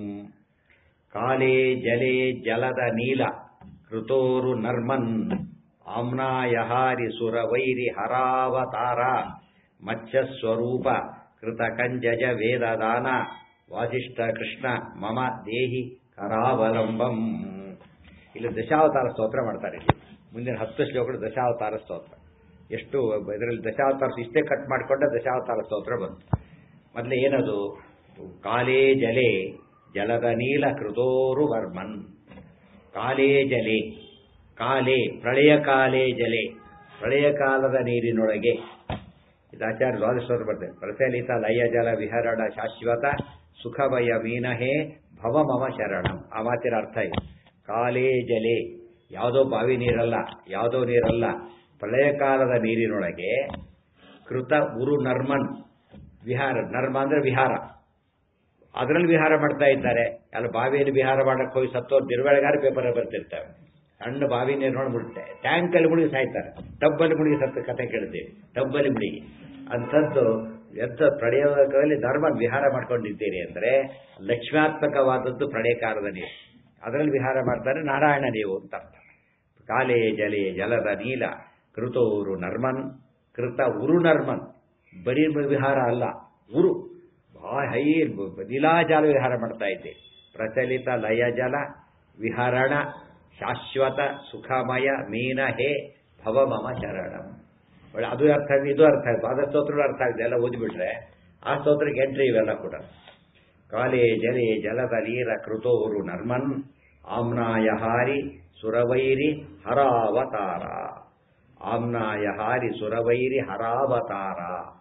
ಕಾಲೇ ಜಲೇ ಜಲದ ನೀಲ ಕೃತೋರು ನರ್ಮನ್ ಆಮ್ನಾಯ ಹಾರಿ ಸುರವೈರಿ ಹರಾವತಾರ ಮತ್ಸ್ಯಸ್ವರೂಪ ಕೃತ ಕಂಜಜ ವೇದ ದಾನ ವಾಸಿಷ್ಠ ಕೃಷ್ಣ ಮಮ ದೇಹಿ ಕರಾವಲಂಬಂ ಇಲ್ಲಿ ದಶಾವತಾರ ಸ್ತೋತ್ರ ಮಾಡ್ತಾರೆ ಇಲ್ಲಿ ಮುಂದಿನ ಹತ್ತು ಶ್ಲೋಕಗಳು ದಶಾವತಾರ ಸ್ತೋತ್ರ ಎಷ್ಟು ಇದರಲ್ಲಿ ದಶಾವತಾರ ಇಷ್ಟೇ ಕಟ್ ಮಾಡಿಕೊಂಡ ದಶಾವತಾರ ಸ್ತೋತ್ರ ಬಂತು ಮೊದಲೇ ಏನದು ಕಾಲೇ ಜಲೆ ಜಲದ ನೀಲ ಕೃತೋರು ವರ್ಮನ್ ಕಾಲೇ ಜಲೆ ಕಾಲೇ ಪ್ರಳಯ ಕಾಲೇ ಜಲೆ ಪ್ರಳಯ ಕಾಲದ ನೀರಿನೊಳಗೆ ಇದು ಆಚಾರ್ಯ ದ್ವಾದಶೋತ್ರ ಬರ್ತದೆ ಪ್ರಚಲಿತ ಲಯ ಜಲ ವಿಹರಣ ಶಾಶ್ವತ ಸುಖಮಯ ಮೀನಹೇ ಭವ ಮಮ ಶರಣಂ ಆ ಮಾತಿನ ಅರ್ಥ ಇದೆ ಕಾಲೇ ಜಲೆ ಯಾವುದೋ ಬಾವಿ ನೀರಲ್ಲ ಯಾವುದೋ ನೀರಲ್ಲ ಪ್ರಳಯ ಕಾಲದ ನೀರಿನೊಳಗೆ ಕೃತ ಉರು ನರ್ಮನ್ ವಿಹಾರ ನರ್ಮ ಅಂದ್ರೆ ವಿಹಾರ ಅದರಲ್ಲಿ ವಿಹಾರ ಮಾಡ್ತಾ ಇದ್ದಾರೆ ಅಲ್ಲಿ ಬಾವಿಯಲ್ಲಿ ವಿಹಾರ ಮಾಡಕ್ಕೆ ಹೋಗಿ ಸತ್ತೋರು ನಿರ್ವಳೆಗಾರ ಪೇಪರ್ ಬರ್ತಿರ್ತವೆ ಸಣ್ಣ ಬಾವಿ ನೀರು ನೋಡ್ಬಿಡುತ್ತೆ ಟ್ಯಾಂಕಲ್ಲಿ ಮುಳುಗಿ ಸಾಯ್ತಾರೆ ಟಬ್ಬಲ್ಲಿ ಮುಳುಗಿ ಸತ್ತ ಕತೆ ಕೇಳ್ತೀವಿ ಟಬ್ಬಲ್ಲಿ ಮುಳುಗಿ ಅಂಥದ್ದು ಎಂಥ ಪ್ರಳಯದಲ್ಲಿ ಧರ್ಮ ವಿಹಾರ ಮಾಡ್ಕೊಂಡಿದ್ದೀರಿ ಅಂದರೆ ಲಕ್ಷ್ಮ್ಯಾತ್ಮಕವಾದದ್ದು ಪ್ರಳಯಕಾಲದ ನೀರು ಅದರಲ್ಲಿ ವಿಹಾರ ಮಾಡ್ತಾರೆ ನಾರಾಯಣ ನೀವು ಅಂತ ಅರ್ಥ ಕಾಲೇ ಜಲೆ ಜಲದ ನೀಲ ಕೃತೋರು ನರ್ಮನ್ ಕೃತ ಉರು ನರ್ಮನ್ ಬರೀ ವಿಹಾರ ಅಲ್ಲ ಉರು ಬಹಳ ಹೈ ನೀಲಾಜಲ ವಿಹಾರ ಮಾಡ್ತಾ ಇದ್ದೆ ಪ್ರಚಲಿತ ಲಯ ಜಲ ವಿಹರಣ ಶಾಶ್ವತ ಸುಖಮಯ ಮೀನ ಹೇ ಭವ ಮಮ ಶರಣಂ ಒಳ್ಳೆ ಅದು ಅರ್ಥ ಆಗಿದೆ ಇದು ಅರ್ಥ ಆಯ್ತು ಅದ ಸ್ತೋತ್ರ ಅರ್ಥ ಆಗಿದೆ ಎಲ್ಲ ಓದಿಬಿಟ್ರೆ ಆ ಸ್ತೋತ್ರಕ್ಕೆ ಎಂಟ್ರಿ ಇವೆಲ್ಲ ಕೂಡ ಕಾಲೇ ಜಲೆ ಜಲದ ನೀರ ಕೃತೋರು ನರ್ಮನ್ ಆಮ್ನಾಯ ಹಾರಿ ಸುರವೈರಿ ಹರಾವತಾರ ಆಮ್ನಾಯ ಹಾರಿ ಸುರವೈರಿ ಹರಾವತಾರ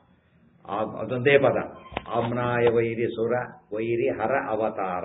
ಅದೊಂದೇ ಪದ ಆಮ್ನಾಯ ವೈರಿ ಸುರ ವೈರಿ ಹರ ಅವತಾರ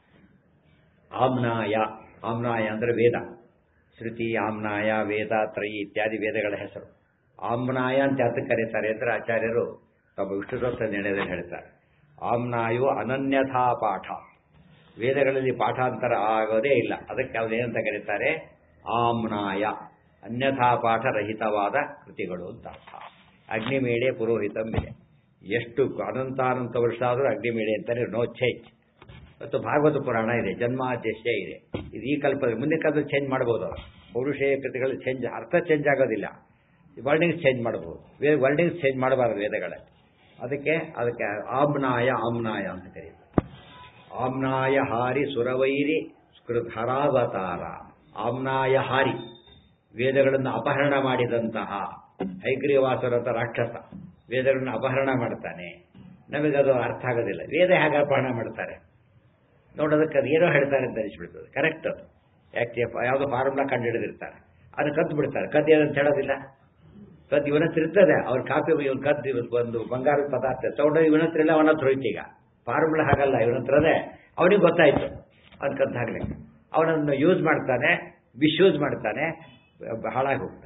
ಆಮ್ನಾಯ ಆಮ್ನಾಯ ಅಂದರೆ ವೇದ ಶ್ರುತಿ ಆಮ್ನಾಯ ವೇದ ತ್ರಯಿ ಇತ್ಯಾದಿ ವೇದಗಳ ಹೆಸರು ಆಮ್ನಾಯ ಅಂತ ಯಾತಕ್ಕೆ ಕರೀತಾರೆ ಅಂದರೆ ಆಚಾರ್ಯರು ತಮ್ಮ ವಿಷ್ಣುದತ್ತ ನಿರ್ಣಯದಲ್ಲಿ ಹೇಳ್ತಾರೆ ಆಮ್ನಾಯು ಅನನ್ಯಥಾ ಪಾಠ ವೇದಗಳಲ್ಲಿ ಪಾಠಾಂತರ ಆಗೋದೇ ಇಲ್ಲ ಅದಕ್ಕೆ ಅವನೇನಂತ ಕರೀತಾರೆ ಆಮ್ನಾಯ ಅನ್ಯಥಾ ಪಾಠ ರಹಿತವಾದ ಕೃತಿಗಳು ಅಂತ ಅರ್ಥ ಅಗ್ನಿಮೇಳೆ ಪುರೋಹಿತಂ ಇದೆ ಎಷ್ಟು ಅನಂತಾನಂತ ವರ್ಷ ಆದರೂ ಅಗ್ನಿಮೇಳೆ ಅಂತಾರೆ ನೋ ಚೇಂಜ್ ಮತ್ತು ಭಾಗವತ ಪುರಾಣ ಇದೆ ಜನ್ಮಾದ್ಯಶ್ಯ ಇದೆ ಇದು ಈ ಕಲ್ಪನೆ ಮುಂದೆ ಕಾಲದಲ್ಲಿ ಚೇಂಜ್ ಮಾಡ್ಬೋದು ಅವರು ಪೌರುಷೇಯ ಕೃತಿಗಳು ಚೇಂಜ್ ಅರ್ಥ ಚೇಂಜ್ ಆಗೋದಿಲ್ಲ ವರ್ಡಿಂಗ್ಸ್ ಚೇಂಜ್ ಮಾಡ್ಬೋದು ವೇ ವರ್ಡಿಂಗ್ಸ್ ಚೇಂಜ್ ಮಾಡಬಾರದು ವೇದಗಳಲ್ಲಿ ಅದಕ್ಕೆ ಅದಕ್ಕೆ ಆಮ್ನಾಯ ಆಮ್ನಾಯ ಅಂತ ಕರೀತಾರೆ ಆಮ್ನಾಯ ಹಾರಿ ಸುರವೈರಿ ಹರಾವತಾರ ಆಮ್ನಾಯ ಹಾರಿ ವೇದಗಳನ್ನು ಅಪಹರಣ ಮಾಡಿದಂತಹ ಹೈಗ್ರೀವಾಸುರತ ರಾಕ್ಷಸ ವೇದಗಳನ್ನು ಅಪಹರಣ ಮಾಡ್ತಾನೆ ನಮಗದು ಅರ್ಥ ಆಗೋದಿಲ್ಲ ವೇದ ಹೇಗೆ ಅಪಹರಣ ಮಾಡ್ತಾರೆ ನೋಡೋದಕ್ಕೆ ಅದು ಏನೋ ಹೇಳ್ತಾರೆ ಅಂತ ಅನಿಸ್ಬಿಡ್ತದೆ ಕರೆಕ್ಟ್ ಅದು ಯಾಕೆ ಯಾವುದೋ ಫಾರ್ಮುಲಾ ಕಂಡು ಹಿಡಿದಿರ್ತಾರೆ ಅದು ಕದ್ದು ಬಿಡ್ತಾರೆ ಕದ್ದು ಏನಂತ ಹೇಳೋದಿಲ್ಲ ಕದ್ದು ಇವನ ಹತ್ರ ಇರ್ತದೆ ಅವ್ರ ಕಾಪಿ ಇವನ್ ಕದ್ದು ಇವತ್ತು ಒಂದು ಬಂಗಾರದ ಪದಾರ್ಥ ತಗೊಂಡೋಗಿ ಇವನ ಹತ್ರ ಇಲ್ಲ ಅವನ ಹತ್ರ ಹೋಯ್ತು ಈಗ ಫಾರ್ಮುಲಾ ಹಾಗಲ್ಲ ಇವನ ಹತ್ರದೇ ಅವನಿಗೆ ಗೊತ್ತಾಯ್ತು ಅದು ಕದ್ದು ಹಾಕ್ಲಿಕ್ಕೆ ಅವನನ್ನು ಯೂಸ್ ಮಾಡ್ತಾನೆ ಮಿಸ್ಯೂಸ್ ಮಾಡ್ತಾನೆ ಹಾಳಾಗಿ ಹೋಗ್ತಾನೆ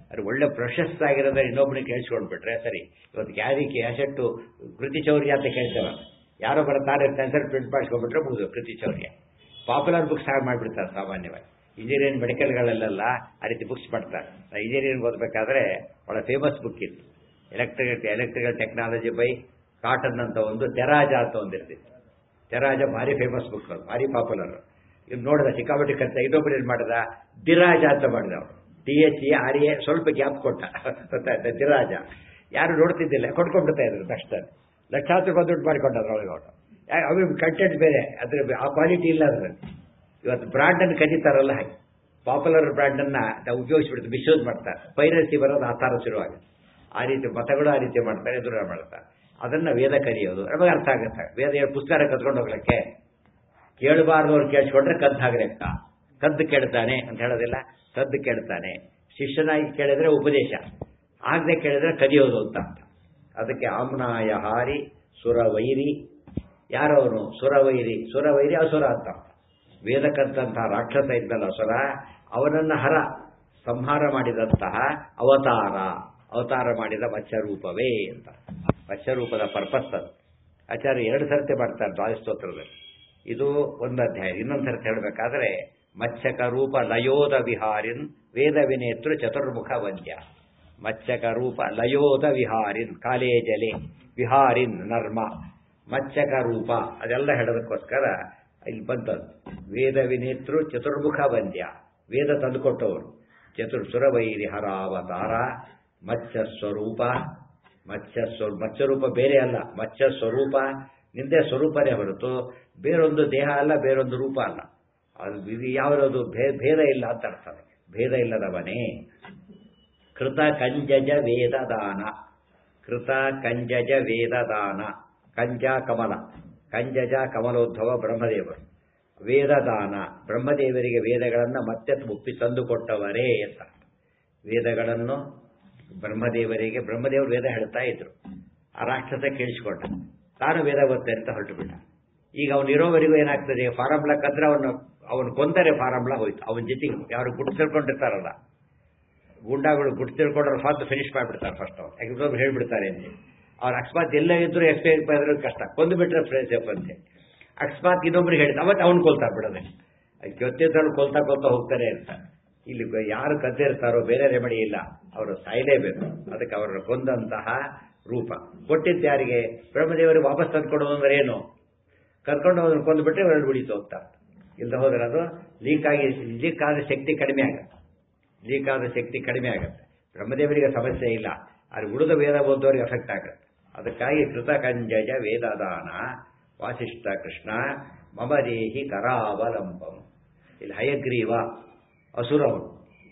ಅದು ಒಳ್ಳೆ ಪ್ರಶಸ್ತ ಆಗಿರೋದ್ರೆ ಇನ್ನೊಬ್ಬನಿಗೆ ಕೇಳಿಸ್ಕೊಂಡ್ಬಿಟ್ರೆ ಸರಿ ಇವತ್ತು ಕ್ಯಾರಿ ಕ್ಯಾಸೆಟ್ಟು ಕೃತಿ ಚೌರ್ಯ ಅಂತ ಕೇಳ್ತೇವೆ ಯಾರೋ ಬರ್ತಾರೆ ಕ್ಯಾನ್ಸರ್ ಪ್ರಿಂಟ್ ಮಾಡಿಸ್ಕೊಂಡ್ಬಿಟ್ರೆ ಮುಗಿದು ಕೃತಿ ಚೌರ್ಯ ಪಾಪ್ಯುಲರ್ ಬುಕ್ಸ್ ಹಾಗೆ ಮಾಡಿಬಿಡ್ತಾರೆ ಸಾಮಾನ್ಯವಾಗಿ ಇಂಜಿನಿಯರಿಂಗ್ ಮೆಡಿಕಲ್ಗಳಲ್ಲೆಲ್ಲ ಆ ರೀತಿ ಬುಕ್ಸ್ ಮಾಡ್ತಾರೆ ಇಂಜಿನಿಯರಿಂಗ್ ಓದಬೇಕಾದ್ರೆ ಒಳ್ಳೆ ಫೇಮಸ್ ಬುಕ್ ಇತ್ತು electric electrical technology by Cotton ಅಂತ ಒಂದು ತೆರಾಜ ಅಂತ ಒಂದಿರ್ತಿತ್ತು ತೆರಾಜ ಭಾರಿ ಫೇಮಸ್ ಬುಕ್ ಅದು ಭಾರಿ ಪಾಪ್ಯುಲರ್ ಇದು ನೋಡಿದ ಸಿಕ್ಕಾಪಟ್ಟೆ ಖರ್ಚು ಇನ್ನೊಬ್ಬರು ಏನು ಮಾಡಿದ ದಿರಾಜ ಅಂತ ಮಾಡಿದ ಅವನು T H E R A ಸ್ವಲ್ಪ ಗ್ಯಾಪ್ ಕೊಟ್ಟ ಗೊತ್ತಾಯ್ತಾ ದಿರಾಜ ಯಾರು ನೋಡ್ತಿದ್ದಿಲ್ಲ ಕೊಟ್ಕೊಂಡ್ಬಿಡ್ತಾ ಇದ್ರು ತಕ್ಷಣ ಲಕ್ಷಾಂತರ ರೂಪಾಯಿ ದುಡ್ಡು ಮಾಡಿಕೊಂಡ್ರು ಅವಳಿಗೆ ಅವನು ಅವ್ರಿಗೆ ಕಂಟೆಂಟ್ ಬೇರೆ ಅದ್ರ ಆ ಕ್ವಾಲಿಟಿ ಇಲ್ಲ ಅದರಲ್ಲಿ ಇವತ್ತು ಬ್ರ್ಯಾಂಡನ್ನು ಕದೀತಾರಲ್ಲ ಹಾಗೆ ಪಾಪ್ಯುಲರ್ ಬ್ರ್ಯಾಂಡನ್ನು ನಾವು ಉಪಯೋಗಿಸ್ಬಿಡ್ತೀವಿ ಮಿಸ್ಯೂಸ್ ಮಾಡ್ತಾರೆ ಪೈರಸಿ ಬರೋದು ಆ ಥರ ಶುರುವಾಗುತ್ತೆ ಆ ರೀತಿ ಮತಗಳು ಆ ರೀತಿ ಮಾಡ್ತಾರೆ ಎದುರು ಮಾಡ್ತಾರೆ ಅದನ್ನು ವೇದ ಕಲಿಯೋದು ನಮಗೆ ಅರ್ಥ ಆಗುತ್ತೆ ವೇದ ಹೇಳಿ ಪುಸ್ತಕ ಕತ್ಕೊಂಡು ಹೋಗ್ಲಿಕ್ಕೆ ಕೇಳಬಾರ್ದವ್ರು ಕೇಳಿಸ್ಕೊಂಡ್ರೆ ಕದ್ದು ಹಾಗ್ಲೆಕ್ಕ ಕದ್ದು ಕೇಳ್ತಾನೆ ಅಂತ ಹೇಳೋದಿಲ್ಲ ಕದ್ದು ಕೇಳ್ತಾನೆ ಶಿಷ್ಯನಾಗಿ ಕೇಳಿದ್ರೆ ಉಪದೇಶ ಆಗದೆ ಕೇಳಿದ್ರೆ ಕದಿಯೋದು ಅಂತ ಅರ್ಥ ಅದಕ್ಕೆ ಆಮ್ನಾಯ ಹಾರಿ ಸುರವೈರಿ ಯಾರವನು ಸುರವೈರಿ ಸುರವೈರಿ ಅಸುರ ಅಂತ ವೇದಕ್ಕಂತಹ ರಾಕ್ಷಸ ಇದ್ದಲ್ಲ ಅಸುರ ಅವನನ್ನ ಹರ ಸಂಹಾರ ಮಾಡಿದಂತಹ ಅವತಾರ ಅವತಾರ ಮಾಡಿದ ಮತ್ಸ್ಯರೂಪವೇ ಅಂತ ಮತ್ಸ್ಯರೂಪದ ಪರ್ಪಸ್ ಅದು ಆಚಾರ್ಯ ಎರಡು ಸರ್ತಿ ಮಾಡ್ತಾರೆ ದ್ವಾದಸ್ತೋತ್ರದಲ್ಲಿ ಇದು ಒಂದು ಅಧ್ಯಾಯ ಇನ್ನೊಂದು ಸರ್ತಿ ಹೇಳಬೇಕಾದ್ರೆ ಮತ್ಸ್ಯಕ ರೂಪ ಲಯೋದ ವಿಹಾರಿನ್ ವೇದ ವಿನೇತೃ ಚತುರ್ಮುಖ ವಂದ್ಯ ಮತ್ಸ್ಯಕ ರೂಪ ಲಯೋದ ವಿಹಾರಿನ್ ಕಾಲೇ ಜಲೆ ವಿಹಾರಿನ್ ನರ್ಮ ಮತ್ಸ್ಯಕ ರೂಪ ಅದೆಲ್ಲ ಹೇಳೋದಕ್ಕೋಸ್ಕರ ಇಲ್ಲಿ ಬಂತದ್ದು ವೇದ ವಿನೇತೃ ಚತುರ್ಮುಖ ವಂದ್ಯ ವೇದ ತಂದುಕೊಟ್ಟವರು ಚತುರ್ ಸುರವೈರಿ ಹರಾವತಾರ ಮತ್ಸ್ಯ ಸ್ವರೂಪ ಮತ್ಸ್ಯ ಸ್ವ ಮತ್ಸ್ಯರೂಪ ಬೇರೆ ಅಲ್ಲ ಮತ್ಸ್ಯ ಸ್ವರೂಪ ನಿಂದೆ ಸ್ವರೂಪನೇ ಹೊರತು ಬೇರೊಂದು ದೇಹ ಅಲ್ಲ ಬೇರೊಂದು ರೂಪ ಅಲ್ಲ ಅದು ಇದು ಯಾವ್ದು ಭೇದ ಇಲ್ಲ ಅಂತ ಅರ್ಥ ಭೇದ ಇಲ್ಲದವನೇ ಕೃತ ಕಂಜಜ ವೇದದಾನ ಕೃತ ಕಂಜಜ ವೇದದಾನ ಕಂಜ ಕಮಲ ಕಂಜಜ ಕಮಲೋದ್ಭವ ಬ್ರಹ್ಮದೇವರು ವೇದದಾನ ಬ್ರಹ್ಮದೇವರಿಗೆ ವೇದಗಳನ್ನು ಮತ್ತೆ ಮುಪ್ಪಿ ತಂದುಕೊಟ್ಟವರೇ ಅಂತ ವೇದಗಳನ್ನು ಬ್ರಹ್ಮದೇವರಿಗೆ ಬ್ರಹ್ಮದೇವರು ವೇದ ಹೇಳ್ತಾ ಇದ್ರು ಆ ರಾಕ್ಷಸ ಕೇಳಿಸ್ಕೊಂಡ ತಾನು ವೇದ ಗೊತ್ತೆ ಅಂತ ಹೊರಟು ಬಿಟ್ಟ ಈಗ ಅವನು ಇರೋವರೆಗೂ ಏನಾಗ್ತದೆ ಫಾರಂಬ್ಲ ಕದ್ರೆ ಅವನು ಅವನು ಕೊಂದರೆ ಫಾರಂಬ್ಲ ಹೋಯ್ತು ಅವನ ಜೊತೆಗೆ ಯಾರು ಗುಟ್ಟು ತಿಳ್ಕೊಂಡಿರ್ತಾರಲ್ಲ ಗುಂಡಾಗಳು ಗುಟ್ಟು ತಿಳ್ಕೊಂಡ್ರೆ ಫಾಸ್ಟ್ ಫಿನಿಶ್ ಮಾಡಿಬಿಡ್ತಾರೆ ಫಸ್ಟ್ ಅವ್ರು ಎಕ್ಸಾಮ್ ಹೇಳ್ಬಿಡ್ತಾರೆ ಅಂತ ಅವ್ರು ಅಕಸ್ಮಾತ್ ಎಲ್ಲ ಇದ್ರು ಎಕ್ಸ್ಪೈರ್ ಮಾಡಿದ್ರೆ ಕಷ್ಟ ಕೊಂದು ಬಿಟ್ರೆ ಫ್ರೆಂಡ್ಶಿಪ್ ಅಂತೆ ಅಕಸ್ಮಾತ್ ಇನ್ನೊಬ್ರಿಗೆ ಹೇಳಿದ ಅವತ್ತು ಅವ್ನು ಕೊಲ್ತಾ ಬಿಡೋದೆ ಜೊತೆದವ್ರು ಕೊಲ್ತಾ ಕೊಲ್ತಾ ಹೋಗ್ತಾರೆ ಅಂತ ಇಲ್ಲಿ ಯಾರು ಕದ್ದಿರ್ತಾರೋ ಬೇರೆ ರೆಮಿಡಿ ಇಲ್ಲ ಅವರು ಸಾಯಲೇಬೇಕು ಅದಕ್ಕೆ ಅವರನ್ನು ಕೊಂದಂತಹ ರೂಪ ಕೊಟ್ಟಿದ್ದು ಯಾರಿಗೆ ಬ್ರಹ್ಮದೇವರಿಗೆ ವಾಪಸ್ ತಂದ್ಕೊಡೋದು ಅಂದ್ರೆ ಏನು ಕರ್ಕೊಂಡು ಹೋದ್ರೆ ಕೊಂದುಬಿಟ್ರೆ ಎರಡು ಉಳಿತು ಹೋಗ್ತಾರೆ ಇಲ್ಲದೆ ಹೋದ್ರೆ ಅದು ಲೀಕ್ ಆಗಿ ಲೀಕ್ ಆದ ಶಕ್ತಿ ಕಡಿಮೆ ಆಗುತ್ತೆ ಲೀಕ್ ಆದ ಶಕ್ತಿ ಕಡಿಮೆ ಆಗುತ್ತೆ ಬ್ರಹ್ಮದೇವರಿಗೆ ಸಮಸ್ಯೆ ಇಲ್ಲ ಆದರೆ ಉಳಿದ ವೇದ ಓದೋರಿಗೆ ಎಫೆಕ್ಟ್ ಆಗುತ್ತೆ ಅದಕ್ಕಾಗಿ ಕೃತಕಂಜಜ ವೇದದಾನ ವಾಸಿಷ್ಠ ಕೃಷ್ಣ ಮಮದೇಹಿ ಕರಾವಲಂಬಂ ಇಲ್ಲಿ ಹಯಗ್ರೀವ ಅಸುರವನು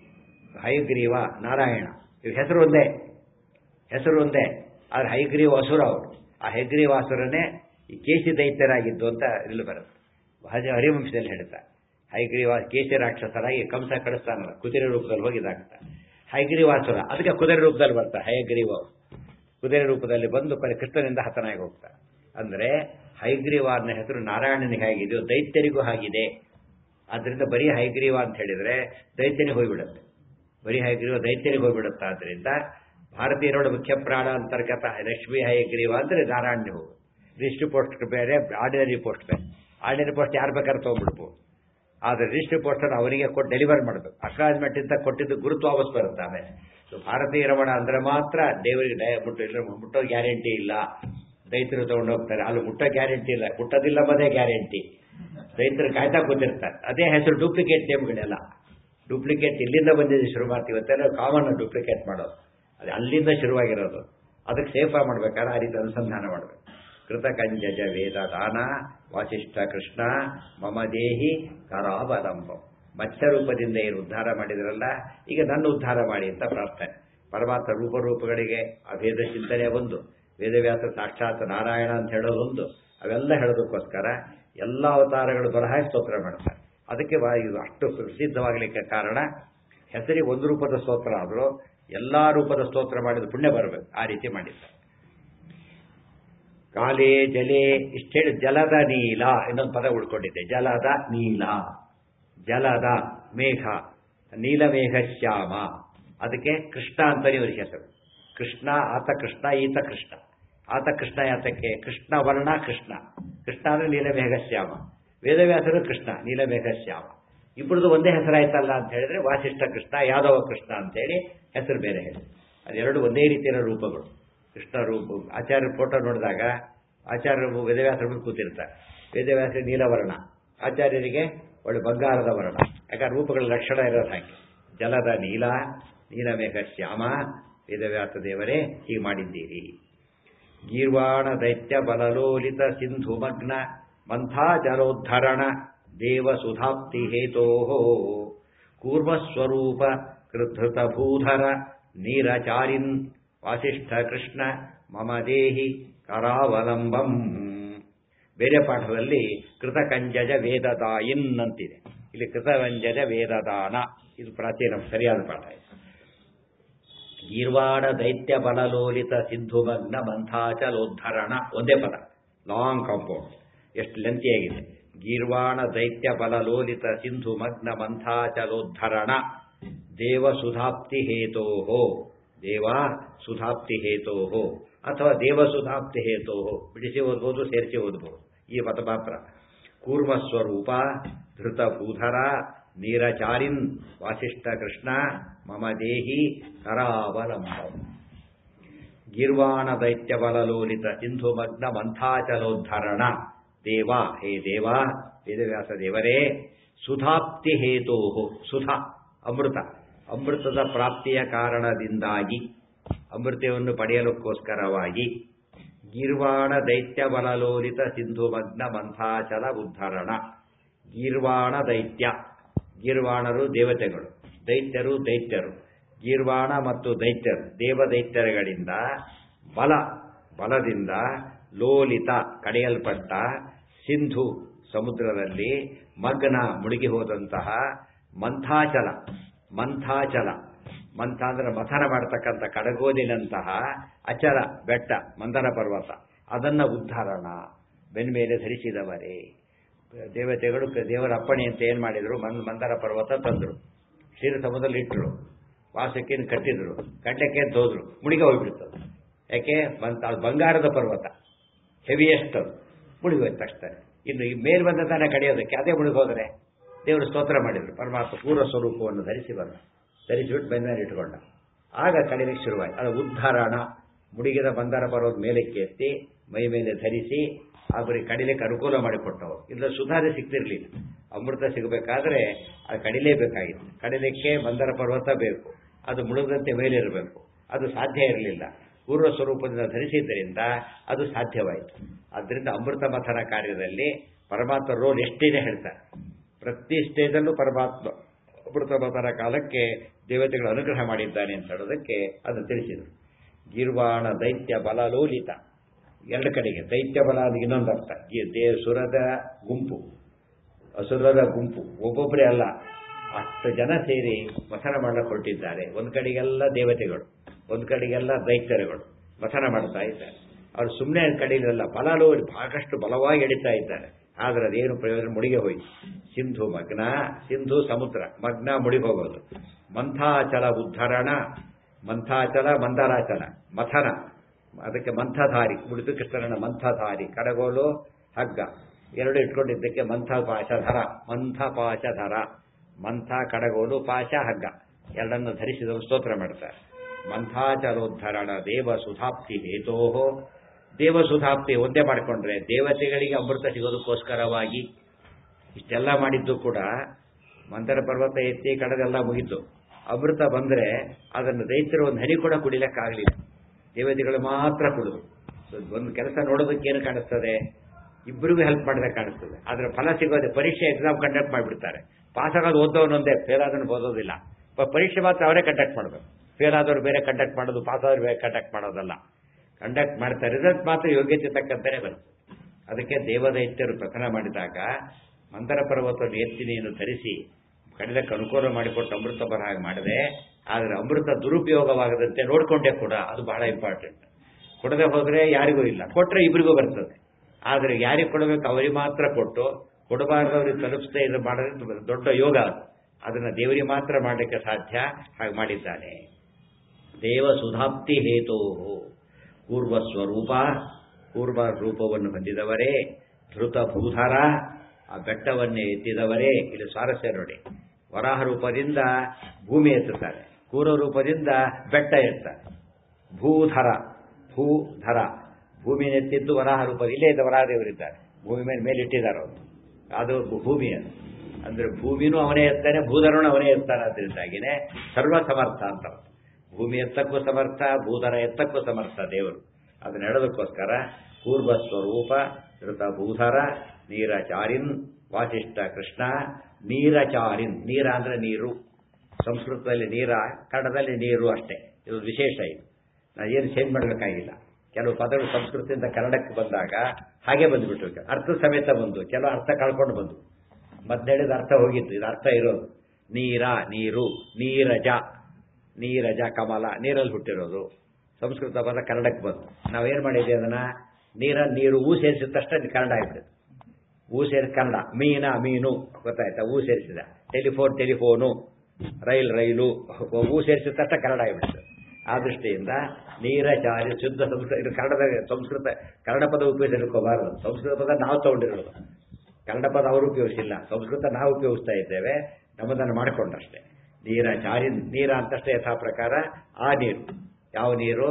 ಹಯಗ್ರೀವ ನಾರಾಯಣ ಇವ್ ಹೆಸರು ಒಂದೇ ಹೆಸರು ಒಂದೇ ಆದ್ರೆ ಹಯಗ್ರೀವ ಅಸುರ ಅವರು ಆ ಹಯಗ್ರೀವಾಸುರನೇ ಈ ಕೇಶಿ ದೈತ್ಯರಾಗಿದ್ದು ಅಂತ ಇಲ್ಲಿ ಬರುತ್ತೆ ಹಜ ಹರಿವಂಶದಲ್ಲಿ ಹೇಳ್ತಾರೆ ಹೈಗ್ರೀವ ಕೇಶಿ ರಾಕ್ಷಸರಾಗಿ ಕಂಸ ಕಳಿಸ್ತಾನಲ್ಲ ಕುದುರೆ ರೂಪದಲ್ಲಿ ಹೋಗಿದಾಗ್ತಾ ಹೈಗ್ರೀವಾಸುರ ಅದಕ್ಕೆ ಕುದುರೆ ರೂಪದಲ್ಲಿ ಬರ್ತಾರೆ ಹಯಗ್ರೀವ ಅವರು ಕುದುರೆ ರೂಪದಲ್ಲಿ ಬಂದು ಕೊನೆ ಕೃಷ್ಣನಿಂದ ಹತನಾಗಿ ಹೋಗ್ತಾರೆ ಅಂದ್ರೆ ಹೈಗ್ರೀವ ಅನ್ನೋ ಹೆಸರು ನಾರಾಯಣನಿಗೆ ಹೇಗಿದೆಯೋ ದೈತ್ಯರಿಗೂ ಆಗಿದೆ ಆದ್ರಿಂದ ಬರೀ ಹೈಗ್ರೀವ ಅಂತ ಹೇಳಿದ್ರೆ ದೈತ್ಯನಿಗೆ ಹೋಗ್ಬಿಡುತ್ತೆ ಬರೀ ಹೈಗ್ರೀವ ದೈತ್ಯನಿಗೆ ಹೋಗ್ಬಿಡುತ್ತೆ ಆದ್ರಿಂದ ಭಾರತೀಯರೋಡ ಮುಖ್ಯ ಪ್ರಾಣ ಅಂತರ್ಗತ ಲಕ್ಷ್ಮೀ ಹೈಗ್ರೀವ ಅಂದ್ರೆ ನಾರಾಯಣ ಹೋಗು ರಿಜಿಸ್ಟ್ರಿ ಪೋಸ್ಟ್ ಬೇರೆ ಆರ್ಡಿನರಿ ಪೋಸ್ಟ್ ಬೇರೆ ಆರ್ಡಿನರಿ ಪೋಸ್ಟ್ ಯಾರು ಬೇಕಾದ್ರೆ ತೊಗೊಂಡ್ಬಿಡ್ಬೋದು ಆದರೆ ರಿಜಿಸ್ಟ್ರಿ ಪೋಸ್ಟನ್ನು ಅವರಿಗೆ ಕೊಟ್ಟು ಡೆಲಿವರ್ ಮಾಡಬೇಕು ಅಕ್ರಾಜ್ಮೆಂಟ್ ಅಂತ ಕೊಟ್ಟಿದ್ದು ಗುರುತು ವಾಪಸ್ ಬರುತ್ತೆ ಆಮೇಲೆ ಸೊ ಭಾರತೀಯ ರಮಣ ಅಂದ್ರೆ ಮಾತ್ರ ದೇವರಿಗೆ ದಯ ಮುಟ್ಟು ಇಲ್ಲ ಮುಟ್ಟೋ ಗ್ಯಾರಂಟಿ ಇಲ್ಲ ದೈತರು ತಗೊಂಡು ಹೋಗ್ತಾರೆ ಅಲ್ಲಿ ಮುಟ್ಟೋ ಗ್ಯಾರಂಟಿ ಇಲ್ಲ ಮುಟ್ಟೋದಿಲ್ಲ ಮದೇ ಗ್ಯಾರಂಟಿ ರೈತರು ಕಾಯ್ತಾ ಕೂತಿರ್ತಾರೆ ಅದೇ ಹೆಸರು ಡೂಪ್ಲಿಕೇಟ್ ನೇಮ್ಗಳೆಲ್ಲ ಡೂಪ್ಲಿಕೇಟ್ ಇಲ್ಲಿಂದ ಬಂದಿದೆ ಶುರು ಮಾಡ್ತೀವಿ ಅಂತೆಲ್ಲ ಕಾಮನ್ ಡೂಪ್ಲಿಕೇಟ್ ಮಾಡೋದು ಅದು ಅಲ್ಲಿಂದ ಶುರುವಾಗಿರೋದು ಅದಕ್ಕೆ ಸೇಫ್ ಮಾಡ್ಬೇಕಾದ್ರೆ ಆ ರೀತಿ ಅನುಸಂಧಾನ ಮಾಡಬೇಕು ಕೃತಕಂಜಜ ವೇದ ದಾನ ವಾಸಿಷ್ಠ ಕೃಷ್ಣ ಮಮ ದೇಹಿ ಕರಾವಲಂಬಂ ಮತ್ಸ್ಯರೂಪದಿಂದ ಏನು ಉದ್ಧಾರ ಮಾಡಿದ್ರಲ್ಲ ಈಗ ನನ್ನ ಉದ್ಧಾರ ಮಾಡಿ ಅಂತ ಪ್ರಾರ್ಥನೆ ಪರಮಾತ್ಮ ರೂಪರೂಪಗಳಿಗೆ ಅಭೇದ ಚಿಂತನೆ ಒಂದು ವೇದವ್ಯಾಸ ಸಾಕ್ಷಾತ್ ನಾರಾಯಣ ಅಂತ ಹೇಳೋದೊಂದು ಅವೆಲ್ಲ ಹೇಳೋದಕ್ಕೋಸ್ಕರ ಎಲ್ಲ ಅವತಾರಗಳು ಬರಹ ಸ್ತೋತ್ರ ಮಾಡ್ತಾರೆ ಅದಕ್ಕೆ ಇದು ಅಷ್ಟು ಪ್ರಸಿದ್ಧವಾಗಲಿಕ್ಕೆ ಕಾರಣ ಹೆಸರಿಗೆ ಒಂದು ರೂಪದ ಸ್ತೋತ್ರ ಆದರೂ ಎಲ್ಲ ರೂಪದ ಸ್ತೋತ್ರ ಮಾಡಿದ ಪುಣ್ಯ ಬರಬೇಕು ಆ ರೀತಿ ಮಾಡಿದ್ದಾರೆ ಕಾಲೇ ಜಲೆ ಇಷ್ಟೇಳಿ ಜಲದ ನೀಲ ಇನ್ನೊಂದು ಪದ ಉಳ್ಕೊಂಡಿದೆ ಜಲದ ನೀಲ ಜಲದ ಮೇಘ ನೀಲಮೇಘ ಶ್ಯಾಮ ಅದಕ್ಕೆ ಕೃಷ್ಣ ಅಂತಲೇ ಇವರಿಗೆ ಹೆಸರು ಕೃಷ್ಣ ಆತ ಕೃಷ್ಣ ಈತ ಕೃಷ್ಣ ಆತ ಕೃಷ್ಣ ಯಾತಕ್ಕೆ ಕೃಷ್ಣ ವರ್ಣ ಕೃಷ್ಣ ಕೃಷ್ಣ ಅಂದ್ರೆ ನೀಲಮೇಘಶ್ಯಾಮ ವೇದವ್ಯಾಸರು ಕೃಷ್ಣ ನೀಲಮೇಘಶ್ಯಾಮ ಇಬ್ಬರದು ಒಂದೇ ಹೆಸರಾಯ್ತಲ್ಲ ಅಂತ ಹೇಳಿದ್ರೆ ವಾಸಿಷ್ಠ ಕೃಷ್ಣ ಯಾದವ ಕೃಷ್ಣ ಅಂತೇಳಿ ಹೆಸರು ಬೇರೆ ಹೆಸರು ಅದೆರಡು ಒಂದೇ ರೀತಿಯ ರೂಪಗಳು ಕೃಷ್ಣ ರೂಪ ಆಚಾರ್ಯ ಫೋಟೋ ನೋಡಿದಾಗ ಆಚಾರ್ಯರು ವೇದವ್ಯಾಸರ ಮುಂದೆ ಕೂತಿರ್ತಾರೆ ವೇದವ್ಯಾಸ ನೀಲವರ್ಣ ಆಚಾರ್ಯರಿಗೆ ಒಳ್ಳೆ ಬಂಗಾರದ ವರ್ಣ ಯಾಕಂದ್ರೆ ರೂಪಗಳ ಲಕ್ಷಣ ಇರೋದು ಹಾಗೆ ಜಲದ ನೀಲ ನೀಲಮೇಘ ಶ್ಯಾಮ ವೇದವ್ಯಾಸ ದೇವರೇ ಹೀಗೆ ಮಾಡಿದ್ದೀರಿ ಗೀರ್ವಾಣ ದೈತ್ಯ ಬಲಲೋಲಿತ ಸಿಂಧು ಮಗ್ನ ಮಂಥಾ ಜಲೋದ್ಧರಣ ದೇವ ಸುಧಾಪ್ತಿ ಹೇತೋ ಕೂರ್ಮಸ್ವರೂಪ ಕೃಧೃತ ಭೂಧರ ನೀರಚಾರಿನ್ ವಾಸಿಷ್ಠ ಕೃಷ್ಣ ಮಮ ದೇಹಿ ಕರಾವಲಂಬಂ ಬೇರೆ ಪಾಠದಲ್ಲಿ ಕೃತಕಂಜಜ ವೇದದಾಯಿನ್ ಅಂತಿದೆ ಇಲ್ಲಿ ಕೃತಕಂಜಜ ವೇದದಾನ ಇದು ಪ್ರಾಚೀನ ಸರಿಯಾದ ಪಾಠ ಇದು ಗೀರ್ವಾಡ ದೈತ್ಯ ಬಲಲೋಲಿತ ಸಿಂಧುಮಗ್ನ ಮಂಥಾಚಲೋದ್ಧರಣ ಒಂದೇ ಪದ ಲಾಂಗ್ ಕಾಂಪೌಂಡ್ ಎಷ್ಟು ಲೆಂತಿಯಾಗಿದೆ ಗೀರ್ವಾಣ ದೈತ್ಯ ಬಲಲೋಲಿತ ಸಿಂಧು ಮಗ್ನ ಮಂಥಾಚಲೋದ್ಧರಣ ದೇವ ಸುಧಾಪ್ತಿ ಹೇತೋಹೋ ದೇವ ಸುಧಾಪ್ತಿ ಹೇತೋಹೋ ಅಥವಾ ದೇವ ಸುಧಾಪ್ತಿ ಹೇತೋಹೋ ಬಿಡಿಸಿ ಓದ್ಬೋದು ಸೇರಿಸಿ ಓದ್ಬೋದು ಈ ಪದ ಮಾತ್ರ ಕೂರ್ಮಸ್ವರೂಪ ಧೃತಭೂಧರ ನೀರಚಾರಿನ್ ವಾಸಿಷ್ಠ ಕೃಷ್ಣ ಮಮ ದೇಹಿ ಕರಾವಲಂಬಂ ಗೀರ್ವಾಣ ದೈತ್ಯ ಬಲಲೋಲಿತ ಸಿಂಧು ಮಗ್ನ ಮಂಥಾಚಲೋದ್ಧರಣ ದೇವ ಹೇ ದೇವ ವೇದವ್ಯಾಸ ದೇವರೇ ಸುಧಾಪ್ತಿ ಹೇತೋ ಸುಧಾ ಅಮೃತ ಅಮೃತದ ಪ್ರಾಪ್ತಿಯ ಕಾರಣದಿಂದಾಗಿ ಅಮೃತವನ್ನು ಪಡೆಯಲಕ್ಕೋಸ್ಕರವಾಗಿ ಗೀರ್ವಾಣ ದೈತ್ಯ ಬಲಲೋಲಿತ ಸಿಂಧು ಮಗ್ನ ಮಂಥಾಚಲ ಉದ್ಧರಣ ಗೀರ್ವಾಣ ದೈತ್ಯ ಗೀರ್ವಾಣರು ದೇವತೆಗಳು ದೈತ್ಯರು ದೈತ್ಯರು ಗೀರ್ವಾಣ ಮತ್ತು ದೈತ್ಯರು ದೇವ ದೈತ್ಯರುಗಳಿಂದ ಬಲ ಬಲದಿಂದ ಲೋಲಿತ ಕಡೆಯಲ್ಪಟ್ಟ ಸಿಂಧು ಸಮುದ್ರದಲ್ಲಿ ಮಗ್ನ ಮುಳುಗಿ ಹೋದಂತಹ ಮಂಥಾಚಲ ಮಂಥಾಚಲ ಮಂಥ ಅಂದ್ರೆ ಮಥನ ಮಾಡತಕ್ಕಂಥ ಕಡಗೋದಿನಂತಹ ಅಚಲ ಬೆಟ್ಟ ಮಂದರ ಪರ್ವತ ಅದನ್ನ ಉದ್ಧಾರಣ ಬೆನ್ಮೇಲೆ ಧರಿಸಿದವರೇ ದೇವತೆಗಳು ದೇವರ ಅಪ್ಪಣೆ ಅಂತ ಏನ್ ಮಾಡಿದ್ರು ಮನ್ ಮಂದರ ಪರ್ವತ ತಂದ್ರು ಕ್ಷೀರ ಸಮುದ್ರದಲ್ಲಿ ಇಟ್ಟರು ವಾಸಕ್ಕೆ ಕಟ್ಟಿದ್ರು ಕಡ್ಡಕ್ಕೆ ಅಂತ ಹೋದ್ರು ಮುಳುಗಿ ಹೋಗ್ಬಿಡ್ತದೆ ಯಾಕೆ ಬಂತ ಅದು ಬಂಗಾರದ ಪರ್ವತ ಹೆವಿಯೆಸ್ಟ್ ಅದು ಮುಳುಗಿ ಹೋಯ್ತು ತಕ್ಷಣ ಇನ್ನು ಈ ಮೇಲ್ ಬಂದ ತಾನೇ ಕಡಿಯೋದಕ್ಕೆ ಅದೇ ಮುಳುಗಿ ಹೋದರೆ ದೇವರು ಸ್ತೋತ್ರ ಮಾಡಿದ್ರು ಪರಮಾತ್ಮ ಪೂರ್ವ ಸ್ವರೂಪವನ್ನು ಧರಿಸಿ ಬಂದ ಧರಿಸಿಬಿಟ್ಟು ಬೆನ್ನ ಮೇಲೆ ಇಟ್ಕೊಂಡ ಆಗ ಕಡಿಲಿಕ್ಕೆ ಶುರುವಾಯಿತು ಅದು ಉದ್ಧಾರಣ ಮುಡಿಗಿದ ಬಂದರ ಪರ್ವತ ಮೇಲಕ್ಕೆ ಎತ್ತಿ ಮೈ ಮೇಲೆ ಧರಿಸಿ ಅವರಿಗೆ ಕಡಿಲಿಕ್ಕೆ ಅನುಕೂಲ ಮಾಡಿಕೊಟ್ಟವು ಇಲ್ಲ ಸುಧಾರೆ ಸಿಗ್ತಿರ್ಲಿಲ್ಲ ಅಮೃತ ಸಿಗಬೇಕಾದ್ರೆ ಅದು ಕಡಿಲೇಬೇಕಾಗಿತ್ತು ಕಡಿಲಿಕ್ಕೆ ಮಂದರ ಪರ್ವತ ಬೇಕು ಅದು ಮುಳುಗದಂತೆ ಮೇಲಿರಬೇಕು ಅದು ಸಾಧ್ಯ ಇರಲಿಲ್ಲ ಪೂರ್ವ ಸ್ವರೂಪದಿಂದ ಧರಿಸಿದ್ದರಿಂದ ಅದು ಸಾಧ್ಯವಾಯಿತು ಆದ್ದರಿಂದ ಅಮೃತ ಮಥನ ಕಾರ್ಯದಲ್ಲಿ ಪರಮಾತ್ಮ ರೋಲ್ ಎಷ್ಟಿದೆ ಹೇಳ್ತಾರೆ ಪ್ರತಿ ಸ್ಟೇಜಲ್ಲೂ ಪರಮಾತ್ಮ ಅಮೃತ ಮಥನ ಕಾಲಕ್ಕೆ ದೇವತೆಗಳು ಅನುಗ್ರಹ ಮಾಡಿದ್ದಾನೆ ಅಂತ ಹೇಳೋದಕ್ಕೆ ಅದು ತಿಳಿಸಿದರು ಗೀರ್ವಾಣ ದೈತ್ಯ ಬಲಲೋಲಿತ ಎರಡು ಕಡೆಗೆ ದೈತ್ಯ ಬಲ ಅದು ಇನ್ನೊಂದು ಅರ್ಥ ದೇ ಸುರದ ಗುಂಪು ಅಸುರರ ಗುಂಪು ಒಬ್ಬೊಬ್ಬರೇ ಅಲ್ಲ ಅಷ್ಟು ಜನ ಸೇರಿ ಮಥನ ಮಾಡಕ್ಕೆ ಹೊರಟಿದ್ದಾರೆ ಒಂದು ಕಡೆಗೆಲ್ಲ ದೇವತೆಗಳು ಒಂದು ಕಡೆಗೆಲ್ಲ ದೈತ್ಯರುಗಳು ಮಥನ ಮಾಡ್ತಾ ಇದ್ದಾರೆ ಅವ್ರು ಸುಮ್ಮನೆ ಕಡೆಯಲ್ಲ ಬಲಲು ಸಾಕಷ್ಟು ಬಲವಾಗಿ ಎಳಿತಾ ಇದ್ದಾರೆ ಆದ್ರೆ ಅದೇನು ಪ್ರಯೋಜನ ಮುಡಿಗೆ ಹೋಯ್ತು ಸಿಂಧು ಮಗ್ನ ಸಿಂಧು ಸಮುದ್ರ ಮಗ್ನ ಮುಡಿಗೆ ಹೋಗೋದು ಮಂಥಾಚಲ ಉದ್ಧರಣ ಮಂಥಾಚಲ ಮಂದರಾಚಲ ಮಥನ ಅದಕ್ಕೆ ಮಂಥಧಾರಿ ಉಳಿದು ಕೃಷ್ಣನ ಮಂಥಧಾರಿ ಕಡಗೋಲು ಹಗ್ಗ ಎರಡು ಇಟ್ಕೊಂಡಿದ್ದಕ್ಕೆ ಮಂಥ ಪಾಶಧರ ಮಂಥ ಪಾಶಧರ ಮಂಥ ಕಡಗೋಲು ಪಾಶ ಹಗ್ಗ ಎರಡನ್ನು ಧರಿಸಿದವರು ಸ್ತೋತ್ರ ಮಾಡ್ತಾರೆ ಮಂಥಾಚಲೋದ್ಧರಣ ದೇವ ಸುಧಾಪ್ತಿ ಹೇತೋಹೋ ದೇವ ಸುಧಾಪ್ತಿ ಒಂದೇ ಮಾಡಿಕೊಂಡ್ರೆ ದೇವತೆಗಳಿಗೆ ಅಮೃತ ಸಿಗೋದಕ್ಕೋಸ್ಕರವಾಗಿ ಇಷ್ಟೆಲ್ಲ ಮಾಡಿದ್ದು ಕೂಡ ಮಂತರ ಪರ್ವತ ಎತ್ತಿ ಕಡದೆಲ್ಲ ಮುಗಿತು ಅಮೃತ ಬಂದರೆ ಅದನ್ನು ದೈತ್ಯರು ಒಂದು ಹನಿ ಕೂಡ ಕುಡಿಲಿಕ್ಕಾಗಲಿಲ್ಲ ದೇವತೆಗಳು ಮಾತ್ರ ಕುಡಿದು ಒಂದು ಕೆಲಸ ನೋಡೋದಕ್ಕೇನು ಕಾಣಿಸ್ತದೆ ಇಬ್ಬರಿಗೂ ಹೆಲ್ಪ್ ಮಾಡಿದಾಗ ಕಾಣಿಸ್ತದೆ ಆದರೆ ಫಲ ಸಿಗೋದೆ ಪರೀಕ್ಷೆ ಎಕ್ಸಾಮ್ ಕಂಡಕ್ಟ್ ಮಾಡಿಬಿಡ್ತಾರೆ ಪಾಸ್ ಆಗೋದು ಓದೋನೊಂದೇ ಫೇಲ್ ಆದನ್ನು ಓದೋದಿಲ್ಲ ಪರೀಕ್ಷೆ ಮಾತ್ರ ಅವರೇ ಕಂಡಕ್ಟ್ ಮಾಡಬೇಕು ಫೇಲ್ ಆದವರು ಬೇರೆ ಕಂಡಕ್ಟ್ ಮಾಡೋದು ಪಾಸ್ ಆದವರು ಬೇರೆ ಕಂಡಕ್ಟ್ ಮಾಡೋದಲ್ಲ ಕಂಡಕ್ಟ್ ಮಾಡ್ತಾರೆ ರಿಸಲ್ಟ್ ಮಾತ್ರ ಯೋಗ್ಯತೆ ತಕ್ಕಂತಾನೆ ಬರುತ್ತೆ ಅದಕ್ಕೆ ದೇವದೈತ್ಯರು ಪ್ರಥನ ಮಾಡಿದಾಗ ಮಂದರ ಪರ್ವತವನ್ನು ಎತ್ತಿ ನೀನು ಧರಿಸಿ ಕಡಿದಕ್ಕೆ ಅನುಕೂಲ ಮಾಡಿಕೊಟ್ಟು ಅಮೃತ ಬರಹ ಮಾಡಿದೆ ಆದರೆ ಅಮೃತ ದುರುಪಯೋಗವಾಗದಂತೆ ನೋಡಿಕೊಂಡೆ ಕೂಡ ಅದು ಬಹಳ ಇಂಪಾರ್ಟೆಂಟ್ ಕೊಡದೆ ಹೋದರೆ ಯಾರಿಗೂ ಇಲ್ಲ ಕೊಟ್ಟರೆ ಇಬ್ಬರಿಗೂ ಬರ್ತದೆ ಆದರೆ ಯಾರಿಗೆ ಕೊಡಬೇಕು ಅವರಿಗೆ ಮಾತ್ರ ಕೊಟ್ಟು ಕೊಡಬಾರ್ದವ್ರಿಗೆ ತಲುಪಿಸದೆ ಇದು ಮಾಡೋದು ದೊಡ್ಡ ಯೋಗ ಅದು ಅದನ್ನು ದೇವರಿಗೆ ಮಾತ್ರ ಮಾಡಲಿಕ್ಕೆ ಸಾಧ್ಯ ಹಾಗೆ ಮಾಡಿದ್ದಾನೆ ದೇವಸುಧಾಪ್ತಿ ಹೇತೋ ಪೂರ್ವಸ್ವರೂಪ ಪೂರ್ವ ರೂಪವನ್ನು ಹೊಂದಿದವರೇ ಧೃತ ಭೂಧರ ಆ ಬೆಟ್ಟವನ್ನೇ ಎತ್ತಿದವರೇ ಇಲ್ಲಿ ಸ್ವಾರಸ್ಯ ನೋಡಿ ವರಾಹ ರೂಪದಿಂದ ಭೂಮಿ ಎತ್ತುತ್ತಾರೆ ಕೂರ ರೂಪದಿಂದ ಬೆಟ್ಟ ಎತ್ತಾರೆ ಭೂಧರ ಭೂಧರ ಭೂಮಿ ಎತ್ತಿದ್ದು ವರಾಹ ರೂಪ ಇಲ್ಲೇ ಇದ್ದ ವರಾಹದೇವರಿದ್ದಾರೆ ಭೂಮಿ ಮೇಲೆ ಮೇಲಿಟ್ಟಿದ್ದಾರೆ ಅವರು ಅದು ಭೂಮಿ ಅದು ಅಂದ್ರೆ ಭೂಮಿನೂ ಅವನೇ ಎತ್ತಾನೆ ಭೂಧರನು ಅವನೇ ಎತ್ತಾನೆ ಅದರಿಂದಾಗಿನೇ ಸರ್ವ ಸಮರ್ಥ ಅಂತ ಭೂಮಿ ಎತ್ತಕ್ಕೂ ಸಮರ್ಥ ಭೂಧರ ಎತ್ತಕ್ಕೂ ಸಮರ್ಥ ದೇವರು ಅದನ್ನ ಹೇಳೋದಕ್ಕೋಸ್ಕರ ಪೂರ್ವ ಸ್ವರೂಪ ಧೃತ ಭೂಧರ ನೀರಚಾರಿನ್ ವಾಸಿಷ್ಠ ಕೃಷ್ಣ ನೀರಚಾರಿನ್ ನೀರ ಅಂದ್ರೆ ನೀರು ಸಂಸ್ಕೃತದಲ್ಲಿ ನೀರ ಕನ್ನಡದಲ್ಲಿ ನೀರು ಅಷ್ಟೇ ಇದು ವಿಶೇಷ ಇದು ನಾವು ಏನು ಚೇಂಜ್ ಮಾಡಬೇಕಾಗಿಲ್ಲ ಕೆಲವು ಪದಗಳು ಸಂಸ್ಕೃತದಿಂದ ಕನ್ನಡಕ್ಕೆ ಬಂದಾಗ ಹಾಗೆ ಬಂದುಬಿಟ್ಟು ಅರ್ಥ ಸಮೇತ ಬಂದು ಕೆಲವು ಅರ್ಥ ಕಳ್ಕೊಂಡು ಬಂದು ಮದ್ದೆಳೆದ ಅರ್ಥ ಹೋಗಿತ್ತು ಇದು ಅರ್ಥ ಇರೋದು ನೀರ ನೀರು ನೀರಜ ನೀರಜ ಕಮಲ ನೀರಲ್ಲಿ ಹುಟ್ಟಿರೋದು ಸಂಸ್ಕೃತ ಪದ ಕನ್ನಡಕ್ಕೆ ಬಂತು ನಾವೇನು ಮಾಡಿದ್ವಿ ಅದನ್ನ ನೀರ ನೀರು ಹೂ ಸೇರಿಸಿದ ತಕ್ಷಣ ಕನ್ನಡ ಆಗ್ಬಿಡುತ್ತೆ ಹೂ ಸೇರಿಸಿ ಕನ್ನಡ ಮೀನ ಮೀನು ಗೊತ್ತಾಯ್ತಾ ಹೂ ಸೇರಿಸಿದ ಟೆಲಿಫೋನ್ ಟೆಲಿಫೋನು ರೈಲ್ ರೈಲು ಹೂ ಸೇರಿಸಿದ ತಕ್ಷಣ ಕನ್ನಡ ಆಗ್ಬಿಡುತ್ತೆ ಆ ದೃಷ್ಟಿಯಿಂದ ನೀರಚಾರಿ ಶುದ್ಧ ಸಂಸ್ಕೃತ ಇದು ಕನ್ನಡದ ಸಂಸ್ಕೃತ ಕನ್ನಡ ಪದ ಉಪಯೋಗಿಸಿರ್ಕೋಬಾರದು ಸಂಸ್ಕೃತ ಪದ ನಾವು ತಗೊಂಡಿರೋದು ಕನ್ನಡ ಪದ ಅವರು ಉಪಯೋಗಿಸಿಲ್ಲ ಸಂಸ್ಕೃತ ನಾವು ಉಪಯೋಗಿಸ್ತಾ ಇದ್ದೇವೆ ನಮ್ಮದನ್ನು ಮಾಡಿಕೊಂಡಷ್ಟೇ ನೀರ ಚಾರಿ ನೀರ ಅಂತಷ್ಟೇ ಯಥಾ ಪ್ರಕಾರ ಆ ನೀರು ಯಾವ ನೀರು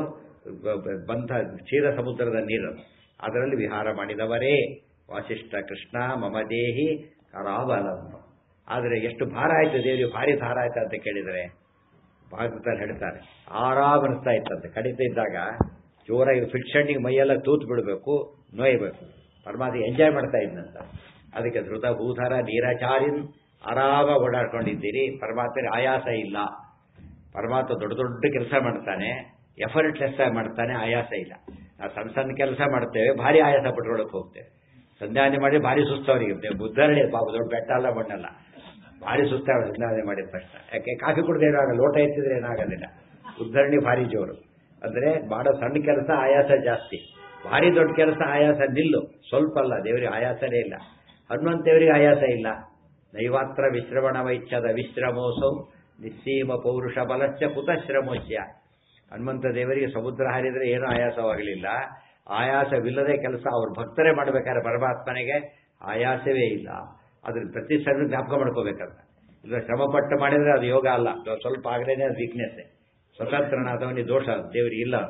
ಬಂಧ ಕ್ಷೀರ ಸಮುದ್ರದ ನೀರು ಅದರಲ್ಲಿ ವಿಹಾರ ಮಾಡಿದವರೇ ವಾಸಿಷ್ಠ ಕೃಷ್ಣ ಮಮದೇಹಿ ಕರಾವಲಂಬ ಆದರೆ ಎಷ್ಟು ಭಾರ ಆಯ್ತು ದೇವರಿಗೆ ಭಾರಿ ಭಾರ ಆಯ್ತು ಅಂತ ಕೇಳಿದರೆ ಭಾಗವತಲ್ಲಿ ಹೇಳ್ತಾರೆ ಆರಾಮ್ ಅನಿಸ್ತಾ ಇತ್ತಂತೆ ಕಡಿತಾ ಇದ್ದಾಗ ಜೋರಾಗಿ ಫಿಕ್ಷನ್ನಿಗೆ ಮೈಯೆಲ್ಲ ತೂತು ಬಿಡಬೇಕು ನೋಯ್ಬೇಕು ಪರಮಾತ್ಮ ಎಂಜಾಯ್ ಮಾಡ್ತಾ ಇದ್ನಂತ ಅದಕ್ಕೆ ಧೃತ ಭೂಧರ ನೀರಾಚಾರಿನ್ ಆರಾಮ ಓಡಾಡ್ಕೊಂಡಿದ್ದೀರಿ ಪರಮಾತ್ಮನಿಗೆ ಆಯಾಸ ಇಲ್ಲ ಪರಮಾತ್ಮ ದೊಡ್ಡ ದೊಡ್ಡ ಕೆಲಸ ಮಾಡ್ತಾನೆ ಎಫರ್ಟ್ಲೆಸ್ ಆಗಿ ಮಾಡ್ತಾನೆ ಆಯಾಸ ಇಲ್ಲ ನಾವು ಸಣ್ಣ ಸಣ್ಣ ಕೆಲಸ ಮಾಡ್ತೇವೆ ಭಾರಿ ಆಯಾಸ ಪಟ್ಕೊಳಕ್ಕೆ ಹೋಗ್ತೇವೆ ಸಂಧ್ಯಾನೆ ಮಾಡಿ ಭಾರಿ ಸುಸ್ತವರಿಗೆ ಬುದ್ಧರಳಿ ಪಾಪ ದೊಡ್ಡ ಬೆಟ್ಟ ಅಲ್ಲ ಮಣ್ಣಲ್ಲ ಭಾರಿ ಸುಸ್ತಾಗ ಸಂಧ್ಯಾನೆ ಮಾಡಿದ ತಕ್ಷಣ ಯಾಕೆ ಕಾಫಿ ಕುಡ್ದು ಏನಾಗಲ್ಲ ಲೋಟ ಎತ್ತಿದ್ರೆ ಏನಾಗೋದಿಲ್ಲ ಉದ್ಧರಣಿ ಭಾರಿ ಜೋರು ಅಂದ್ರೆ ಮಾಡೋ ಸಣ್ಣ ಕೆಲಸ ಆಯಾಸ ಜಾಸ್ತಿ ಭಾರಿ ದೊಡ್ಡ ಕೆಲಸ ಆಯಾಸ ನಿಲ್ಲು ಸ್ವಲ್ಪ ಅಲ್ಲ ದೇವರಿಗೆ ಆಯಾಸನೇ ಇಲ್ಲ ಹನುಮಂತ ದೇವರಿಗೆ ಆಯಾಸ ಇಲ್ಲ ನೈವಾತ್ರ ವಿಶ್ರವಣ ವೈಚ್ಛದ ವಿಶ್ರಮೋಸೌ ನಿಸ್ಸೀಮ ಪೌರುಷ ಬಲಶ್ಚ ಕುತಶ್ರಮೋಚ್ಯ ಹನುಮಂತ ದೇವರಿಗೆ ಸಮುದ್ರ ಹಾರಿದ್ರೆ ಏನೂ ಆಯಾಸವಾಗಲಿಲ್ಲ ಆಯಾಸವಿಲ್ಲದೆ ಕೆಲಸ ಅವ್ರ ಭಕ್ತರೇ ಮಾಡಬೇಕಾದ್ರೆ ಪರಮಾತ್ಮನಿಗೆ ಆಯಾಸವೇ ಇಲ್ಲ ಅದ್ರ ಪ್ರತಿ ಸಣ್ಣ ಜ್ಞಾಪಕ ಮಾಡ್ಕೋಬೇಕಂತ ಇಲ್ಲ ಶ್ರಮಪಟ್ಟು ಮಾಡಿದ್ರೆ ಅದು ಯೋಗ ಅಲ್ಲ ಸ್ವಲ್ಪ ಆಗಲೇನೆ ಅದು ವೀಕ್ನೆಸ್ ಸ್ವತಂತ್ರನಾದವನಿಗೆ ದೋಷ ದೇವರಿಗೆ ಇಲ್ಲ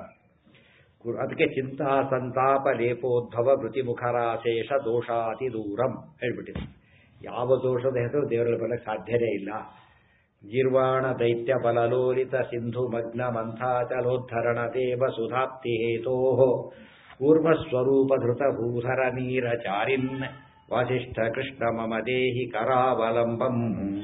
ಅದಕ್ಕೆ ಚಿಂತಾ ಸಂತಾಪ ಲೇಪೋದ್ಭವ ವೃತಿಮುಖರಾಶೇಷ ದೋಷಾತಿ ದೂರಂ ಹೇಳ್ಬಿಟ್ಟಿದೆ ಯಾವ ದೋಷದ ಹೆಸರು ದೇವರಲ್ಲಿ ಬರಲಿಕ್ಕೆ ಸಾಧ್ಯನೇ ಇಲ್ಲ ಗೀರ್ವಾಣ ದೈತ್ಯ ಬಲಲೋಲಿತ ಸಿಂಧು ಮಗ್ನ ಮಂಥಾಚಲೋದ್ಧರಣ ದೇವ ಸುಧಾಪ್ತಿ ಹೇತೋ ಕೂರ್ಮಸ್ವರೂಪ ಧೃತ ಭೂಧರ ನೀರಚಾರಿನ್ ವಾಸಿಷ್ಠ ಕೃಷ್ಣ ಮಮ ದೇಹಿ ಕರಾವಲಂಬಂ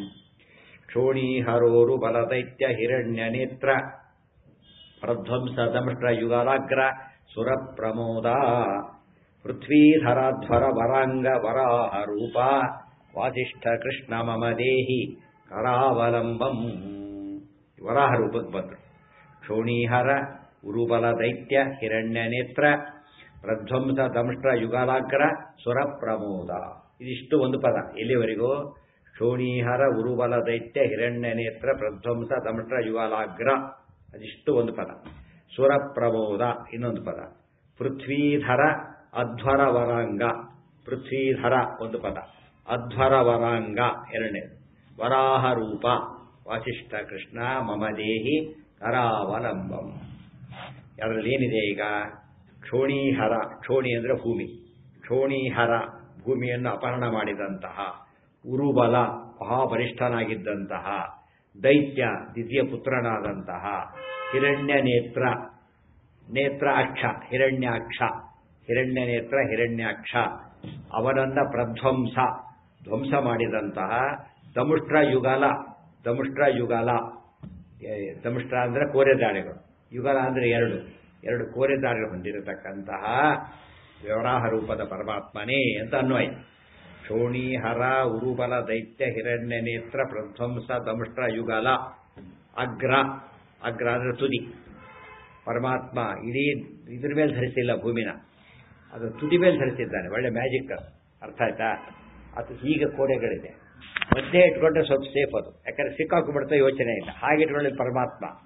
ಕ್ಷೋಣೀಹರೋರು ಬಲದೈತ್ಯ ಹಿರಣ್ಯ ನೇತ್ರ ಪ್ರಧ್ವಂಸ ದಂಷ್ಟ್ರ ಯುಗಲಾಗ್ರ ಸುರ ಪ್ರಮೋದ ಪೃಥ್ವೀಧರಾಧ್ವರ ವರಾಂಗ ವರಾಹ ರೂಪ ವಾಸಿಷ್ಠ ಕೃಷ್ಣ ಮಮ ದೇಹಿ ಕರಾವಲಂಬಂ ವರಾಹ ರೂಪಕ್ಕೆ ಬಂದರು ಕ್ಷೋಣೀಹರ ಉರುಬಲ ದೈತ್ಯ ಹಿರಣ್ಯ ನೇತ್ರ ಪ್ರಧ್ವಂಸ ದಂಷ್ಟ್ರ ಯುಗಲಾಗ್ರ ಸುರ ಪ್ರಮೋದ ಇದಿಷ್ಟು ಒಂದು ಪದ ಎಲ್ಲಿವರೆಗೂ ಕ್ಷೋಣೀಹರ ಉರುಬಲ ದೈತ್ಯ ಹಿರಣ್ಯ ನೇತ್ರ ಪ್ರಧ್ವಂಸ ದಂಷ್ಟ್ರ ಯುಗಲಾಗ್ರ ಅದಿಷ್ಟು ಒಂದು ಪದ ಸುರ ಪ್ರಮೋದ ಇನ್ನೊಂದು ಪದ ಪೃಥ್ವೀಧರ ಅಧ್ವರ ವರಾಂಗ ಪೃಥ್ವೀಧರ ಒಂದು ಪದ ಅಧ್ವರ ವರಾಂಗ ಎರಡನೇದು ವರಾಹ ರೂಪ ವಾಸಿಷ್ಠ ಕೃಷ್ಣ ಮಮ ದೇಹಿ ಕರಾವಲಂಬಂ ಅದರಲ್ಲಿ ಏನಿದೆ ಈಗ ಕ್ಷೋಣೀಹರ ಕ್ಷೋಣಿ ಅಂದರೆ ಭೂಮಿ ಕ್ಷೋಣೀಹರ ಭೂಮಿಯನ್ನು ಅಪಹರಣ ಮಾಡಿದಂತಹ ಉರುಬಲ ಮಹಾಬಲಿಷ್ಠನಾಗಿದ್ದಂತಹ ದೈತ್ಯ ದ್ವಿತೀಯ ಪುತ್ರನಾದಂತಹ ಹಿರಣ್ಯ ನೇತ್ರ ನೇತ್ರ ಅಕ್ಷ ಹಿರಣ್ಯಾಕ್ಷ ಹಿರಣ್ಯ ನೇತ್ರ ಹಿರಣ್ಯಾಕ್ಷ ಅವನನ್ನ ಪ್ರಧ್ವಂಸ ಧ್ವಂಸ ಮಾಡಿದಂತಹ ದಮುಷ್ಟ್ರ ಯುಗಲ ದಮುಷ್ಟ್ರ ಯುಗಲ ದಮುಷ್ಟ್ರ ಅಂದ್ರೆ ಕೋರೆದಾಳಿಗಳು ಯುಗಲ ಅಂದ್ರೆ ಎರಡು ಎರಡು ಕೋರೆದಾಳಿಗಳು ಹೊಂದಿರತಕ್ಕಂತಹ ವ್ಯವರಾಹ ರೂಪದ ಪರಮಾತ್ಮನೇ ಅಂತ ಅನ್ವಯ ಶೋಣೀಹರ ಉರುಬಲ ದೈತ್ಯ ಹಿರಣ್ಯ ನೇತ್ರ ಪ್ರಧ್ವಂಸ ದಮುಷ್ಟ್ರ ಯುಗಲ ಅಗ್ರ ಅಗ್ರ ಅಂದ್ರೆ ತುದಿ ಪರಮಾತ್ಮ ಇಡೀ ಇದ್ರ ಮೇಲೆ ಧರಿಸಿಲ್ಲ ಭೂಮಿನ ಅದು ತುದಿ ಮೇಲೆ ಧರಿಸಿದ್ದಾನೆ ಒಳ್ಳೆ ಮ್ಯಾಜಿಕ್ ಅರ್ಥ ಆಯ್ತಾ ಅದು ಹೀಗೆ ಕೋಡೆಗಳಿದೆ ಮಧ್ಯೆ ಇಟ್ಕೊಂಡ್ರೆ ಸ್ವಲ್ಪ ಸೇಫ್ ಅದು ಯಾಕಂದ್ರೆ ಸಿಕ್ಕಾಕೊಂಡ್ಬಿಡ್ತಾ ಯೋಚನೆ ಇಲ್ಲ ಹಾಗೆ ಇಟ್ಕೊಳ್ಳಿ ಪರಮಾತ್ಮ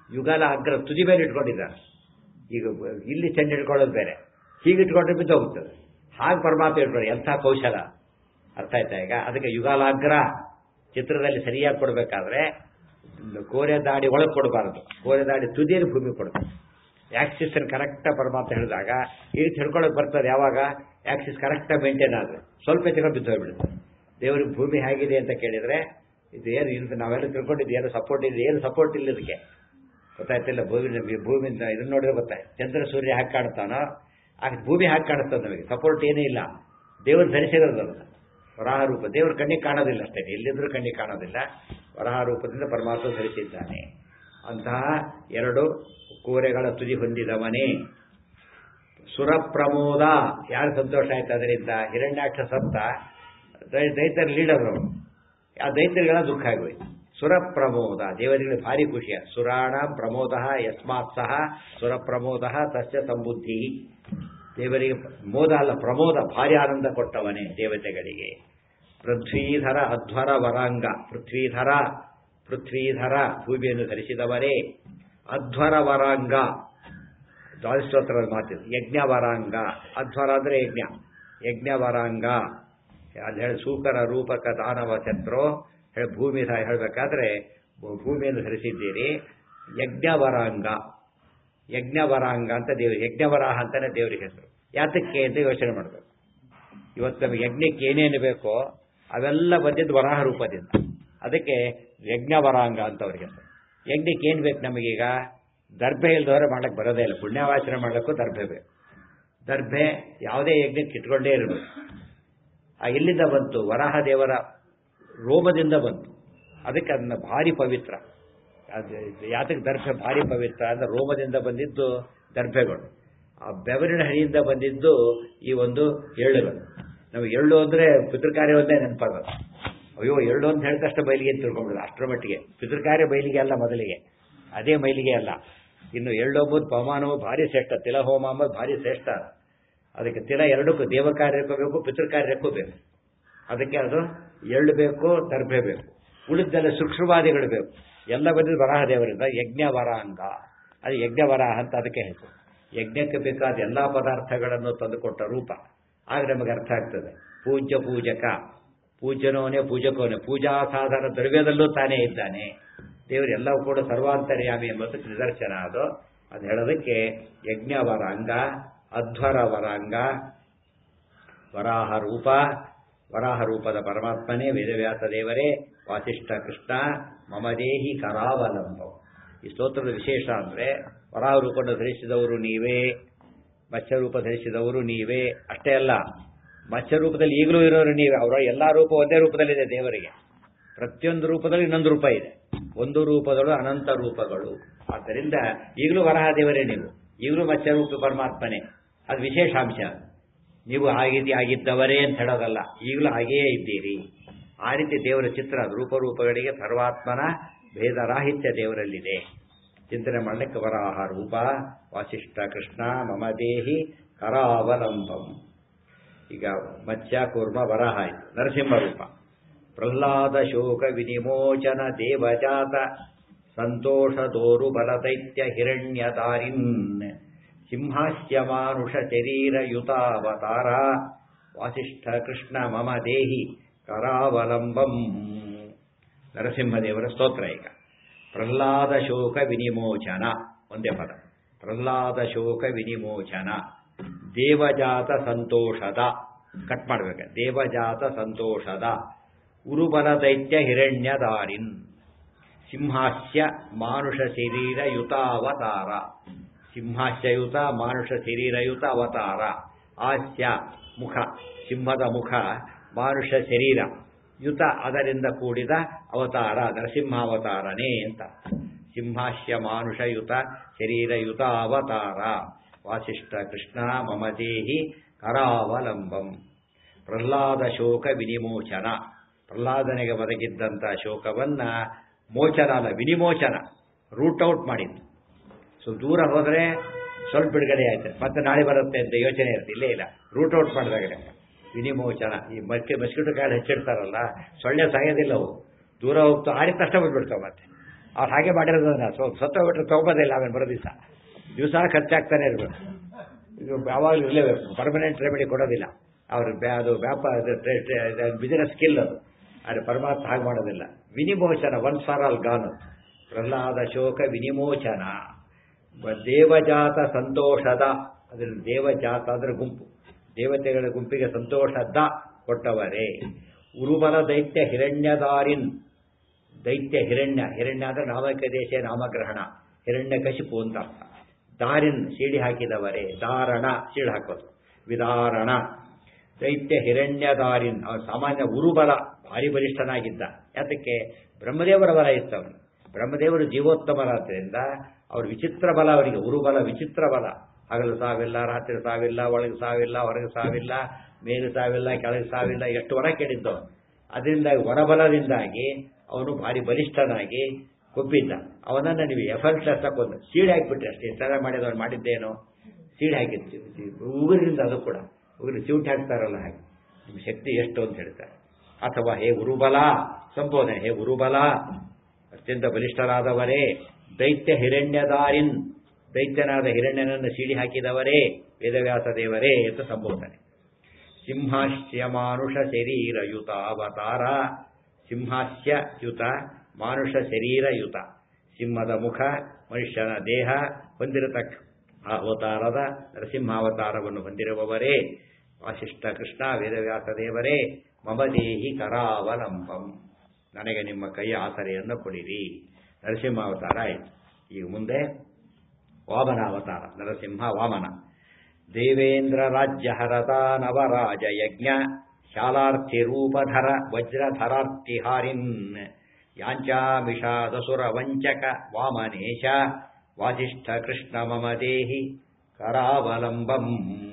ಯುಗಾಲ ಅಗ್ರ ತುದಿ ಮೇಲೆ ಇಟ್ಕೊಂಡಿದ್ದಾರೆ ಈಗ ಇಲ್ಲಿ ಚೆಂಡು ಹಿಡ್ಕೊಳ್ಳೋದು ಬೇರೆ ಹೀಗೆ ಇಟ್ಕೊಂಡ್ರೆ ಬಿದ್ದೋಗ್ತದೆ ಹಾಗೆ ಪರಮಾತ್ಮ ಇಟ್ಕೊಳ್ಳಿ ಎಂಥ ಕೌಶಲ ಅರ್ಥ ಆಯ್ತಾ ಈಗ ಅದಕ್ಕೆ ಯುಗಾಲಾಗ್ರ ಚಿತ್ರದಲ್ಲಿ ಸರಿಯಾಗಿ ಕೊಡಬೇಕಾದ್ರೆ ಕೋರೆ ದಾಡಿ ಒಳಗೆ ಕೊಡಬಾರದು ಕೋರೆ ದಾಡಿ ತುದಿಯಲ್ಲಿ ಭೂಮಿ ಕೊಡಬೇಕು ಆಕ್ಸಿಸ್ ಕರೆಕ್ಟಾಗಿ ಪರಮಾತ್ಮ ಹೇಳಿದಾಗ ಈ ರೀತಿ ಹಿಡ್ಕೊಳ್ಳೋಕೆ ಬರ್ತದೆ ಯಾವಾಗ ಆಕ್ಸಿಸ್ ಕರೆಕ್ಟಾಗಿ ಮೇಂಟೈನ್ ಆದರೆ ಸ್ವಲ್ಪ ಹೆಚ್ಚಿಗೆ ಬಿದ್ದು ಹೋಗ್ಬಿಡುತ್ತೆ ದೇವರಿಗೆ ಭೂಮಿ ಹೇಗಿದೆ ಅಂತ ಕೇಳಿದರೆ ಇದು ಏನು ಇದು ನಾವೆಲ್ಲ ತಿಳ್ಕೊಂಡಿದ್ದು ಏನು ಸಪೋರ್ಟ್ ಇದೆ ಏನು ಸಪೋರ್ಟ್ ಇಲ್ಲ ಇದಕ್ಕೆ ಗೊತ್ತಾಯ್ತಿಲ್ಲ ಭೂಮಿ ಭೂಮಿಯಿಂದ ಇದನ್ನ ನೋಡಿದ್ರೆ ಗೊತ್ತಾಯ್ತು ಚಂದ್ರ ಸೂರ್ಯ ಹಾಕಿ ಕಾಣ್ತಾನೋ ಆಗ ಭೂಮಿ ಹಾಕಿ ಕಾಣಿಸ್ತದೆ ನಮಗೆ ಸಪೋರ್ಟ್ ಏನೂ ಇಲ್ಲ ದೇವರು ಧರಿಸಿರೋದು ಅದನ್ನು ವರಾಹ ರೂಪ ದೇವ್ರ ಕಣ್ಣಿಗೆ ಕಾಣೋದಿಲ್ಲ ಅಷ್ಟೇ ಎಲ್ಲಿದ್ರೂ ಕಣ್ಣಿಗೆ ಕಾಣೋದಿಲ್ಲ ವರಾಹ ರೂಪದಿಂದ ಪರಮಾತ್ಮ ಧರಿಸಿದ್ದಾನೆ ಅಂತಹ ಎರಡು ಕೋರೆಗಳ ತುದಿ ಹೊಂದಿದವನೇ ಸುರಪ್ರಮೋದ ಯಾರು ಸಂತೋಷ ಆಯ್ತು ಅದರಿಂದ ಹಿರಣ್ಯಾಕ್ಷ ಸತ್ತ ದೈ- ದೈತ್ಯರ ಲೀಡರ್ ಅವರು ಆ ದೈತ್ಯರಿಗೆಲ್ಲ ದುಃಖ ಆಗೋಯ್ತು ಸುರಪ್ರಮೋದ ದೇವರಿಗೆ ಭಾರಿ ಖುಷಿಯ ಸುರಾಣ ಪ್ರಮೋದ ಯಸ್ಮಾತ್ ಸಹ ಸುರಪ್ರಮೋದ ತಸ್ಯ ಸಂಬುದ್ಧಿ ದೇವರಿಗೆ ಮೋದ ಅಲ್ಲ ಪ್ರಮೋದ ಭಾರಿ ಆನಂದ ಕೊಟ್ಟವನೇ ದೇವತೆಗಳಿಗೆ ಪೃಥ್ವೀಧರ ಅಧ್ವರ ವರಾಂಗ ಪೃಥ್ವೀಧರ ಪೃಥ್ವೀಧರ ಭೂಮಿಯನ್ನು ಧರಿಸಿದವರೇ ಅಧ್ವರ ವರಾಂಗ ದ್ವಾದಶೋತ್ರದ ಮಾತಿದೆ ಯಜ್ಞ ವರಾಂಗ ಅಧ್ವರ ಅಂದ್ರೆ ಯಜ್ಞ ಯಜ್ಞ ವರಾಂಗ ಅಲ್ಲಿ ಹೇಳಿ ಸೂಕರ ರೂಪಕ ದಾನವ ಛತ್ರೋ ಹೇಳಿ ಭೂಮಿ ಧ- ಹೇಳಬೇಕಾದ್ರೆ ಭೂ- ಭೂಮಿಯನ್ನು ಧರಿಸಿದ್ದೀರಿ ಯಜ್ಞ ವರಾಂಗ ಯಜ್ಞವರಾಂಗ ಅಂತ ದೇವರು ಯಜ್ಞವರಾಹ ಅಂತಾನೆ ದೇವರಿಗೆ ಹೆಸರು ಯಾತಕ್ಕೆ ಅಂತ ಯೋಚನೆ ಮಾಡಬೇಕು ಇವತ್ತು ನಮಗೆ ಯಜ್ಞಕ್ಕೆ ಏನೇನು ಬೇಕೋ ಅವೆಲ್ಲ ಬಂದಿದ್ದು ವರಾಹ ರೂಪದಿಂದ ಅದಕ್ಕೆ ಯಜ್ಞವರಾಂಗ ಅಂತ ಅವ್ರಿಗೆ ಹೆಸರು ಯಜ್ಞಕ್ಕೆ ಏನು ಬೇಕು ನಮಗೀಗ ದರ್ಭೆ ಇಲ್ದವರೆ ಮಾಡಕ್ಕೆ ಬರೋದೇ ಇಲ್ಲ ಪುಣ್ಯವಾಚನೆ ಮಾಡಲಿಕ್ಕೂ ದರ್ಭೆ ಬೇಕು ದರ್ಭೆ ಯಾವುದೇ ಯಜ್ಞಕ್ಕೆ ಇಟ್ಕೊಂಡೇ ಇರಬೇಕು ಆ ಎಲ್ಲಿಂದ ಬಂತು ವರಾಹ ದೇವರ ರೋಮದಿಂದ ಬಂತು ಅದಕ್ಕೆ ಅದನ್ನ ಭಾರಿ ಪವಿತ್ರ ಅದು ಯಾತಕ್ಕೆ ದರ್ಭೆ ಭಾರಿ ಪವಿತ್ರ ಅಂದ್ರೆ ರೋಮದಿಂದ ಬಂದಿದ್ದು ದರ್ಭೆಗಳು ಆ ಬೆವರಿನ ಹರಿಯಿಂದ ಬಂದಿದ್ದು ಈ ಒಂದು ಎಳ್ಳುಗಳು ನಮಗೆ ಎಳ್ಳು ಅಂದ್ರೆ ಪಿತೃಕಾರ್ಯ ಒಂದೇ ನೆನಪಾಗೋದು ಅಯ್ಯೋ ಎಳ್ಳು ಅಂತ ಹೇಳಿದ ತಕ್ಷಣ ಬಯಲಿಗೆ ಅಂತ ತಿಳ್ಕೊಂಡ್ಬಿಡೋದು ಅಷ್ಟರ ಮಟ್ಟಿಗೆ ಪಿತೃಕಾರ್ಯ ಬಯಲಿಗೆ ಅಲ್ಲ ಮೊದಲಿಗೆ ಅದೇ ಮೈಲಿಗೆ ಅಲ್ಲ ಇನ್ನು ಎಳ್ಳು ಅಂಬುದು ಪವಮಾನವು ಭಾರಿ ಶ್ರೇಷ್ಠ ತಿಲ ಹೋಮ ಅಂಬುದು ಭಾರಿ ಶ್ರೇಷ್ಠ ಅದಕ್ಕೆ ತಿಲ ಎರಡಕ್ಕೂ ದೇವ ಕಾರ್ಯಕ್ಕೂ ಬೇಕು ಪಿತೃಕಾರ್ಯಕ್ಕೂ ಬೇಕು ಅದಕ್ಕೆ ಅದು ಎಳ್ಳು ಬೇಕು ದರ್ಭೆ ಬೇಕು ಉಳಿದೆಲ್ಲ ಸೂಕ್ಷ್ಮವಾದಿಗಳು ಬೇಕು ಎಲ್ಲ ಬಂದಿದ್ದು ವರಾಹ ದೇವರಿಂದ ಯಜ್ಞ ವರಾಂಗ ಅದು ಯಜ್ಞ ವರಾಹ ಅಂತ ಅದಕ್ಕೆ ಹೆಸರು ಯಜ್ಞಕ್ಕೆ ಬೇಕಾದ ಎಲ್ಲ ಪದಾರ್ಥಗಳನ್ನು ತಂದುಕೊಟ್ಟ ರೂಪ ಆಗ ನಮಗೆ ಅರ್ಥ ಆಗ್ತದೆ ಪೂಜ್ಯ ಪೂಜಕ ಪೂಜ್ಯನೋನೇ ಪೂಜಕೋನೇ ಪೂಜಾ ಸಾಧನ ದ್ರವ್ಯದಲ್ಲೂ ತಾನೇ ಇದ್ದಾನೆ ದೇವರು ಎಲ್ಲವೂ ಕೂಡ ಸರ್ವಾಂತರ್ಯಾಮಿ ಎಂಬುದಕ್ಕೆ ನಿದರ್ಶನ ಅದು ಅದು ಹೇಳೋದಕ್ಕೆ ಯಜ್ಞ ವರಾಂಗ ಅಧ್ವರ ವರಾಂಗ ವರಾಹ ರೂಪ ವರಾಹ ರೂಪದ ಪರಮಾತ್ಮನೇ ವೇದವ್ಯಾಸ ದೇವರೇ ವಾಸಿಷ್ಠ ಕೃಷ್ಣ ಮಮದೇಹಿ ಕರಾವಲಂಬ ಈ ಸ್ತೋತ್ರದ ವಿಶೇಷ ಅಂದರೆ ವರಾಹ ರೂಪವನ್ನು ಧರಿಸಿದವರು ನೀವೇ ಮತ್ಸ್ಯ ರೂಪ ಧರಿಸಿದವರು ನೀವೇ ಅಷ್ಟೇ ಅಲ್ಲ ಮತ್ಸ್ಯ ರೂಪದಲ್ಲಿ ಈಗಲೂ ಇರೋರು ನೀವೇ ಅವರ ಎಲ್ಲ ರೂಪ ಒಂದೇ ರೂಪದಲ್ಲಿದೆ ದೇವರಿಗೆ ಪ್ರತಿಯೊಂದು ರೂಪದಲ್ಲಿ ಇನ್ನೊಂದು ರೂಪ ಇದೆ ಒಂದು ರೂಪಗಳು ಅನಂತ ರೂಪಗಳು ಆದ್ದರಿಂದ ಈಗಲೂ ವರಹ ದೇವರೇ ನೀವು ಈಗಲೂ ಮತ್ಸ್ಯ ರೂಪ ಪರಮಾತ್ಮನೇ ಅದು ವಿಶೇಷಾಂಶ ನೀವು ಆಗಿದ್ದಿ ಆಗಿದ್ದವರೇ ಅಂತ ಹೇಳೋದಲ್ಲ ಈಗಲೂ ಹಾಗೆಯೇ ಇದ್ದೀರಿ ಆ ರೀತಿ ದೇವರ ಚಿತ್ರ ರೂಪರೂಪಗಳಿಗೆ ಸರ್ವಾತ್ಮನ ಭೇದರಾಹಿತ್ಯ ದೇವರಲ್ಲಿದೆ ಚಿಂತನೆ ಮಾಡಲಿಕ್ಕೆ ವರಾಹ ರೂಪ ವಾಸಿಷ್ಠ ಕೃಷ್ಣ ಮಮ ದೇಹಿ ಕರಾವಲಂಬಂ ಈಗ ಮತ್ಸ್ಯ ಕೂರ್ಮ ವರಾಹ ಆಯಿತು ನರಸಿಂಹ ರೂಪ ಪ್ರಹ್ಲಾದ ಶೋಕ ವಿನಿಮೋಚನ ದೇವಜಾತ ಸಂತೋಷ ತೋರು ಬಲದೈತ್ಯ ಹಿರಣ್ಯದಾರಿನ್ ಸಿಂಹಾಸ್ಯ ಮಾನುಷ ಶರೀರ ಯುತಾವತಾರ ವಾಸಿಷ್ಠ ಕೃಷ್ಣ ಮಮ ದೇಹಿ ಕರಾವಲಂಬಂ ನರಸಿಂಹದೇವರ ಸ್ತೋತ್ರ ಈಗ ಪ್ರಹ್ಲಾದ ಶೋಕ ವಿನಿಮೋಚನ ಒಂದೇ ಪದ ಪ್ರಹ್ಲಾದ ಶೋಕ ವಿನಿಮೋಚನ ದೇವಜಾತ ಸಂತೋಷದ ಕಟ್ ಮಾಡ್ಬೇಕು ದೇವಜಾತ ಸಂತೋಷದ ಉರುಬಲ ದೈತ್ಯ ಹಿರಣ್ಯದಾರಿನ್ ಸಿಂಹಾಸ್ಯ ಮಾನುಷ ಶರೀರ ಯುತಾವತಾರ ಸಿಂಹಾಸ್ಯಯುತ ಮಾನುಷ ಶರೀರಯುತ ಅವತಾರ ಹಾಸ್ಯ ಮುಖ ಸಿಂಹದ ಮುಖ ಮಾನುಷ ಶರೀರ ಯುತ ಅದರಿಂದ ಕೂಡಿದ ಅವತಾರ ನರಸಿಂಹಾವತಾರನೇ ಅಂತ ಸಿಂಹಾಸ್ಯ ಮಾನುಷಯುತ ಶರೀರಯುತ ಅವತಾರ ವಾಸಿಷ್ಠ ಕೃಷ್ಣ ಮಮದೇಹಿ ಕರಾವಲಂಬಂ ಪ್ರಹ್ಲಾದ ಶೋಕ ವಿನಿಮೋಚನ ಪ್ರಹ್ಲಾದನಿಗೆ ಒದಗಿದ್ದಂಥ ಶೋಕವನ್ನ ಮೋಚನ ಅಲ್ಲ ವಿನಿಮೋಚನ ರೂಟ್ ಔಟ್ ಮಾಡಿದ್ದು ಸೊ ದೂರ ಹೋದರೆ ಸ್ವಲ್ಪ ಬಿಡುಗಡೆ ಆಯ್ತು ಮತ್ತೆ ನಾಳೆ ಬರುತ್ತೆ ಅಂತ ಯೋಚನೆ ಇರುತ್ತೆ ಇಲ್ಲೇ ಇಲ್ಲ ರೂಟ್ ಔಟ್ ಮಾಡಿದಾಗಲೇ ವಿನಿಮೋಚನ ಈ ಮಕ್ಕೆ ಮಸ್ಕಿಟೋ ಕಾಯಿಲೆ ಹೆಚ್ಚಿಡ್ತಾರಲ್ಲ ಸೊಳ್ಳೆ ಸಾಯೋದಿಲ್ಲ ಅವು ದೂರ ಹೋಗ್ತಾ ಆಡಿದ ತಕ್ಷಣ ಬಂದ್ಬಿಡ್ತಾವೆ ಮತ್ತೆ ಅವ್ರು ಹಾಗೆ ಮಾಡಿರೋದನ್ನ ಸೊ ಸತ್ತೋಗ್ಬಿಟ್ರೆ ತೊಗೊಬೋದಿಲ್ಲ ಆಮೇಲೆ ಬರೋ ದಿವಸ ದಿವಸ ಖರ್ಚಾಗ್ತಾನೆ ಇರಬೇಕು ಇದು ಯಾವಾಗಲೂ ಇರಲೇಬೇಕು ಪರ್ಮನೆಂಟ್ ರೆಮಿಡಿ ಕೊಡೋದಿಲ್ಲ ಅವ್ರ ಬ್ಯಾ- ಅದು ವ್ಯಾಪಾರ ಬಿಸಿನೆಸ್ ಸ್ಕಿಲ್ ಅದು ಆದರೆ ಪರಮಾತ್ಮ ಹಾಗೆ ಮಾಡೋದಿಲ್ಲ ವಿನಿಮೋಚನ ಒನ್ ಫಾರ್ ಆಲ್ ಗಾನು ಪ್ರಹ್ಲಾದ ಶೋಕ ವಿನಿಮೋಚನ ಬ- ದೇವಜಾತ ಸಂತೋಷದ ಅದ್ರ ದೇವಜಾತ ಅಂದ್ರೆ ಗುಂಪು ದೇವತೆಗಳ ಗುಂಪಿಗೆ ಸಂತೋಷದ ಕೊಟ್ಟವರೇ ಉರುಬಲ ದೈತ್ಯ ಹಿರಣ್ಯದಾರಿನ್ ದೈತ್ಯ ಹಿರಣ್ಯ ಹಿರಣ್ಯ ಅಂದ್ರೆ ನಾಮಕ ದೇಶ ನಾಮಗ್ರಹಣ ಹಿರಣ್ಯ ಕಶಿಪು ಅಂತ ಅರ್ಥ ದಾರಿನ್ ಸೀಡಿ ಹಾಕಿದವರೇ ದಾರಣ ಸೀಡು ಹಾಕೋದು ವಿದಾರಣ ದೈತ್ಯ ಹಿರಣ್ಯ ದಾರಿನ್ ಅವನು ಸಾಮಾನ್ಯ ಉರುಬಲ ಭಾರಿ ಬಲಿಷ್ಠನಾಗಿದ್ದ ಯಾತಕ್ಕೆ ಬ್ರಹ್ಮದೇವರ ಬಲ ಇತ್ತು ಅವನು ಬ್ರಹ್ಮದೇವರು ಜೀವೋತ್ತಮರಾದ್ರಿಂದ ಅವ್ರು ವಿಚಿತ್ರ ಬಲ ಅವರಿಗೆ ಉರುಬಲ ವಿಚಿತ್ರ ಬಲ ಹಗಲು ಸಾವಿಲ್ಲ ರಾತ್ರಿ ಸಾವಿಲ್ಲ ಒಳಗೆ ಸಾವಿಲ್ಲ ಹೊರಗೆ ಸಾವಿಲ್ಲ ಮೇಲೆ ಸಾವಿಲ್ಲ ಕೆಳಗೆ ಸಾವಿಲ್ಲ ಎಷ್ಟು ವರ ಕೇಳಿದ್ದವನು ಅದರಿಂದಾಗಿ ವರಬಲದಿಂದಾಗಿ ಅವನು ಭಾರಿ ಬಲಿಷ್ಠನಾಗಿ ಕೊಬ್ಬಿದ್ದ ಅವನನ್ನು ನೀವು ಎಫರ್ಟ್ಲೆಸ್ ಹಾಕೊಂಡು ಸೀಡ್ ಹಾಕಿಬಿಟ್ರೆ ಅಷ್ಟೇ ಚೆನ್ನಾಗಿ ಮಾಡಿದವನು ಮಾಡಿದ್ದೇನೋ ಸೀಡ್ ಹಾಕಿತ್ತು ಉಗುರಿನಿಂದ ಅದು ಕೂಡ ಉಗುರು ಚಿವುಟಿ ಹಾಕ್ತಾರಲ್ಲ ಹಾಗೆ ನಿಮ್ಮ ಶಕ್ತಿ ಎಷ್ಟು ಅಂತ ಹೇಳ್ತಾರೆ ಅಥವಾ ಹೇ ಗುರುಬಲ ಸಂಬೋಧನೆ ಹೇ ಗುರುಬಲ ಅತ್ಯಂತ ಬಲಿಷ್ಠರಾದವರೇ ದೈತ್ಯ ಹಿರಣ್ಯದಾರಿನ್ ದೈತ್ಯನಾದ ಹಿರಣ್ಯನನ್ನು ಸೀಡಿ ಹಾಕಿದವರೇ ವೇದವ್ಯಾಸ ದೇವರೇ ಎಂದು ಸಂಬೋಧನೆ ಸಿಂಹಾಸ್ಯ ಮಾನುಷ ಶರೀರಯುತ ಅವತಾರ ಸಿಂಹಾಸ್ಯ ಯುತ ಮಾನುಷ ಶರೀರಯುತ ಸಿಂಹದ ಮುಖ ಮನುಷ್ಯನ ದೇಹ ಹೊಂದಿರತಕ್ಕ ಆ ಅವತಾರದ ನರಸಿಂಹಾವತಾರವನ್ನು ಹೊಂದಿರುವವರೇ ವಾಸಿಷ್ಠ ಕೃಷ್ಣ ವೇದವ್ಯಾಸ ದೇವರೇ ಮಮ ದೇಹಿ ಕರಾವಲಂಬಂ ನನಗೆ ನಿಮ್ಮ ಕೈಯ ಆಸರೆಯನ್ನು ಕೊಡಿರಿ ನರಸಿಂಹಾವತಾರ ಆಯಿತು ಈಗ ಮುಂದೆ ವಾಮನ ಅವತಾರ ನರಸಿಂಹ ವಾಮನ ದೇವೇಂದ್ರ ರಾಜ್ಯ ಹರತ ನವರಾಜ ಯಜ್ಞ ಶಾಲಾರ್ಥಿ ರೂಪಧರ ವಜ್ರಧರಾರ್ತಿಹಾರಿನ್ ಯಾಂಚಾಮಿಷಾದಸುರ ವಂಚಕ ವಾಮನೇಶ ವಾಸಿಷ್ಠ ಕೃಷ್ಣ ಮಮ ದೇಹಿ ಕರಾವಲಂಬಂ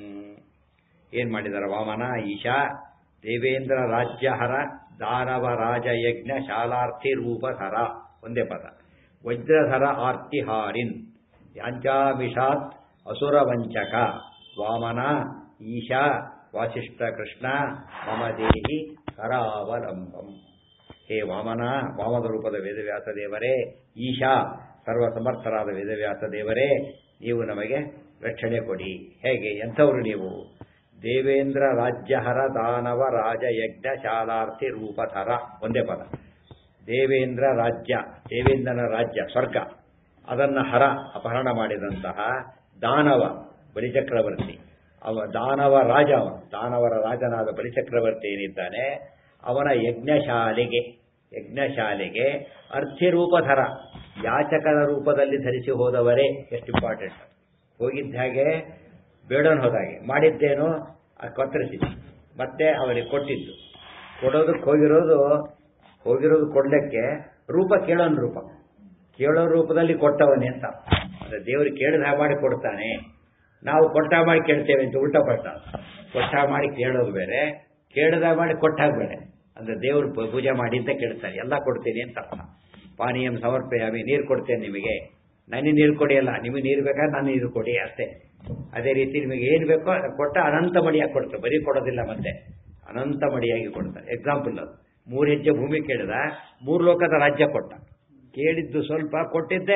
ಏನ್ ಮಾಡಿದಾರ ವಾಮನ ಈಶಾ ದೇವೇಂದ್ರ ರಾಜ್ಯಹರ ದಾನವ ರಾಜಯಜ್ಞ ಶಾಲಾರ್ಥಿ ರೂಪಧರ ಒಂದೇ ಪದ ವಜ್ರಧರ ಆರ್ತಿಹಾರಿನ್ ಯಾಂಚಾಮಿಷಾತ್ ಅಸುರ ವಂಚಕ ವಾಮನ ಈಶಾ ವಾಸಿಷ್ಠ ಕೃಷ್ಣ ಮಮ ದೇಹಿ ಕರಾವಲಂಬಂ ಹೇ ವಾಮನ ವಾಮನ ರೂಪದ ವೇದವ್ಯಾಸ ದೇವರೇ ಈಶಾ ಸರ್ವ ಸಮರ್ಥರಾದ ವೇದವ್ಯಾಸ ದೇವರೇ ನೀವು ನಮಗೆ ರಕ್ಷಣೆ ಕೊಡಿ ಹೇಗೆ ಎಂಥವರು ನೀವು ದೇವೇಂದ್ರ ರಾಜ್ಯಹರ ದಾನವ ರಾಜಯಜ್ಞ ಶಾಲಾರ್ಥಿ ರೂಪಧರ ಒಂದೇ ಪದ ದೇವೇಂದ್ರ ರಾಜ್ಯ ದೇವೇಂದ್ರನ ರಾಜ್ಯ ಸ್ವರ್ಗ ಅದನ್ನ ಹರ ಅಪಹರಣ ಮಾಡಿದಂತಹ ದಾನವ ಬಲಿಚಕ್ರವರ್ತಿ ಅವ ದಾನವ ರಾಜ ಅವ ದಾನವರ ರಾಜನಾದ ಬಲಿಚಕ್ರವರ್ತಿ ಏನಿದ್ದಾನೆ ಅವನ ಯಜ್ಞಶಾಲೆಗೆ ಯಜ್ಞಶಾಲೆಗೆ ಅರ್ಥಿರೂಪಧರ ಯಾಚಕನ ರೂಪದಲ್ಲಿ ಧರಿಸಿ ಹೋದವರೇ ಎಷ್ಟು ಇಂಪಾರ್ಟೆಂಟ್ ಹೋಗಿದ್ದ ಹಾಗೆ ಬೇಡನ್ ಹೋದಾಗೆ ಮಾಡಿದ್ದೇನು ಕತ್ತರಿಸಿದ್ದು ಮತ್ತೆ ಅವನಿಗೆ ಕೊಟ್ಟಿದ್ದು ಕೊಡೋದಕ್ಕೆ ಹೋಗಿರೋದು ಹೋಗಿರೋದು ಕೊಡ್ಲಿಕ್ಕೆ ರೂಪ ಕೇಳೋನ್ ರೂಪ ಕೇಳೋ ರೂಪದಲ್ಲಿ ಕೊಟ್ಟವನೇ ಅಂತ ಅಂದ್ರೆ ದೇವರು ಕೇಳಿದ ಹಾಗೆ ಮಾಡಿ ಕೊಡ್ತಾನೆ ನಾವು ಕೊಟ್ಟ ಮಾಡಿ ಕೇಳ್ತೇವೆ ಅಂತ ಉಲ್ಟಾ ಪಟ್ಟ ಕೊಟ್ಟ ಮಾಡಿ ಕೇಳೋದು ಬೇರೆ ಕೇಳಿದ ಮಾಡಿ ಕೊಟ್ಟಾಗ ಬೇರೆ ಅಂದ್ರೆ ದೇವರು ಪೂ- ಪೂಜೆ ಮಾಡಿ ಅಂತ ಕೇಳ್ತಾರೆ ಎಲ್ಲ ಕೊಡ್ತೀನಿ ಅಂತ ಅರ್ಥ ಪಾನೀಯಂ ಸಮರ್ಪಯಾಮಿ ನೀರು ಕೊಡ್ತೇನೆ ನಿಮಗೆ ನನಗೆ ನೀರು ಕೊಡಿಯಲ್ಲ ನಿಮಗೆ ನೀರು ಬೇಕಾದ್ರೆ ನಾನು ನೀರು ಕೊಡಿ ಅಷ್ಟೇ ಅದೇ ರೀತಿ ನಿಮಗೆ ಏನು ಬೇಕೋ ಅದು ಕೊಟ್ಟ ಅನಂತ ಮಡಿಯಾಗಿ ಕೊಡ್ತಾರೆ ಬರೀ ಕೊಡೋದಿಲ್ಲ ಮತ್ತೆ ಅನಂತ ಮಡಿಯಾಗಿ ಕೊಡ್ತಾರೆ ಎಕ್ಸಾಂಪಲ್ ಅದು ಮೂರು ಹೆಜ್ಜೆ ಭೂಮಿ ಕೇಳಿದ ಮೂರು ಲೋಕದ ರಾಜ್ಯ ಕೊಟ್ಟ ಕೇಳಿದ್ದು ಸ್ವಲ್ಪ ಕೊಟ್ಟಿದ್ದೆ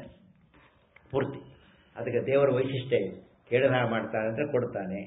ಪೂರ್ತಿ ಅದಕ್ಕೆ ದೇವರ ವೈಶಿಷ್ಟ್ಯ ಇದೆ ಕೇಳಿದ ಹಾಗೆ ಮಾಡ್ತಾನೆ ಅಂತ ಕೊಡ್ತಾನೆ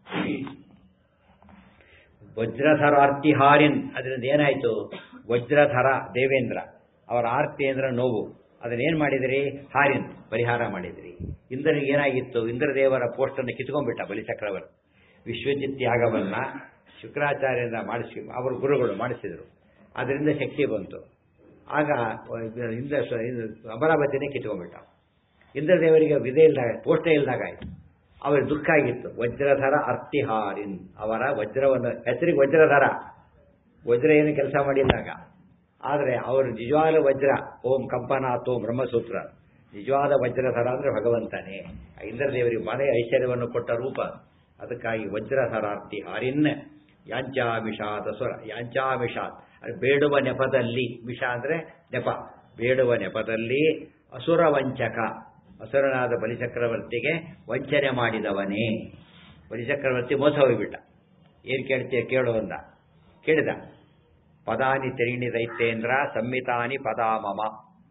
ವಜ್ರಧರ ಆರ್ತಿಹಾರಿನ್ ಅದರಿಂದ ಏನಾಯ್ತು ವಜ್ರಧರ ದೇವೇಂದ್ರ ಅವರ ಆರ್ತಿ ಅಂದ್ರೆ ನೋವು ಅದನ್ನೇನ್ ಮಾಡಿದ್ರಿ ಹಾರಿನ್ ಪರಿಹಾರ ಮಾಡಿದ್ರಿ ಇಂದ್ರನಿಗೆ ಏನಾಗಿತ್ತು ಇಂದ್ರದೇವರ ಪೋಸ್ಟನ್ನು ಕಿತ್ಕೊಂಡ್ಬಿಟ್ಟ ಬಲಿಚಕ್ರವರ್ತಿ ವಿಶ್ವಜಿತ್ ಯಾಗವನ್ನ ಶುಕ್ರಾಚಾರ್ಯರಿಂದ ಮಾಡಿಸಿ ಅವರು ಗುರುಗಳು ಮಾಡಿಸಿದರು ಅದರಿಂದ ಶಕ್ತಿ ಬಂತು ಆಗ ಇಂದ್ರ ಅಮರಾವತಿನೇ ಕಿತ್ಕೊಂಡ್ಬಿಟ್ಟ ಇಂದ್ರದೇವರಿಗೆ ವಿಧೆ ಇಲ್ದಾಗ ಪೋಸ್ಟೇ ಇಲ್ದಾಗ ಆಯ್ತು ಅವರಿಗೆ ದುಃಖ ಆಗಿತ್ತು ವಜ್ರಧರ ಅರ್ತಿಹಾರಿನ್ ಅವರ ವಜ್ರವನ್ನು ಹೆಸರಿಗೆ ವಜ್ರಧರ ವಜ್ರ ಏನು ಕೆಲಸ ಮಾಡಿಲ್ಲಾಗ ಆದರೆ ಅವರು ನಿಜವಾದ ವಜ್ರ ಓಂ ಕಂಪನಾಥ್ ಓಂ ಬ್ರಹ್ಮಸೂತ್ರ ನಿಜವಾದ ವಜ್ರಧರ ಅಂದ್ರೆ ಭಗವಂತನೇ ಆ ಇಂದ್ರದೇವರಿಗೆ ಮನೆ ಐಶ್ವರ್ಯವನ್ನು ಕೊಟ್ಟ ರೂಪ ಅದಕ್ಕಾಗಿ ವಜ್ರಧರಾರ್ತಿ ಹಾರಿನ್ ಯಾಂಚಾಮಿಷಾತ್ ಅಸುರ ಯಾಂಚಾಮಿಷಾತ್ ಅದು ಬೇಡುವ ನೆಪದಲ್ಲಿ ವಿಷ ಅಂದ್ರೆ ನೆಪ ಬೇಡುವ ನೆಪದಲ್ಲಿ ಅಸುರ ವಂಚಕ ಅಸುರನಾದ ಬಲಿಚಕ್ರವರ್ತಿಗೆ ವಂಚನೆ ಮಾಡಿದವನೇ ಬಲಿಚಕ್ರವರ್ತಿ ಮೋಸ ಹೋಗಿಬಿಟ್ಟ ಏನ್ ಕೇಳ್ತೀಯ ಕೇಳು ಅಂದ ಕೇಳಿದ ಪದಾನಿ ತೆರಿಣಿ ದೈತ್ಯೇಂದ್ರ ಸಂಹಿತಾನಿ ಪದಾಮಮ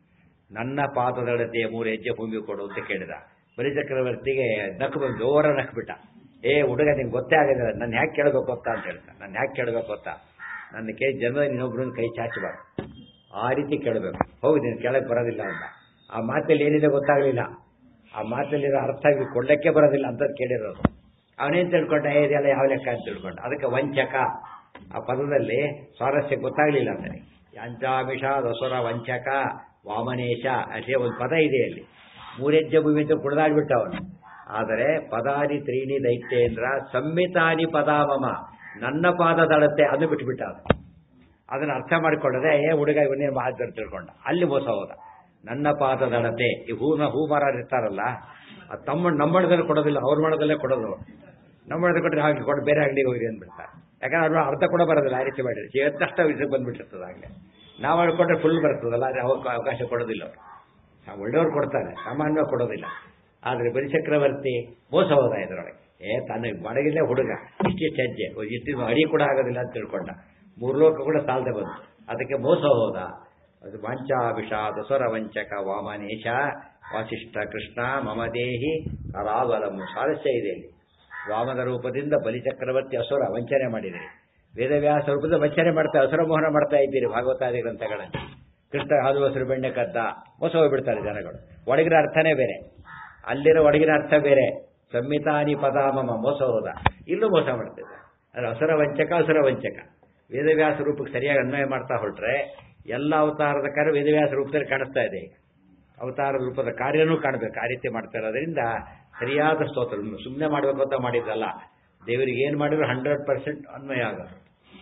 ನನ್ನ ಪಾದದಳತೆಯ ಮೂರು ಹೆಜ್ಜೆ ಭೂಮಿ ಕೊಡು ಅಂತ ಕೇಳಿದ ಬಲಿಚಕ್ರವರ್ತಿಗೆ ನಕ್ಕು ಬಂದು ಜೋರ ನಕ್ಬಿಟ್ಟ ಏ ಹುಡುಗ ನಿಂಗೆ ಗೊತ್ತೇ ಆಗೋದಿಲ್ಲ ನನ್ನ ಹ್ಯಾಕೆ ಕೇಳಬೇಕು ಗೊತ್ತಾ ಅಂತ ಹೇಳ್ತಾ ನನ್ನ ಹ್ಯಾಕೆ ಕೇಳಬೇಕು ಗೊತ್ತಾ ನನ್ನ ಕೈ ಜನ್ಮದಲ್ಲಿ ಇನ್ನೊಬ್ರನ್ನ ಕೈ ಚಾಚಬಾರ್ದು ಆ ರೀತಿ ಕೇಳಬೇಕು ಹೌದು ನೀನು ಕೆಳಗೆ ಬರೋದಿಲ್ಲ ಅಂತ ಆ ಮಾತಲ್ಲಿ ಏನಿದೆ ಗೊತ್ತಾಗಲಿಲ್ಲ ಆ ಮಾತಲ್ಲಿರೋ ಅರ್ಥ ಇದು ಕೊಡ್ಲಿಕ್ಕೆ ಬರೋದಿಲ್ಲ ಅಂತ ಕೇಳಿರೋದು ಅವನೇನು ತಿಳ್ಕೊಂಡ ಏ, ಇದೆಲ್ಲ ಯಾವ ಲೆಕ್ಕ ಅಂತ ತಿಳ್ಕೊಂಡ ಅದಕ್ಕೆ ವಂಚಕ ಆ ಪದದಲ್ಲಿ ಸ್ವಾರಸ್ಯ ಗೊತ್ತಾಗಲಿಲ್ಲ ಅಂತಾನೆ ಯಾಂಚಾಮಿಷ ದಸರ ವಂಚಕ ವಾಮನೇಶ ಅಷ್ಟೇ ಒಂದು ಪದ ಇದೆ ಅಲ್ಲಿ ಮೂರೆಜ್ಜೆ ಭೂಮಿ ಅಂತ ಕುಡ್ದಾಡ್ಬಿಟ್ಟ ಅವನು ಆದರೆ ಪದಾನಿ ತ್ರೀಣಿ ದೈತ್ಯೇಂದ್ರ ಸಂಮಿತಾನಿ ಪದಾಮಮ ನನ್ನ ಪಾದದಳತೆ ಅದು ಬಿಟ್ಬಿಟ್ಟ ಅವನು ಅದನ್ನ ಅರ್ಥ ಮಾಡಿಕೊಳ್ಳದೆ ಏ ಹುಡುಗ ಇವನ್ನೇ ಮಾತು ತಿಳ್ಕೊಂಡ ಅಲ್ಲಿ ಮೋಸ ಹೋದ ನನ್ನ ಪಾದದಳತೆ ಈ ಹೂನ ಹೂ ಮರ ಇರ್ತಾರಲ್ಲ ಅದು ತಮ್ಮ ನಮ್ಮ ಮಣದಲ್ಲಿ ಕೊಡೋದಿಲ್ಲ ಅವ್ರ ಮಣದಲ್ಲೇ ಕೊಡೋದು ಅವ್ರು. ನಮ್ಮ ಮಣದಲ್ಲಿ ಕೊಟ್ಟರೆ ಹಾಗೆ ಕೊಟ್ಟು ಬೇರೆ ಅಂಗಡಿಗೆ ಹೋಗಿ ಅಂದ್ಬಿಡ್ತಾರೆ ಯಾಕಂದ್ರೆ ಅವ್ರು ಅರ್ಥ ಕೂಡ ಬರೋದಿಲ್ಲ ಆ ರೀತಿ ಮಾಡಿದ್ರೆ ಎತ್ತಷ್ಟ ವಿಷಯಕ್ಕೆ ಬಂದ್ಬಿಟ್ಟಿರ್ತದೆ ಆಗಲೇ ನಾವು ಹೇಳ್ಕೊಂಡ್ರೆ ಫುಲ್ ಬರ್ತದಲ್ಲ ಆದರೆ ಅವಕ್ಕೆ ಅವಕಾಶ ಕೊಡೋದಿಲ್ಲ ಅವರು ನಾವು ಒಳ್ಳೆಯವ್ರು ಕೊಡ್ತಾರೆ ಸಾಮಾನ್ಯವಾಗಿ ಕೊಡೋದಿಲ್ಲ ಆದರೆ ಬಲಿಚಕ್ರವರ್ತಿ ಮೋಸ ಹೋದ ಇದರೊಳಗೆ ಏ ತನ್ನ ಬಡಗಿಲ್ಲೇ ಹುಡುಗ ಇಷ್ಟಿಷ್ಟು ಹೆಜ್ಜೆ ಇಷ್ಟು ಅಡಿ ಕೂಡ ಆಗೋದಿಲ್ಲ ಅಂತ ತಿಳ್ಕೊಂಡ ಮೂರು ಲೋಕ ಕೂಡ ಸಾಲದೆ ಬಂತು ಅದಕ್ಕೆ ಮೋಸ ಹೋದ ಅದು ವಂಚ ವಿಷ ದಸರ ವಂಚಕ ವಾಮನೇಶ ವಾಸಿಷ್ಠ ಕೃಷ್ಣ ಮಮದೇಹಿ ಕರಾವಲಮು ಸಾರಸ್ಯ ಇದೆ ಇಲ್ಲಿ ವಾಮನ ರೂಪದಿಂದ ಬಲಿಚಕ್ರವರ್ತಿ ಅಸುರ ವಂಚನೆ ಮಾಡಿದೆ ವೇದವ್ಯಾಸ ರೂಪದ ವಂಚನೆ ಮಾಡ್ತಾ ಅಸುರ ಮೋಹನ ಮಾಡ್ತಾ ಇದ್ದೀರಿ ಭಾಗವತಾದಿ ಗ್ರಂಥಗಳಲ್ಲಿ ಕೃಷ್ಣ ಹಾದು ಹಸಿರು ಬೆಣ್ಣೆ ಕದ್ದ ಮೋಸ ಹೋಗ್ಬಿಡ್ತಾರೆ ಜನಗಳು ಒಳಗಿನ ಅರ್ಥನೇ ಬೇರೆ ಅಲ್ಲಿರೋ ಒಳಗಿನ ಅರ್ಥ ಬೇರೆ ಸಂಹಿತಾನಿ ಪದಾಮಮ ಮೋಸ ಹೋದ ಇಲ್ಲೂ ಮೋಸ ಮಾಡ್ತಿದ್ದ ಅದು ಅಸುರ ವಂಚಕ ಅಸುರ ವಂಚಕ ವೇದವ್ಯಾಸ ರೂಪಕ್ಕೆ ಸರಿಯಾಗಿ ಅನ್ವಯ ಮಾಡ್ತಾ ಹೊರಟ್ರೆ ಎಲ್ಲ ಅವತಾರದ ಕಾರ್ಯ ವೇದವ್ಯಾಸ ರೂಪದಲ್ಲಿ ಕಾಣಿಸ್ತಾ ಇದೆ ಈಗ ಅವತಾರ ರೂಪದ ಕಾರ್ಯನೂ ಕಾಣಬೇಕು ಆ ರೀತಿ ಮಾಡ್ತಾ ಇರೋದ್ರಿಂದ ಸರಿಯಾದ ಸ್ತೋತ್ರ ಸುಮ್ಮನೆ ಮಾಡಬೇಕು ಅಂತ ಮಾಡಿದ್ದಲ್ಲ ದೇವರಿಗೆ ಏನು ಮಾಡಿದ್ರು ಹಂಡ್ರೆಡ್ ಪರ್ಸೆಂಟ್ ಅನ್ವಯ ಆಗೋದು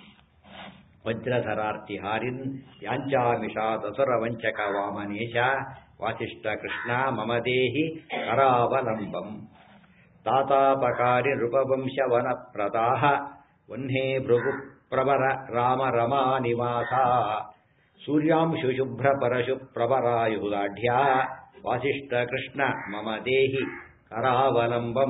ವಜ್ರಧರಾರ್ತಿ ಹಾರಿನ್ ಯಾಂಚಾಮಿಷ ದಸರ ವಂಚಕ ವಾಮನೇಶ ವಾಸಿಷ್ಠ ಕೃಷ್ಣ ಮಮದೇಹಿ ಕರಾವಲಂಬಂ ತಾತಾಪಕಾರಿ ನೃಪವಂಶ ವನ ಪ್ರದಾಹ ವನ್ಹೇ ಭೃಗು ಪ್ರವರ ರಾಮ ರಮಾ ನಿವಾಸ ಸೂರ್ಯಾಂಶು ಶುಭ್ರ ಪರಶು ಪ್ರವರಾಯುದಾಢ್ಯ ವಾಸಿಷ್ಠ ಕೃಷ್ಣ ಮಮ ದೇಹಿ ಕರಾವಲಂಬಂ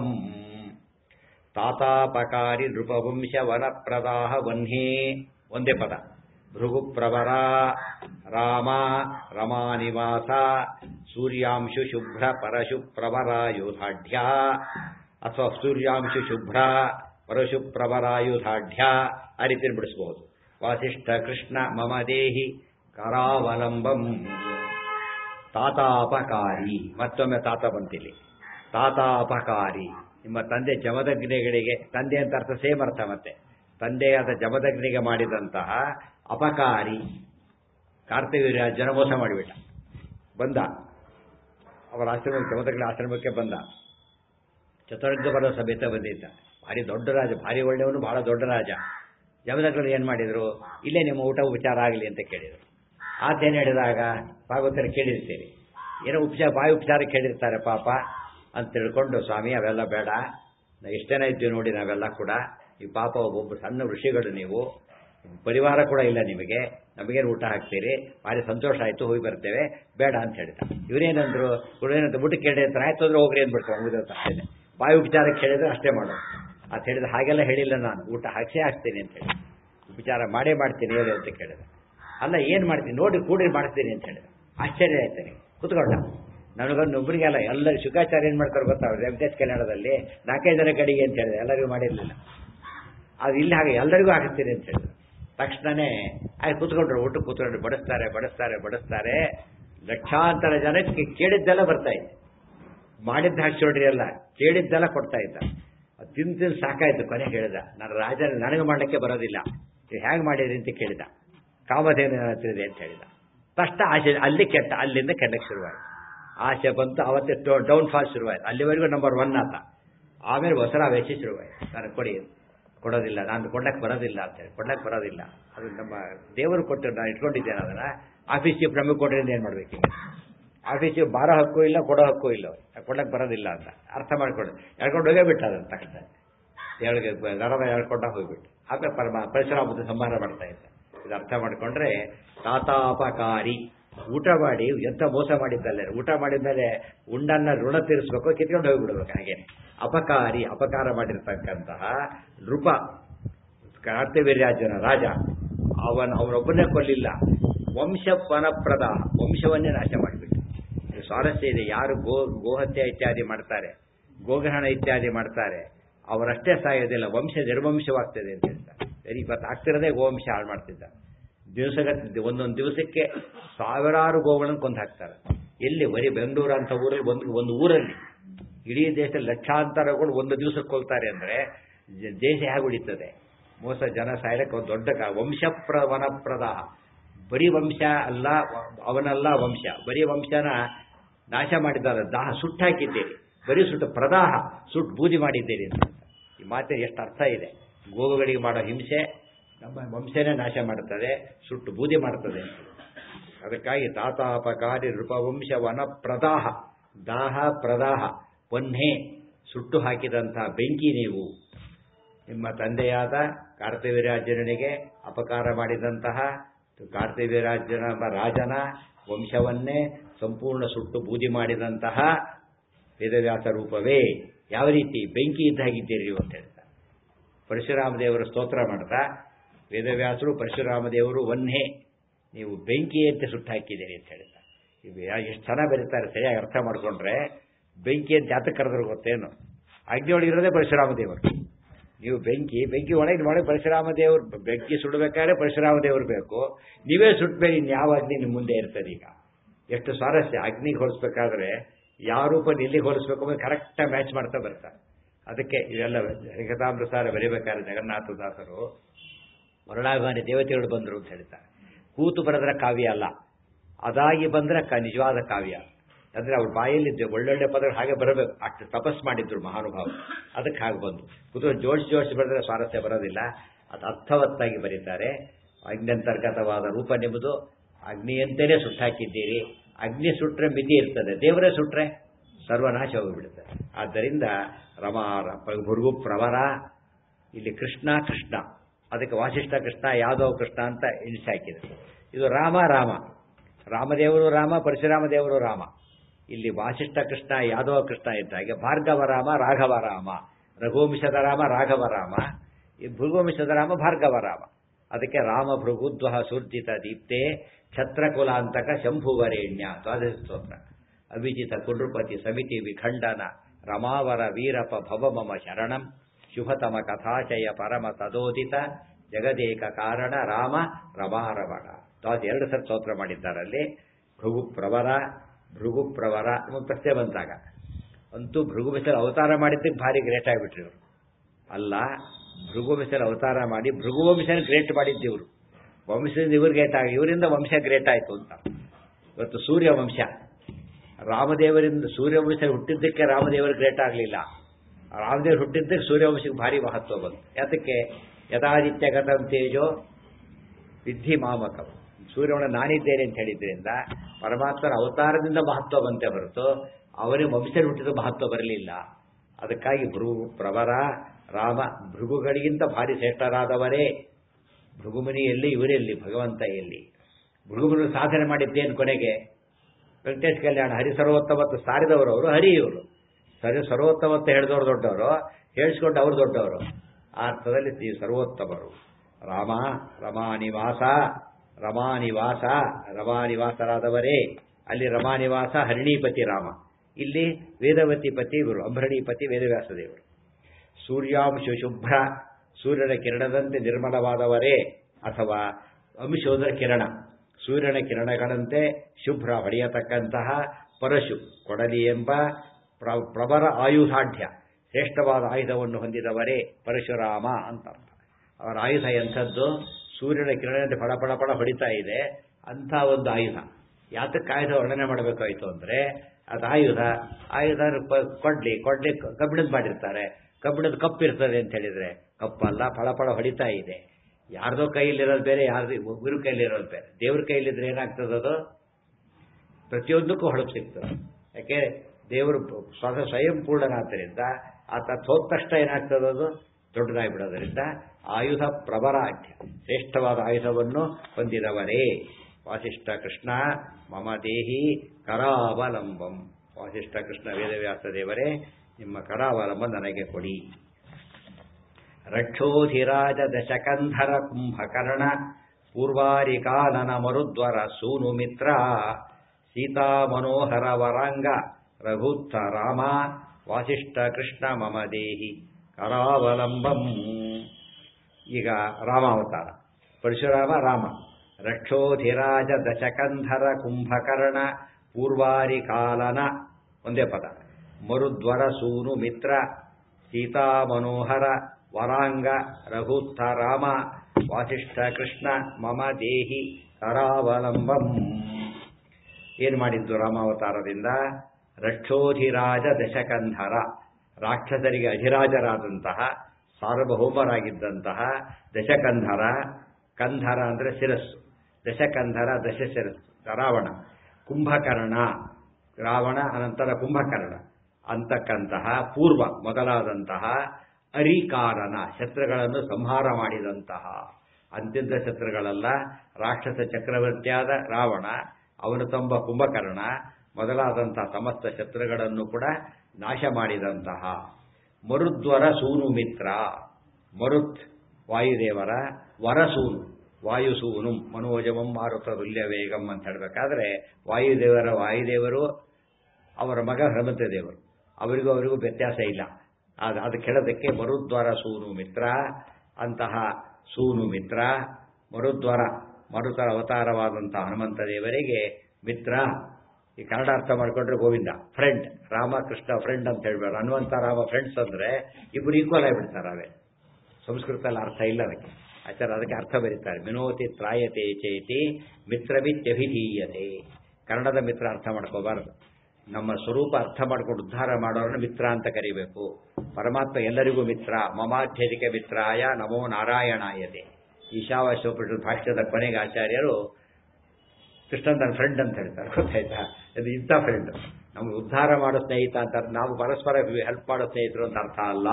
ತಾತಾಪಕಾರಿ ನೃಪವಂಶ ವನ ಪ್ರದಾಹ ವನ್ಹೇ ಒಂದೇ ಪದ ಭೃಗು ಪ್ರವರ ರಾಮ ರಮಾನಿವಾಸ ಸೂರ್ಯಾಂಶು ಶುಭ್ರ ಪರಶು ಪ್ರವರಾಯುಧಾಢ್ಯ ಅಥವಾ ಸೂರ್ಯಾಂಶು ಶುಭ್ರ ಪರಶು ಪ್ರವರಾಯುಧಾಢ್ಯ ಆ ರೀತಿ ಬಿಡಿಸಬಹುದು ವಾಸಿಷ್ಠ ಕೃಷ್ಣ ಮಮ ದೇಹಿ ಕರಾವಲಂಬಂ ತಾತಾಪಕಾರಿ ಮತ್ತೊಮ್ಮೆ ತಾತ ಬಂತಿಲ್ಲಿ ತಾತಾಪಕಾರಿ ನಿಮ್ಮ ತಂದೆ ಜಮದಗ್ನಿಗಳಿಗೆ ತಂದೆ ಅಂತ ಅರ್ಥ ಸೇಮ್ ಅರ್ಥ ಮತ್ತೆ ತಂದೆಯಾದ ಜಮದಗ್ನಿಗೆ ಮಾಡಿದಂತಹ ಅಪಕಾರಿ ಕಾರ್ತಿವೀರ್ಯ ಜನ ಮೋಸ ಮಾಡಿಬಿಟ್ಟ ಬಂದ ಅವರ ಆಶ್ರಮಕ್ಕೆ ಜಮದಗ್ನಿ ಆಶ್ರಮಕ್ಕೆ ಬಂದ ಚತುರ್ಗ ಬರೋ ಸಮೇತ ಬಂದಿದ್ದ ಭಾರಿ ದೊಡ್ಡ ರಾಜ ಭಾರಿ ಒಳ್ಳೆಯವನು ಬಹಳ ದೊಡ್ಡ ರಾಜ ಜಮದಗ್ನಿ ಏನು ಮಾಡಿದರು ಇಲ್ಲೇ ನಿಮ್ಮ ಊಟ ಉಪಚಾರ ಆಗಲಿ ಅಂತ ಕೇಳಿದರು ಆತೇನು ಹೇಳಿದಾಗ ಭಾಗವತರು ಕೇಳಿರ್ತೀರಿ ಏನೋ ಉಪಚಾರ ಬಾಯಿ ಉಪಚಾರ ಕೇಳಿರ್ತಾರೆ ಪಾಪ ಅಂತ ತಿಳ್ಕೊಂಡು ಸ್ವಾಮಿ ಅವೆಲ್ಲ ಬೇಡ ನಾವು ಎಷ್ಟೇನ ಇದ್ದೀವಿ ನೋಡಿ ನಾವೆಲ್ಲ ಕೂಡ ಈ ಪಾಪ ಒಬ್ಬೊಬ್ಬ ಸಣ್ಣ ಋಷಿಗಳು ನೀವು ಪರಿವಾರ ಕೂಡ ಇಲ್ಲ ನಿಮಗೆ ನಮಗೇನು ಊಟ ಹಾಕ್ತೀರಿ ಭಾರಿ ಸಂತೋಷ ಆಯಿತು ಹೋಗಿ ಬರ್ತೇವೆ ಬೇಡ ಅಂತ ಹೇಳಿದ ಇವರೇನಂದ್ರು ಇವರೇನಂತ ಊಟಕ್ಕೆ ಕೇಳಿದ್ರೆ ಆಯ್ತು ಅಂದ್ರೆ ಹೋಗ್ರಿ ಅಂದ್ಬಿಡ್ತಾರೆ ಮುಗಿದ ಅಷ್ಟೇ ಬಾಯಿ ಉಪಚಾರಕ್ಕೆ ಹೇಳಿದ್ರೆ ಅಷ್ಟೇ ಮಾಡೋದು ಅಂತ ಹೇಳಿದ್ರೆ ಹಾಗೆಲ್ಲ ಹೇಳಿಲ್ಲ ನಾನು ಊಟ ಹಾಕ್ಸೇ ಹಾಕ್ತೀನಿ ಅಂತ ಹೇಳಿ ಉಪಚಾರ ಮಾಡೇ ಮಾಡ್ತೀನಿ ಹೇಳಿ ಅಂತ ಕೇಳಿದೆ ಅಲ್ಲ ಏನು ಮಾಡ್ತೀನಿ ನೋಡಿ ಕೂಡಿ ಮಾಡ್ತೀನಿ ಅಂತ ಹೇಳಿದೆ ಆಶ್ಚರ್ಯ ಆಯ್ತು ನನಗೆ ಕುತ್ಕೊಂಡ ನನಗೊಂದು ಒಬ್ಬರಿಗೆಲ್ಲ ಎಲ್ಲರೂ ಶುಕಾಚಾರ್ಯ ಏನು ಮಾಡ್ತಾರೆ ಗೊತ್ತಾ ವೆಂಕಟೇಶ್ ಕನ್ನಡದಲ್ಲಿ ನಾಲ್ಕೈದು ಜನ ಕಡೆಗೆ ಅಂತ ಹೇಳಿದೆ ಎಲ್ಲರಿಗೂ ಮಾಡಿರಲಿಲ್ಲ ಅದು ಇಲ್ಲಿ ಹಾಗೆ ಎಲ್ಲರಿಗೂ ಹಾಕಿಸ್ತೀನಿ ಅಂತ ಹೇಳಿದ್ರು ತಕ್ಷಣನೇ ಆಗ ಕೂತ್ಕೊಂಡ್ರು ಊಟ ಕೂತ್ಕೊಂಡ್ರು ಬಡಿಸ್ತಾರೆ ಬಡಿಸ್ತಾರೆ ಬಡಿಸ್ತಾರೆ ಲಕ್ಷಾಂತರ ಜನಕ್ಕೆ ಕೇಳಿದ್ದೆಲ್ಲ ಬರ್ತಾ ಇದೆ ಮಾಡಿದ್ದ ಹಾಕ್ಸೋಡ್ರಿ ಅಲ್ಲ ಕೇಳಿದ್ದೆಲ್ಲ ಕೊಡ್ತಾ ಇದ್ದ ಅದು ತಿಂದು ತಿಂದು ಸಾಕಾಯ್ತು ಕೊನೆಗೆ ಹೇಳಿದ ನನ್ನ ರಾಜ ನನಗೆ ಮಾಡಲಿಕ್ಕೆ ಬರೋದಿಲ್ಲ ನೀವು ಹೇಗೆ ಮಾಡಿದ್ರಿ ಅಂತ ಕೇಳಿದ ಕಾಮಧೇನು ಹತ್ರ ಇದೆ ಅಂತ ಹೇಳಿದ ತಕ್ಷಣ ಆಸೆ ಅಲ್ಲಿ ಕೆಟ್ಟ ಅಲ್ಲಿಂದ ಕೆಟ್ಟಕ್ಕೆ ಶುರುವಾಯಿತು ಆಸೆ ಬಂತು ಅವತ್ತೇ ಡೌನ್ ಫಾಲ್ ಶುರುವಾಯಿತು ಅಲ್ಲಿವರೆಗೂ ನಂಬರ್ ಒನ್ ಆತ ಆಮೇಲೆ ಹೊಸರ ವೇಷ ಶುರುವಾಯಿತು ನನಗೆ ಕೊಡಿ ಕೊಡೋದಿಲ್ಲ ನಾನು ಕೊಡ್ಲಕ್ಕೆ ಬರೋದಿಲ್ಲ ಅಂತ ಹೇಳಿ ಕೊಡ್ಲಕ್ಕೆ ಬರೋದಿಲ್ಲ ಅದು ನಮ್ಮ ದೇವರು ಕೊಟ್ಟು ನಾನು ಇಟ್ಕೊಂಡಿದ್ದೇನೆ ಅದನ್ನು ಆಫೀಸಿಗೆ ನಮಗೆ ಕೊಟ್ಟರಿಂದ ಏನು ಮಾಡಬೇಕು ಆಫೀಸಿಗೆ ಬಾರೋ ಹಕ್ಕು ಇಲ್ಲ ಕೊಡೋ ಹಕ್ಕು ಇಲ್ಲ ಕೊಡ್ಲಕ್ಕೆ ಬರೋದಿಲ್ಲ ಅಂತ ಅರ್ಥ ಮಾಡ್ಕೊಂಡು ಎಳ್ಕೊಂಡು ಹೋಗೇ ಬಿಟ್ಟ ಅದನ್ನು ತಕ್ಷಣ ಏಳಿಗೆ ನರದ ಎಳ್ಕೊಂಡ ಹೋಗ್ಬಿಟ್ಟು ಆಮೇಲೆ ಪರಮ ಪರಶುರಾಮದ ಸಂಹಾರ ಮಾಡ್ತಾ ಇದ್ದ ಇದು ಅರ್ಥ ಮಾಡಿಕೊಂಡ್ರೆ ತಾತಾಪಕಾರಿ ಊಟ ಮಾಡಿ ಎಂತ ಮೋಸ ಮಾಡಿದ್ದಲ್ಲೇ ಊಟ ಮಾಡಿದ್ಮೇಲೆ ಉಂಡನ್ನ ಋಣ ತೀರಿಸ್ಬೇಕು ಕಿತ್ಕೊಂಡು ಹೋಗ್ಬಿಡ್ಬೇಕು ಹಾಗೇನೆ ಅಪಕಾರಿ ಅಪಕಾರ ಮಾಡಿರ್ತಕ್ಕಂತಹ ನೃಪ ಕಾರ್ತಿವೀರ್ಯಾಜನ ರಾಜ ಅವನ್ ಅವನೊಬ್ಬನೇ ಕೊಲ್ಲಿಲ್ಲ ವಂಶ ವನಪ್ರದ ವಂಶವನ್ನೇ ನಾಶ ಮಾಡಿಬಿಟ್ಟು ಸ್ವಾರಸ್ಯ ಇದೆ ಯಾರು ಗೋ ಗೋಹತ್ಯೆ ಇತ್ಯಾದಿ ಮಾಡ್ತಾರೆ ಗೋಗ್ರಹಣ ಇತ್ಯಾದಿ ಮಾಡ್ತಾರೆ ಅವರಷ್ಟೇ ಸಾಯೋದಿಲ್ಲ ವಂಶ ನಿರ್ವಂಶವಾಗ್ತದೆ ಅಂತ ಹೇಳ್ತಾರೆ ಸರಿ ಇವತ್ತು ಆಗ್ತಿರೋದೇ ಗೋವಂಶ ಹಾಳು ಮಾಡ್ತಿದ್ದ ದಿವಸಗಟ್ಟಲೆ ಒಂದೊಂದು ದಿವಸಕ್ಕೆ ಸಾವಿರಾರು ಗೋಗಳನ್ನು ಕೊಂದು ಹಾಕ್ತಾರೆ ಎಲ್ಲಿ ಬರೀ ಬೆಂಗಳೂರು ಅಂತ ಊರಲ್ಲಿ ಒಂದು ಒಂದು ಊರಲ್ಲಿ ಇಡೀ ದೇಶದಲ್ಲಿ ಲಕ್ಷಾಂತರಗಳು ಒಂದು ದಿವಸಕ್ಕೆ ಕೊಲ್ತಾರೆ ಅಂದರೆ ದೇಶ ಹೇಗೆ ಉಳಿತದೆ ಮೋಸ ಜನ ಸಾಯಕ್ಕೆ ಒಂದು ದೊಡ್ಡ ಕಾ- ವಂಶ ಪ್ರ ವನಪ್ರದಾಹ ಬರೀ ವಂಶ ಅಲ್ಲ ಅವನಲ್ಲ ವಂಶ ಬರೀ ವಂಶನ ನಾಶ ಮಾಡಿದ್ದಾರೆ ದಾಹ ಸುಟ್ಟಾಕಿದ್ದೀರಿ ಬರೀ ಸುಟ್ಟು ಪ್ರದಾಹ ಸುಟ್ಟು ಬೂದಿ ಮಾಡಿದ್ದೀರಿ ಅಂತ ಈ ಮಾತಿನ ಎಷ್ಟು ಅರ್ಥ ಇದೆ ಗೋವುಗಳಿಗೆ ಮಾಡೋ ಹಿಂಸೆ ನಮ್ಮ ವಂಶನೇ ನಾಶ ಮಾಡುತ್ತದೆ ಸುಟ್ಟು ಬೂದಿ ಮಾಡುತ್ತದೆ ಅದಕ್ಕಾಗಿ ತಾತಾಪಕಾರಿ ನೃಪವಂಶ ವನ ಪ್ರದಾಹ ದಾಹ ಪ್ರದಾಹ ಪೊನ್ನೆ ಸುಟ್ಟು ಹಾಕಿದಂತಹ ಬೆಂಕಿ ನೀವು ನಿಮ್ಮ ತಂದೆಯಾದ ಕಾರ್ತವೀರ್ಯಾರ್ಜುನನಿಗೆ ಅಪಕಾರ ಮಾಡಿದಂತಹ ಕಾರ್ತವೀರ್ಯಾರ್ಜುನ ಎಂಬ ರಾಜನ ವಂಶವನ್ನೇ ಸಂಪೂರ್ಣ ಸುಟ್ಟು ಬೂದಿ ಮಾಡಿದಂತಹ ವೇದವ್ಯಾಸ ರೂಪವೇ ಯಾವ ರೀತಿ ಬೆಂಕಿ ಇದ್ದಾಗಿದ್ದೀರಿ ನೀವು ಅಂತ ಹೇಳ್ತಾರೆ ಪರಶುರಾಮ ದೇವರ ಸ್ತೋತ್ರ ಮಾಡ್ತಾ ವೇದವ್ಯಾಸರು ಪರಶುರಾಮ ದೇವರು ವನ್ಹೆ ನೀವು ಬೆಂಕಿಯಂತೆ ಸುಟ್ಟು ಹಾಕಿದ್ದೀರಿ ಅಂತ ಹೇಳ್ತಾರೆ ಇವು ಯಾ- ಎಷ್ಟು ಚೆನ್ನಾಗಿ ಬರೀತಾರೆ ಸರಿಯಾಗಿ ಅರ್ಥ ಮಾಡಿಕೊಂಡ್ರೆ ಬೆಂಕಿ ಅಂತ ಜಾತಕ್ಕೆ ಕರೆದ್ರು ಗೊತ್ತೇನು ಅಗ್ನಿಯೊಳಗಿರೋದೇ ಪರಶುರಾಮ ದೇವರು ನೀವು ಬೆಂಕಿ ಬೆಂಕಿ ಒಳಗೆ ಒಳಗೆ ಪರಶುರಾಮ ದೇವರು ಬೆಂಕಿ ಸುಡಬೇಕಾದ್ರೆ ಪರಶುರಾಮ ದೇವರು ಬೇಕು ನೀವೇ ಸುಟ್ಟಬೇಡಿ ಇನ್ನು ಯಾವ ಅಗ್ನಿ ನಿಮ್ಮ ಮುಂದೆ ಇರ್ತದೆ ಈಗ ಎಷ್ಟು ಸ್ವಾರಸ್ಯ ಅಗ್ನಿಗೆ ಹೋಲಿಸ್ಬೇಕಾದ್ರೆ ಯಾವ ರೂಪದಲ್ಲಿ ಎಲ್ಲಿಗೆ ಹೋಲಿಸ್ಬೇಕು ಅಂದ್ರೆ ಕರೆಕ್ಟಾಗಿ ಮ್ಯಾಚ್ ಮಾಡ್ತಾ ಬರ್ತಾರೆ ಅದಕ್ಕೆ ಇವೆಲ್ಲ ಜಗದಾಮೃತಾರ ಬರೀಬೇಕಾದ್ರೆ ಜಗನ್ನಾಥದಾಸರು ಮರಳಾಗಾನೆ ದೇವತೆಗಳು ಬಂದರು ಅಂತ ಹೇಳ್ತಾರೆ ಕೂತು ಬರೆದ್ರೆ ಕಾವ್ಯ ಅಲ್ಲ ಅದಾಗಿ ಬಂದ್ರೆ ಕ ನಿಜವಾದ ಕಾವ್ಯ ಅಂದ್ರೆ ಅವ್ರ ಬಾಯಲ್ಲಿದ್ದೆ ಒಳ್ಳೊಳ್ಳೆ ಪದಗಳು ಹಾಗೆ ಬರಬೇಕು ಅಷ್ಟು ತಪಸ್ ಮಾಡಿದ್ರು ಮಹಾನುಭಾವ ಅದಕ್ಕೆ ಹಾಗೆ ಬಂದು ಕೂತು ಜೋಡಿಸಿ ಜೋಡಿಸಿ ಬರೆದ್ರೆ ಸ್ವಾರಸ್ಯ ಬರೋದಿಲ್ಲ ಅದು ಅರ್ಥವತ್ತಾಗಿ ಬರೀತಾರೆ ಅಗ್ನ್ಯಂತರ್ಗತವಾದ ರೂಪ ನಿಮ್ಮದು ಅಗ್ನಿಯಂತೆಯೇ ಸುಟ್ಟಾಕಿದ್ದೀರಿ ಅಗ್ನಿ ಸುಟ್ರೆ ಮಿತಿ ಇರ್ತದೆ ದೇವರೇ ಸುಟ್ರೆ ಸರ್ವನಾಶ ಹೋಗಿಬಿಡುತ್ತೆ ಆದ್ದರಿಂದ ರಮ ಭೃಗು ಪ್ರವರ ಇಲ್ಲಿ ಕೃಷ್ಣ ಕೃಷ್ಣ ಅದಕ್ಕೆ ವಾಸಿಷ್ಠ ಕೃಷ್ಣ ಯಾದವ ಕೃಷ್ಣ ಅಂತ ಎಣಿಸಿ ಹಾಕಿದೆ ಇದು ರಾಮ ರಾಮ ರಾಮದೇವರು ರಾಮ ಪರಶುರಾಮ ದೇವರು ರಾಮ ಇಲ್ಲಿ ವಾಸಿಷ್ಠ ಕೃಷ್ಣ ಯಾದವ ಕೃಷ್ಣ ಇದ್ದಾಗೆ ಭಾರ್ಗವ ರಾಮ ರಾಘವ ರಾಮ ರಘುವಂಶದ ರಾಮ ರಾಘವ ರಾಮ ಈ ಭೃಗುವಂಶದ ರಾಮ ಭಾರ್ಗವ ರಾಮ ಅದಕ್ಕೆ ರಾಮ ಭೃಗುದ್ವಹ ಸೂರ್ಜಿತ ದೀಪ್ತೆ ಛತ್ರಕುಲಾಂತಕ ಶಂಭುವರೇಣ್ಯ ದ್ವಾದಶ ಸ್ತೋತ್ರ ಅಭಿಜಿತ ಕುಂಡ್ರಪತಿ ಸಮಿತಿ ವಿಖಂಡನ ರಮಾವರ ವೀರಪ ಭವ ಮಮ ಶರಣಂ ಶುಭತಮ ಕಥಾಚಯ ಪರಮ ತದೋದಿತ ಜಗದೇಕ ಕಾರಣ ರಾಮ ರಮಾರಮಣ ದ್ವಾದ ಎರಡು ಸರ್ ಸ್ತೋತ್ರ ಮಾಡಿದ್ದಾರಲ್ಲಿ ಭೃಗು ಪ್ರವರ ಭೃಗು ಪ್ರವರ ಒಂದು ಪ್ರಶ್ನೆ ಬಂತಾಗ ಅಂತೂ ಭೃಗು ಮಿಸಲ್ ಅವತಾರ ಮಾಡಿದ್ದಕ್ಕೆ ಭಾರಿ ಗ್ರೇಟ್ ಆಗಿಬಿಟ್ರಿ ಇವರು ಅಲ್ಲ ಭೃಗು ಮಿಸಲ್ ಅವತಾರ ಮಾಡಿ ಭೃಗು ವಂಶನ ಗ್ರೇಟ್ ಮಾಡಿದ್ದಿವರು ವಂಶದಿಂದ ಇವ್ರು ಗ್ರೇಟ್ ಆಗಿ ಇವರಿಂದ ವಂಶ ಗ್ರೇಟ್ ಆಯಿತು ಅಂತ ಇವತ್ತು ಸೂರ್ಯ ವಂಶ ರಾಮದೇವರಿಂದ ಸೂರ್ಯವಂಶ ಹುಟ್ಟಿದ್ದಕ್ಕೆ ರಾಮದೇವರು ಗ್ರೇಟ್ ಆಗಲಿಲ್ಲ ರಾಮದೇವರು ಹುಟ್ಟಿದ್ದಕ್ಕೆ ಸೂರ್ಯವಂಶಕ್ಕೆ ಭಾರಿ ಮಹತ್ವ ಬಂತು ಯಾತಕ್ಕೆ ಯಥಾದಿತ್ಯ ಗತಂ ತೇಜೋ ವಿಧಿ ಮಾಮಕಂ ಸೂರ್ಯವನ ನಾನಿದ್ದೇನೆ ಅಂತ ಹೇಳಿದ್ರಿಂದ ಪರಮಾತ್ಮನ ಅವತಾರದಿಂದ ಮಹತ್ವ ಬಂತೆ ಹೊರತು ಅವರಿಗೆ ವಂಶ ಹುಟ್ಟಿದ ಮಹತ್ವ ಬರಲಿಲ್ಲ ಅದಕ್ಕಾಗಿ ಭೃಗು ಪ್ರವರ ರಾಮ ಭೃಗುಗಳಿಗಿಂತ ಭಾರಿ ಶ್ರೇಷ್ಠರಾದವರೇ ಭೃಗುಮುನಿಯಲ್ಲಿ ಇವರೆಲ್ಲಿ ಭಗವಂತ ಎಲ್ಲಿ ಭೃಗುಮುನಿ ಸಾಧನೆ ಮಾಡಿದ್ದೇನು ಕೊನೆಗೆ ವೆಂಕಟೇಶ್ ಕಲ್ಯಾಣ ಹರಿ ಸರ್ವೋತ್ತಮತ್ತು ಸಾರಿದವರು ಅವರು ಹರಿ ಇವರು ಸರಿ ಸರ್ವೋತ್ತಮತ್ತು ಹೇಳಿದವರು ದೊಡ್ಡವರು ಹೇಳಿಸ್ಕೊಂಡು ಅವರು ದೊಡ್ಡವರು ಆ ಅರ್ಥದಲ್ಲಿ ಈ ಸರ್ವೋತ್ತಮರು ರಾಮ ರಮಾನಿವಾಸ ರಮಾನಿವಾಸ ರಮಾನಿವಾಸರಾದವರೇ ಅಲ್ಲಿ ರಮಾನಿವಾಸ ಹರಿಣೀಪತಿ ರಾಮ ಇಲ್ಲಿ ವೇದವತಿ ಪತಿ ಇವರು ಅಂಬರಣೀಪತಿ ವೇದವ್ಯಾಸದೇವರು ಸೂರ್ಯಾಂಶ ಶುಭ್ರ ಸೂರ್ಯನ ಕಿರಣದಂತೆ ನಿರ್ಮಲವಾದವರೇ ಅಥವಾ ಅಂಶೋದರ ಕಿರಣ ಸೂರ್ಯನ ಕಿರಣಗಳಂತೆ ಶುಭ್ರ ಹೊಡೆಯತಕ್ಕಂತಹ ಪರಶು ಕೊಡಲಿ ಎಂಬ ಪ್ರ- ಪ್ರಬಲ ಆಯುಧಾಢ್ಯ ಶ್ರೇಷ್ಠವಾದ ಆಯುಧವನ್ನು ಹೊಂದಿದವರೇ ಪರಶುರಾಮ ಅಂತ ಅರ್ಥ ಅವರ ಆಯುಧ ಎಂಥದ್ದು ಸೂರ್ಯನ ಕಿರಣದಂತೆ ಫಳ ಫಳ ಫಳ ಹೊಡಿತಾ ಇದೆ ಅಂಥ ಒಂದು ಆಯುಧ ಯಾತಕ್ಕೆ ಆಯುಧ ವರ್ಣನೆ ಮಾಡಬೇಕಾಯ್ತು ಅಂದರೆ ಅದು ಆಯುಧ ಆಯುಧ ಪ- ಕೊಡ್ಲಿ ಕೊಡ್ಲಿ ಕಬ್ಬಿಣದ ಮಾಡಿರ್ತಾರೆ ಕಬ್ಬಿಣದ ಕಪ್ಪು ಇರ್ತದೆ ಅಂತ ಹೇಳಿದ್ರೆ ಕಪ್ಪಲ್ಲ ಫಳ ಫಳ ಹೊಡಿತಾ ಇದೆ ಯಾರ್ದೋ ಕೈಯಲ್ಲಿರೋದು ಬೇರೆ ಯಾರ್ದು ಗುರು ಕೈಯಲ್ಲಿರೋದು ಬೇರೆ ದೇವ್ರ ಕೈಯಲ್ಲಿದ್ರೆ ಏನಾಗ್ತದೆ ಅದು ಪ್ರತಿಯೊಂದಕ್ಕೂ ಹೊಳಪು ಸಿಗ್ತದೆ ಯಾಕೆ ದೇವರು ಸ್ವತಃ ಸ್ವಯಂ ಪೂರ್ಣನಾದ್ದರಿಂದ ಆತ ಹೋದ ತಕ್ಷಣ ಏನಾಗ್ತದೆ ಅದು ದೊಡ್ಡದಾಗಿಬಿಡೋದ್ರಿಂದ ಆಯುಧ ಪ್ರಬರಾಢ್ಯ ಶ್ರೇಷ್ಠವಾದ ಆಯುಧವನ್ನು ಹೊಂದಿದವರೇ ವಾಸಿಷ್ಠ ಕೃಷ್ಣ ಮಮ ದೇಹಿ ಕರಾವಲಂಬಂ ವಾಸಿಷ್ಠ ಕೃಷ್ಣ ವೇದವ್ಯಾಸ ದೇವರೇ ನಿಮ್ಮ ಕರಾವಲಂಬ ನನಗೆ ಕೊಡಿ ರಕ್ಷೋಧಿರಾಜ ದಶಕಂಧರ ಕುಂಭಕರ್ಣ ಪೂರ್ವಾರಿಕಾನನ ಮರುದ್ವರ ಸೂನು ಮಿತ್ರ ಸೀತಾ ಮನೋಹರ ವರಾಂಗ ರಘುತ್ಥ ರಾಮ ವಾಸಿಷ್ಠ ಕೃಷ್ಣ ಮಮ ದೇಹಿ ಕರಾವಲಂಬಂ ಈಗ ರಾಮಾವತಾರ ಪರಶುರಾಮ ರಾಮ ರಕ್ಷೋಧಿರಾಜ ದಶಕಂಧರ ಕುಂಭಕರ್ಣ ಪೂರ್ವಾರಿ ಕಾಲನ ಒಂದೇ ಪದ ಮರುದ್ವರ ಸೂನು ಮಿತ್ರ ಸೀತಾ ಮನೋಹರ ವರಾಂಗ ರಘುತ್ಥ ರಾಮ ವಾಸಿಷ್ಠ ಕೃಷ್ಣ ಮಮ ದೇಹಿ ಕರಾವಲಂಬಂ ಏನು ಮಾಡಿದ್ದು ರಾಮಾವತಾರದಿಂದ ರಕ್ಷೋಧಿರಾಜ ದಶಕಂಧರ ರಾಕ್ಷಸರಿಗೆ ಅಧಿರಾಜರಾದಂತಹ ಸಾರ್ವಭೌಮರಾಗಿದ್ದಂತಹ ದಶಕಂಧರ ಕಂಧರ ಅಂದರೆ ಶಿರಸ್ಸು ದಶಕಂಧರ ದಶ ಶಿರಸ್ಸು ರಾವಣ ಕುಂಭಕರ್ಣ ರಾವಣ ಅನಂತರ ಕುಂಭಕರ್ಣ ಅಂತಕ್ಕಂತಹ ಪೂರ್ವ ಮೊದಲಾದಂತಹ ಅರಿಕಾರನ ಶತ್ರುಗಳನ್ನು ಸಂಹಾರ ಮಾಡಿದಂತಹ ಅಂತ್ಯಂತ ಶತ್ರುಗಳೆಲ್ಲ ರಾಕ್ಷಸ ಚಕ್ರವರ್ತಿಯಾದ ರಾವಣ ಅವನು ತಂಬ ಕುಂಭಕರ್ಣ ಮೊದಲಾದಂತಹ ಸಮಸ್ತ ಶತ್ರುಗಳನ್ನು ಕೂಡ ನಾಶ ಮಾಡಿದಂತಹ ಮರುದ್ವರ ಸೂನು ಮಿತ್ರ ಮರುತ್ ವಾಯುದೇವರ ವರಸೂನು ವಾಯುಸೂನು ಮನೋಜಮಂ ಮಾರುತ ತುಲ್ಯ ವೇಗಂ ಅಂತ ಹೇಳಬೇಕಾದ್ರೆ ವಾಯುದೇವರ ವಾಯುದೇವರು ಅವರ ಮಗ ಹನುಮಂತ ದೇವರು ಅವರಿಗೂ ಅವರಿಗೂ ವ್ಯತ್ಯಾಸ ಇಲ್ಲ ಅದು ಅದು ಕೆಳದಕ್ಕೆ ಮರುದ್ವಾರ ಸೂನು ಮಿತ್ರ ಅಂತಹ ಸೂನು ಮಿತ್ರ ಮರುದ್ವಾರ ಮರುತರ ಅವತಾರವಾದಂತಹ ಹನುಮಂತ ದೇವರಿಗೆ ಮಿತ್ರ ಈ ಕನ್ನಡ ಅರ್ಥ ಮಾಡ್ಕೊಂಡ್ರೆ ಗೋವಿಂದ ಫ್ರೆಂಡ್ ರಾಮ ಕೃಷ್ಣ ಫ್ರೆಂಡ್ ಅಂತ ಹೇಳ್ಬೇಡ ಹನುಮಂತ ರಾಮ ಫ್ರೆಂಡ್ಸ್ ಅಂದ್ರೆ ಇಬ್ಬರು ಈಕ್ವಲ್ ಆಗಿಬಿಡ್ತಾರೆ ಅವೇ ಸಂಸ್ಕೃತದಲ್ಲಿ ಅರ್ಥ ಇಲ್ಲ ಅದಕ್ಕೆ ಆಚಾರ ಅದಕ್ಕೆ ಅರ್ಥ ಬರೀತಾರೆ ಮಿನೋತಿ ತ್ರಾಯತೆ ಚೇತಿ ಮಿತ್ರವಿತ್ಯಭಿಧೀಯತೆ ಕನ್ನಡದ ಮಿತ್ರ ಅರ್ಥ ಮಾಡ್ಕೋಬಾರದು ನಮ್ಮ ಸ್ವರೂಪ ಅರ್ಥ ಮಾಡ್ಕೊಂಡು ಉದ್ಧಾರ ಮಾಡೋರನ್ನ ಮಿತ್ರ ಅಂತ ಕರಿಬೇಕು ಪರಮಾತ್ಮ ಎಲ್ಲರಿಗೂ ಮಿತ್ರ ಮಮಾಧ್ಯಧಿಕ ಮಿತ್ರಾಯ ನಮೋ ನಾರಾಯಣಾಯತೆ ಈಶಾವಾಸ್ಯೋಪನಿಷತ್ ಭಾಷ್ಯದ ಕೊನೆಗೆ ಆಚಾರ್ಯರು ಕೃಷ್ಣನ್ ನನ್ನ ಫ್ರೆಂಡ್ ಅಂತ ಹೇಳ್ತಾರೆ ಗೊತ್ತಾಯ್ತಾ ಇದು ಇಂಥ ಫ್ರೆಂಡ್ ನಮ್ಗೆ ಉದ್ಧಾರ ಮಾಡೋ ಸ್ನೇಹಿತ ಅಂತ ನಾವು ಪರಸ್ಪರ ಹೆಲ್ಪ್ ಮಾಡೋ ಸ್ನೇಹಿತರು ಅಂತ ಅರ್ಥ ಅಲ್ಲ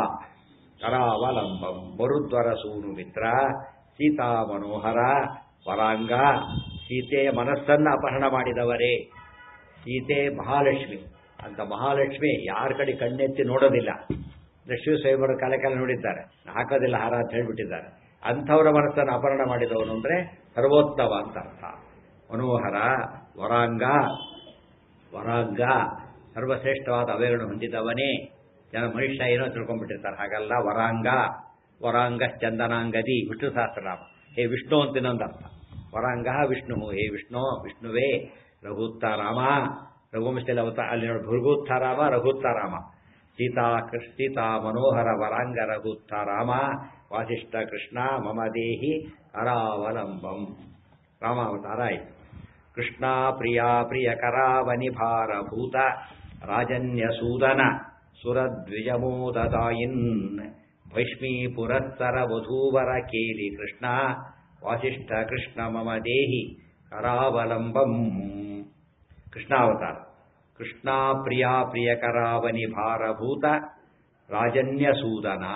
ಕರಾವಲಂಬಂ ಮರುದ್ವರ ಸೂನು ಮಿತ್ರ ಸೀತಾ ಮನೋಹರ ವರಾಂಗ ಸೀತೆಯ ಮನಸ್ಸನ್ನ ಅಪಹರಣ ಮಾಡಿದವರೇ ಸೀತೆ ಮಹಾಲಕ್ಷ್ಮಿ ಅಂತ ಮಹಾಲಕ್ಷ್ಮಿ ಯಾರ ಕಡೆ ಕಣ್ಣೆತ್ತಿ ನೋಡೋದಿಲ್ಲ ಲಕ್ಷ್ಮೀ ಸ್ವಯಂವರ ಕಾಲ ಕಾಲ ನೋಡಿದ್ದಾರೆ ಹಾಕೋದಿಲ್ಲ ಹಾರ ಅಂತ ಹೇಳ್ಬಿಟ್ಟಿದ್ದಾರೆ ಅಂಥವರ ಮನಸ್ಸನ್ನು ಅಪಹರಣ ಮಾಡಿದವನು ಅಂದ್ರೆ ಸರ್ವೋತ್ತಮ ಅಂತ ಅರ್ಥ ಮನೋಹರ ವರಾಂಗ ವರಾಂಗ ಸರ್ವಶ್ರೇಷ್ಠವಾದ ಅವೆಗಳನ್ನು ಹೊಂದಿದವನೇ ಜನ ಮನುಷ್ಯ ಏನೋ ತಿಳ್ಕೊಂಡ್ಬಿಟ್ಟಿರ್ತಾರೆ ಹಾಗಲ್ಲ ವರಾಂಗ ವರಾಂಗ ಚಂದನಾಂಗದಿ ವಿಷ್ಣು ಸಹಸ್ರನಾಮ ಹೇ ವಿಷ್ಣು ಅಂತ ಇನ್ನೊಂದು ಅರ್ಥ ವರಾಂಗ ವಿಷ್ಣು ಹೇ ವಿಷ್ಣು ವಿಷ್ಣುವೇ ರಘುತ್ತ ರಾಮ ರಘುವಂಶದಲ್ಲಿ ಅವತ ಅಲ್ಲಿ ನೋಡಿ ಭೃಗುತ್ತ ರಾಮ ರಘುತ್ತ ರಾಮ ಸೀತಾ ಕೃಷ್ಣ ಸೀತಾ ಮನೋಹರ ವರಾಂಗ ರಘುತ್ತ ರಾಮ ವಾಸಿಷ್ಠ ಕೃಷ್ಣ ಮಮ ದೇಹಿ ಕರಾವಲಂಬಂ ರಾಮಾವತಾರ ಆಯಿತು ಕೃಷ್ಣ ಪ್ರಿಯ ಪ್ರಿಯ ಕರಾವನಿಭಾರಭೂತ ರಾಜನ್ಯಸೂದನ ಸುರದ್ವಿಜಮೋದದಾಯಿನ್ ಭೈಷ್ಮೀ ಪುರಸ್ಸರ ವಧೂವರ ಕೇಲಿ ಕೃಷ್ಣ ವಾಸಿಷ್ಠ ಕೃಷ್ಣ ಮಮ ದೇಹಿ ಕರಾವಲಂಬಂ ಕೃಷ್ಣಾವತಾರ ಕೃಷ್ಣ ಪ್ರಿಯ ಪ್ರಿಯ ಕರಾವನಿಭಾರಭೂತ ರಾಜನ್ಯಸೂದನ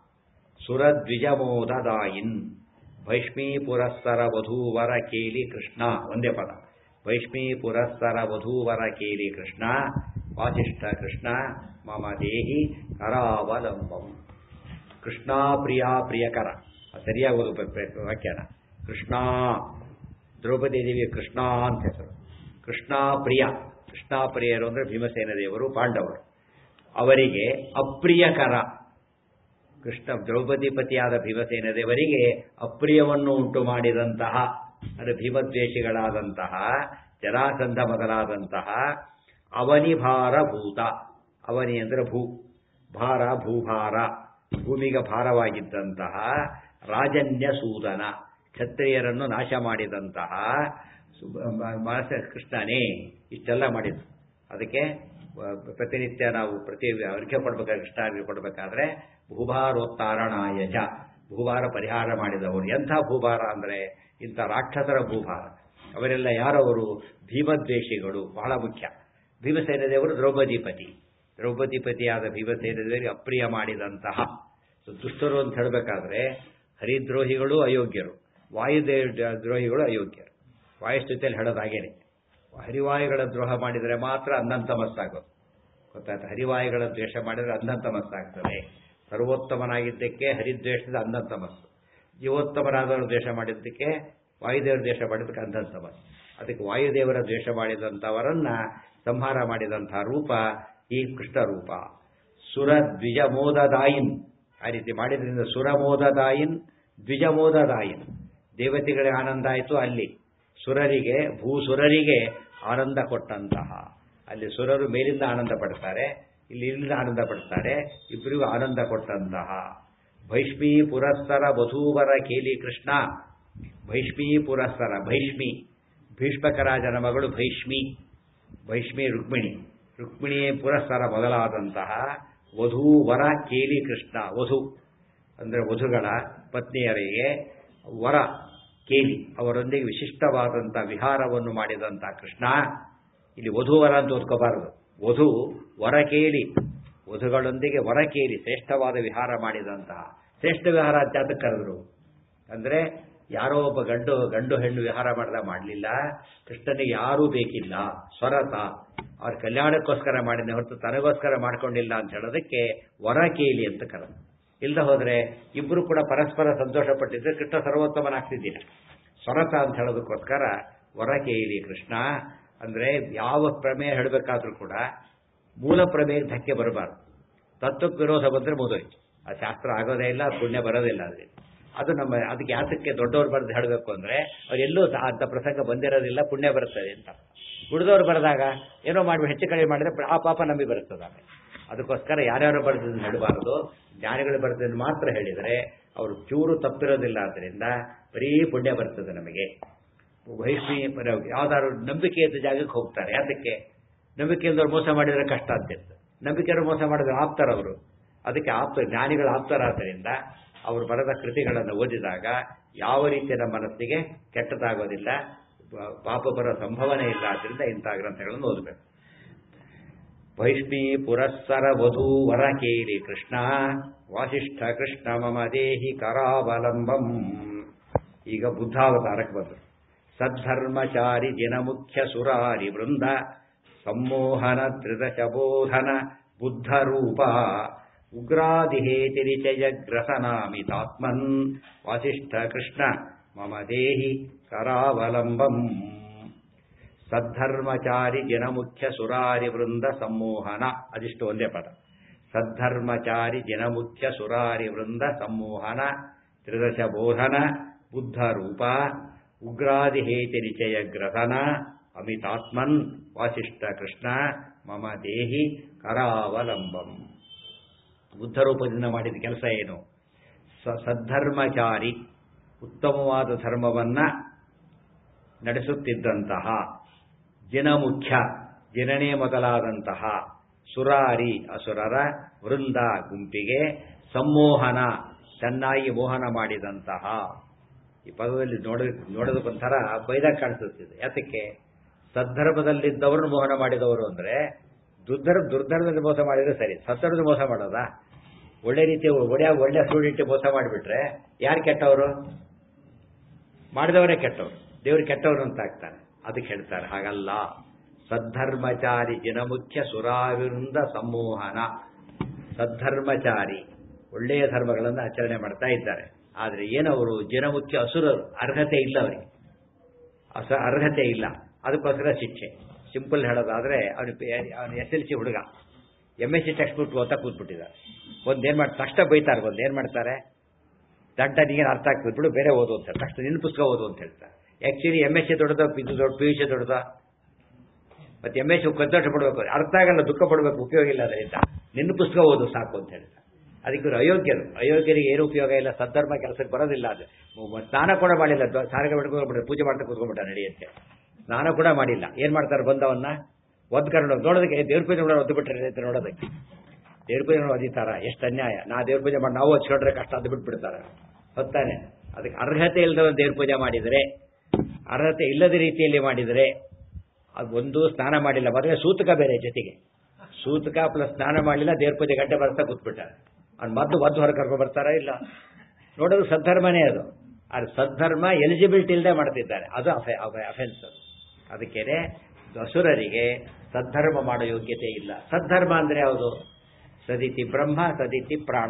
ಸುರದ್ವಿಜಮೋದದಾಯಿನ್ ಭೈಷ್ಮೀ ಪುರಸ್ಸರ ವಧೂವರ ಕೇಲಿ ಕೃಷ್ಣ ಒಂದೇ ಪದ ಭೈಷ್ಮೀ ಪುರಸ್ಸರ ವಧೂವರ ಕೇಲಿ ಕೃಷ್ಣ ವಾಸಿಷ್ಠ ಕೃಷ್ಣ ಮಮ ದೇಹಿ ಕರಾವಲಂಬಂ ಕೃಷ್ಣ ಪ್ರಿಯ ಪ್ರಿಯಕರ ಸರಿಯಾಗಿ ಓದಬೇಕು ವಾಕ್ಯನ ಕೃಷ್ಣ ದ್ರೌಪದಿ ದೇವಿ ಕೃಷ್ಣ ಅಂತ ಹೆಸರು ಕೃಷ್ಣ ಪ್ರಿಯ ಕೃಷ್ಣ ಪ್ರಿಯರು ಅಂದರೆ ಭೀಮಸೇನ ದೇವರು ಪಾಂಡವರು ಅವರಿಗೆ ಅಪ್ರಿಯಕರ ಕೃಷ್ಣ ದ್ರೌಪದಿ ಪತಿಯಾದ ಭೀಮಸೇನ ದೇವರಿಗೆ ಅಪ್ರಿಯವನ್ನು ಉಂಟು ಮಾಡಿದಂತಹ ಅಂದರೆ ಭೀಮದ್ವೇಷಿಗಳಾದಂತಹ ಜರಾಸಂಧ ಮೊದಲಾದಂತಹ ಅವನಿಭಾರಭೂತ ಅವನಿ ಅಂದರೆ ಭೂ ಭಾರ ಭೂಭಾರ ಭೂಮಿಗೆ ಭಾರವಾಗಿದ್ದಂತಹ ರಾಜನ್ಯ ಸೂದನ ಕ್ಷತ್ರಿಯರನ್ನು ನಾಶ ಮಾಡಿದಂತಹ ಮಾಸ ಕೃಷ್ಣನೇ ಇಷ್ಟೆಲ್ಲ ಮಾಡಿದ್ದು ಅದಕ್ಕೆ ಪ್ರತಿನಿತ್ಯ ನಾವು ಪ್ರತಿ ಅರ್ಘ್ಯ ಕೊಡ್ಬೇಕಾದ್ರೆ ಕೃಷ್ಣ ಅರ್ಘ್ಯ ಕೊಡಬೇಕಾದ್ರೆ ಭೂಭಾರೋತ್ತಾರಣಾಯಜ ಭೂಭಾರ ಪರಿಹಾರ ಮಾಡಿದವರು ಎಂಥ ಭೂಭಾರ ಅಂದರೆ ಇಂಥ ರಾಕ್ಷಸರ ಭೂಭಾರ ಅವರೆಲ್ಲ ಯಾರವರು ಭೀಮದ್ವೇಷಿಗಳು ಬಹಳ ಮುಖ್ಯ ಭೀಮಸೇನ ದೇವರು ದ್ರೌಪದಿಪತಿ ದ್ರೌಪದಿಪತಿಯಾದ ಭೀಮಸೇನ ದೇವರಿಗೆ ಅಪ್ರಿಯ ಮಾಡಿದಂತಹ ದುಷ್ಟರು ಅಂತ ಹೇಳಬೇಕಾದ್ರೆ ಹರಿದ್ರೋಹಿಗಳು ಅಯೋಗ್ಯರು ವಾಯುದೇವ ದ್ರೋಹಿಗಳು ಅಯೋಗ್ಯರು ವಾಯುಸ್ಥಿತಿಯಲ್ಲಿ ಹೇಳೋದಾಗೇನೆ ಹರಿವಾಯುಗಳ ದ್ರೋಹ ಮಾಡಿದರೆ ಮಾತ್ರ ಅಂಧಂತಮಸ್ಸಾಗೋದು ಗೊತ್ತಾಯ್ತು ಹರಿವಾಯುಗಳ ದ್ವೇಷ ಮಾಡಿದರೆ ಅಂಧಂತಮಸ್ಸಾಗ್ತದೆ ಸರ್ವೋತ್ತಮನಾಗಿದ್ದಕ್ಕೆ ಹರಿದ್ವೇಷದ ಅಂಧಂತಮಸ್ಸು ಜೀವೋತ್ತಮನಾದವರು ದ್ವೇಷ ಮಾಡಿದ್ದಕ್ಕೆ ವಾಯುದೇವರು ದ್ವೇಷ ಮಾಡಿದ್ದಕ್ಕೆ ಅಂಧಂತಮಸ್ಸು ಅದಕ್ಕೆ ವಾಯುದೇವರ ದ್ವೇಷ ಮಾಡಿದಂಥವರನ್ನ ಸಂಹಾರ ಮಾಡಿದಂತಹ ರೂಪ ಈ ಕೃಷ್ಣ ರೂಪ ಸುರ ದ್ವಿಜಮೋದದಾಯಿನ್ ಆ ರೀತಿ ಮಾಡಿದ್ರಿಂದ ಸುರಮೋದದಾಯಿನ್ ದ್ವಿಜಮೋದದಾಯಿನ್ ದೇವತೆಗಳಿಗೆ ಆನಂದ ಆಯಿತು ಅಲ್ಲಿ ಸುರರಿಗೆ ಭೂಸುರರಿಗೆ ಆನಂದ ಕೊಟ್ಟಂತಹ ಅಲ್ಲಿ ಸುರರು ಮೇಲಿಂದ ಆನಂದ ಪಡ್ತಾರೆ ಇಲ್ಲಿ ಇಲ್ಲಿಂದ ಆನಂದ ಪಡ್ತಾರೆ ಇಬ್ಬರಿಗೂ ಆನಂದ ಕೊಟ್ಟಂತಹ ಭೈಷ್ಮಿ ಪುರಸ್ಸರ ವಧೂವರ ಕೇಲಿ ಕೃಷ್ಣ ಭೈಷ್ಮಿ ಪುರಸ್ಸರ ಭೈಷ್ಮಿ ಭೀಷ್ಮಕರಾಜನ ಮಗಳು ಭೈಷ್ಮಿ ಭೈಷ್ಮಿ ರುಕ್ಮಿಣಿ ರುಕ್ಮಿಣಿ ಪುರಸ್ಸರ ಮೊದಲಾದಂತಹ ವಧೂವರ ಕೇಲಿ ಕೃಷ್ಣ ವಧು ಅಂದರೆ ವಧುಗಳ ಪತ್ನಿಯರಿಗೆ ವರ ಕೇಲಿ ಅವರೊಂದಿಗೆ ವಿಶಿಷ್ಟವಾದಂಥ ವಿಹಾರವನ್ನು ಮಾಡಿದಂಥ ಕೃಷ್ಣ ಇಲ್ಲಿ ವಧುವರ ಅಂತ ಓದ್ಕೋಬಾರದು ವಧು ವರ ಕೇಳಿ ವಧುಗಳೊಂದಿಗೆ ವರ ಕೇಳಿ ಶ್ರೇಷ್ಠವಾದ ವಿಹಾರ ಮಾಡಿದಂತಹ ಶ್ರೇಷ್ಠ ವಿಹಾರ ಅಂತ ಅದಕ್ಕೆ ಕರೆದ್ರು ಅಂದರೆ ಯಾರೋ ಒಬ್ಬ ಗಂಡು ಗಂಡು ಹೆಣ್ಣು ವಿಹಾರ ಮಾಡ್ದ ಮಾಡಲಿಲ್ಲ ಕೃಷ್ಣನಿಗೆ ಯಾರೂ ಬೇಕಿಲ್ಲ ಸ್ವರತ ಅವ್ರ ಕಲ್ಯಾಣಕ್ಕೋಸ್ಕರ ಮಾಡಿದ ಹೊರತು ತನಗೋಸ್ಕರ ಮಾಡ್ಕೊಂಡಿಲ್ಲ ಅಂತ ಹೇಳೋದಕ್ಕೆ ವರ ಕೇಲಿ ಅಂತ ಕರೆದು ಇಲ್ಲದ ಹೋದ್ರೆ ಇಬ್ಬರು ಕೂಡ ಪರಸ್ಪರ ಸಂತೋಷ ಪಟ್ಟಿದ್ರೆ ಕೃಷ್ಣ ಸರ್ವೋತ್ತಮನಾಗ್ತಿದ್ದಿಲ್ಲ ಸ್ವರತ ಅಂತ ಹೇಳೋದಕ್ಕೋಸ್ಕರ ವರ ಕೇಳಿ ಕೃಷ್ಣ ಅಂದ್ರೆ ಯಾವ ಪ್ರಮೇಯ ಹೇಳಬೇಕಾದ್ರೂ ಕೂಡ ಮೂಲ ಪ್ರಮೇಯಕ್ಕೆ ಧಕ್ಕೆ ಬರಬಾರ್ದು ತತ್ವಕ್ಕೆ ವಿರೋಧ ಬಂದ್ರೆ ಮುಗಿದೋಯ್ತು ಆ ಶಾಸ್ತ್ರ ಆಗೋದೇ ಇಲ್ಲ ಪುಣ್ಯ ಬರೋದಿಲ್ಲ ಅದ್ರಲ್ಲಿ ಅದು ನಮ್ಮ ಅದಕ್ಕೆ ಯಾತಕ್ಕೆ ದೊಡ್ಡವ್ರು ಬರೆದು ಹೇಳಬೇಕು ಅಂದ್ರೆ ಅವರೆಲ್ಲೂ ಅಂತ ಪ್ರಸಂಗ ಬಂದಿರೋದಿಲ್ಲ ಪುಣ್ಯ ಬರ್ತದೆ ಅಂತ ಉಳಿದವ್ರು ಬರೆದಾಗ ಏನೋ ಮಾಡಿ ಹೆಚ್ಚು ಕಡಿಮೆ ಮಾಡಿದ್ರೆ ಆ ಪಾಪ ನಮಗೆ ಬರ್ತದೆ ಅದಕ್ಕೋಸ್ಕರ ಯಾರ್ಯಾರು ಬರೆದನ್ನು ಹೇಳಬಾರದು ಜ್ಞಾನಿಗಳು ಬರೆದನ್ನು ಮಾತ್ರ ಹೇಳಿದರೆ ಅವರು ಚೂರು ತಪ್ಪಿರೋದಿಲ್ಲ ಆದ್ದರಿಂದ ಬರೀ ಪುಣ್ಯ ಬರ್ತದೆ ನಮಗೆ ವೈಷ್ಣಿ ಯಾವ್ದಾದ್ರು ನಂಬಿಕೆ ಇದ್ದ ಜಾಗಕ್ಕೆ ಹೋಗ್ತಾರೆ ಯಾತಕ್ಕೆ ನಂಬಿಕೆಯಿಂದವ್ರು ಮೋಸ ಮಾಡಿದರೆ ಕಷ್ಟ ಅಂತಿತ್ತು ನಂಬಿಕೆಯವರು ಮೋಸ ಮಾಡಿದ್ರೆ ಆಪ್ತಾರವರು ಅದಕ್ಕೆ ಆಪ್ತ ಜ್ಞಾನಿಗಳು ಆಪ್ತರಾದ್ದರಿಂದ ಅವರು ಬರೆದ ಕೃತಿಗಳನ್ನು ಓದಿದಾಗ ಯಾವ ರೀತಿಯ ನಮ್ಮ ಮನಸ್ಸಿಗೆ ಕೆಟ್ಟದಾಗೋದಿಲ್ಲ ಪಾಪ ಬರೋ ಸಂಭವನೆ ಇಲ್ಲ ಆದ್ದರಿಂದ ಇಂತಹ ಗ್ರಂಥಗಳನ್ನು ಓದಬೇಕು ವೈಷ್ಣಿ ಪುರಸ್ಸರ ವಧೂ ವರ ಕೇಳಿ ಕೃಷ್ಣ ವಾಸಿಷ್ಠ ಕೃಷ್ಣ ಮಮ ದೇಹಿ ಕರಾವಲಂಬಂ ಈಗ ಬುದ್ಧಾವತಾರಕ್ಕೆ ಬಂದರು ಸದ್ಧರ್ಮಚಾರಿ ಜಿನಮುಖ್ಯ ಸುರಾರಿ ವೃಂದ ಸಮ್ಮೋಹನ ತ್ರಿದಶಬೋಧನ ಬುದ್ಧರೂಪ ಉಗ್ರಾದಿಹೇತಿರಿಚಯಗ್ರಸನಾಮಿತಾತ್ಮನ್ ವಾಸಿಷ್ಠ ಕೃಷ್ಣ ಮಮ ದೇಹಿ ಕರಾವಲಂಬಂ ಸದ್ಧರ್ಮಚಾರಿ ಜನಮುಖ್ಯ ಸುರಾರಿ ವೃಂದ ಸಮ್ಮೋಹನ ಅದಿಷ್ಟು ಒಂದೇ ಪದ ಸದ್ಧರ್ಮಚಾರಿ ಜನಮುಖ್ಯ ಸುರಾರಿ ವೃಂದ ಸಮ್ಮೋಹನ ತ್ರಿದಶ ಬೋಧನ ಬುದ್ಧ ರೂಪ ಉಗ್ರಾದಿಹೇತಿ ನಿಚಯ ಗ್ರಸನ ಅಮಿತಾತ್ಮನ್ ವಾಸಿಷ್ಠ ಕೃಷ್ಣ ಮಮ ದೇಹಿ ಕರಾವಲಂಬಂ ಬುದ್ಧ ರೂಪದಿಂದ ಮಾಡಿದ ಕೆಲಸ ಏನು ಸದ್ಧರ್ಮಚಾರಿ ಉತ್ತಮವಾದ ಧರ್ಮವನ್ನ ನಡೆಸುತ್ತಿದ್ದಂತಹ ಜಿನಮುಖ್ಯ ಜಿನನೇ ಮೊದಲಾದಂತಹ ಸುರಾರಿ ಅಸುರರ ವೃಂದ ಗುಂಪಿಗೆ ಸಮ್ಮೋಹನ ಚೆನ್ನಾಗಿ ಮೋಹನ ಮಾಡಿದಂತಹ ಈ ಪದದಲ್ಲಿ ನೋಡ ನೋಡೋದಕ್ಕೊಂಥರ ಬೈದಾಗ ಕಾಣಿಸುತ್ತಿದೆ ಯಾತಕ್ಕೆ ಸದ್ಧರ್ಮದಲ್ಲಿದ್ದವರು ಮೋಹನ ಮಾಡಿದವರು ಅಂದ್ರೆ ದುರ್ಧರ್ ದುರ್ಧರ್ಮದಲ್ಲಿ ಮೋಸ ಮಾಡಿದ್ರೆ ಸರಿ ಸತ್ತರದ ಮೋಸ ಮಾಡೋದಾ ಒಳ್ಳೆ ರೀತಿ ಒಳ್ಳೆಯ ಒಳ್ಳೆ ಸ್ಟೂಡೆಂಟ್ ಮೋಸ ಮಾಡಿಬಿಟ್ರೆ ಯಾರು ಕೆಟ್ಟವರು ಮಾಡಿದವರೇ ಕೆಟ್ಟವರು ದೇವರು ಕೆಟ್ಟವರು ಅಂತ ಆಗ್ತಾನೆ ಅದಕ್ಕೆ ಹೇಳ್ತಾರೆ ಹಾಗಲ್ಲ ಸದ್ಧರ್ಮಚಾರಿ ಜನಮುಖ್ಯ ಸುರಾವಿರುಂದ ಸಮ್ಮೋಹನ ಸದ್ಧರ್ಮಚಾರಿ ಒಳ್ಳೆಯ ಧರ್ಮಗಳನ್ನು ಆಚರಣೆ ಮಾಡ್ತಾ ಇದ್ದಾರೆ ಆದರೆ ಏನವರು ಜನಮುಖ್ಯ ಅಸುರರು ಅರ್ಹತೆ ಇಲ್ಲ ಅವರಿಗೆ ಅಸ ಅರ್ಹತೆ ಇಲ್ಲ ಅದಕ್ಕೋಸ್ಕರ ಶಿಕ್ಷೆ ಸಿಂಪಲ್ ಹೇಳೋದಾದ್ರೆ ಅವನು ಅವನು ಎಸ್ ಎಲ್ ಸಿ ಹುಡುಗ M S C text book ಓದ್ತಾ ಕೂತ್ಬಿಟ್ಟಿದ್ದಾರೆ ಒಂದು ಏನು ಮಾಡಿ ತಕ್ಷಣ ಬೈತಾರೆ ಒಂದು ಏನು ಮಾಡ್ತಾರೆ ದಡ್ಡ ನೀನು ಅರ್ಥ ಆಗ್ತದೆ ಬಿಡು ಬೇರೆ ಓದು ಅಂತ ತಕ್ಷಣ ನಿನ್ನ ಪುಸ್ತಕ ಓದು ಅಂತ ಹೇಳ್ತಾರೆ ಆ್ಯಕ್ಚುಲಿ ಎಮ್ ಎಸ್ ಸಿ ದೊಡ್ಡದ ಇದು ದೊಡ್ಡ ಪಿ ಯು ಸಿ ದೊಡ್ಡದ ಮತ್ತೆ ಎಮ್ ಎಸ್ ಸಿ ಸಂತೋಷ ಪಡಬೇಕು ಅರ್ಥ ಆಗಲ್ಲ ದುಃಖ ಪಡಬೇಕು ಉಪಯೋಗ ಇಲ್ಲ ಅದರಿಂದ ನಿನ್ನ ಪುಸ್ತಕ ಓದು ಸಾಕು ಅಂತ ಹೇಳ್ತಾರೆ ಅದಕ್ಕೆ ಇವರು ಅಯೋಗ್ಯರು ಅಯೋಗ್ಯರಿಗೆ ಏನು ಉಪಯೋಗ ಇಲ್ಲ ಸದ್ಧರ್ಮ ಕೆಲಸಕ್ಕೆ ಬರೋದಿಲ್ಲ ಅದು ಸ್ನಾನ ಕೂಡ ಮಾಡಿಲ್ಲ ಸಾರಿಗೆ ಬಿಟ್ಕೊಂಡ್ಬಿಟ್ರೆ ಪೂಜೆ ಮಾಡ್ತಾ ಕೂತ್ಕೊಂಡ್ಬಿಟ್ಟ ನಡೆಯುತ್ತೆ ಸ್ನಾನ ಕೂಡ ಮಾಡಿಲ್ಲ ಏನ್ ಮಾಡ್ತಾರೆ ಬಂದವನ್ನ ಒದ್ದು ಕರ್ಕೊಂಡು ನೋಡೋದಕ್ಕೆ ದೇವ್ರ ಪೂಜೆ ಮಾಡೋದು ಒದ್ದು ಬಿಟ್ರೆ ಅಂತ ನೋಡೋದಕ್ಕೆ ದೇವ್ರ ಪೂಜೆ ಒದಿತಾರ ಎಷ್ಟು ಅನ್ಯಾಯ ನಾ ದೇವ್ರ ಪೂಜೆ ಮಾಡಿ ನಾವು ಹಚ್ಕೊಂಡ್ರೆ ಕಷ್ಟ ಅದು ಬಿಟ್ಬಿಡ್ತಾರೆ ಹೊತ್ತಾನೆ ಅದಕ್ಕೆ ಅರ್ಹತೆ ಇಲ್ಲದವ ದೇವ್ರ ಪೂಜೆ ಮಾಡಿದರೆ ಅರ್ಹತೆ ಇಲ್ಲದ ರೀತಿಯಲ್ಲಿ ಮಾಡಿದರೆ ಅದು ಒಂದು ಸ್ನಾನ ಮಾಡಿಲ್ಲ ಮೊದಲೇ ಸೂತಕ ಬೇರೆ ಜೊತೆಗೆ ಸೂತಕ ಪ್ಲಸ್ ಸ್ನಾನ ಮಾಡಲಿಲ್ಲ ದೇವ್ರ ಪೂಜೆ ಗಂಟೆ ಬರ್ತಾ ಕೂತ್ಬಿಟ್ಟಾರೆ ಅವ್ನು ಮೊದಲು ಮದ್ದು ಹೊರಗೆ ಕರ್ಕೊಂಡು ಬರ್ತಾರಾ ಇಲ್ಲ ನೋಡೋದು ಸದ್ಧರ್ಮನೇ ಅದು ಅದು ಸದ್ಧರ್ಮ ಎಲಿಜಿಬಿಲಿಟಿ ಇಲ್ಲದೆ ಮಾಡ್ತಿದ್ದಾರೆ ಅದು ಅಫೆ ಅಫೆನ್ಸ್ ಅದು ಅದಕ್ಕೇನೆ ಅಸುರರಿಗೆ ಸದ್ಧರ್ಮ ಮಾಡೋ ಯೋಗ್ಯತೆ ಇಲ್ಲ ಸದ್ಧರ್ಮ ಅಂದ್ರೆ ಯಾವುದು ಸದಿತಿ ಬ್ರಹ್ಮ ಸದಿತಿ ಪ್ರಾಣ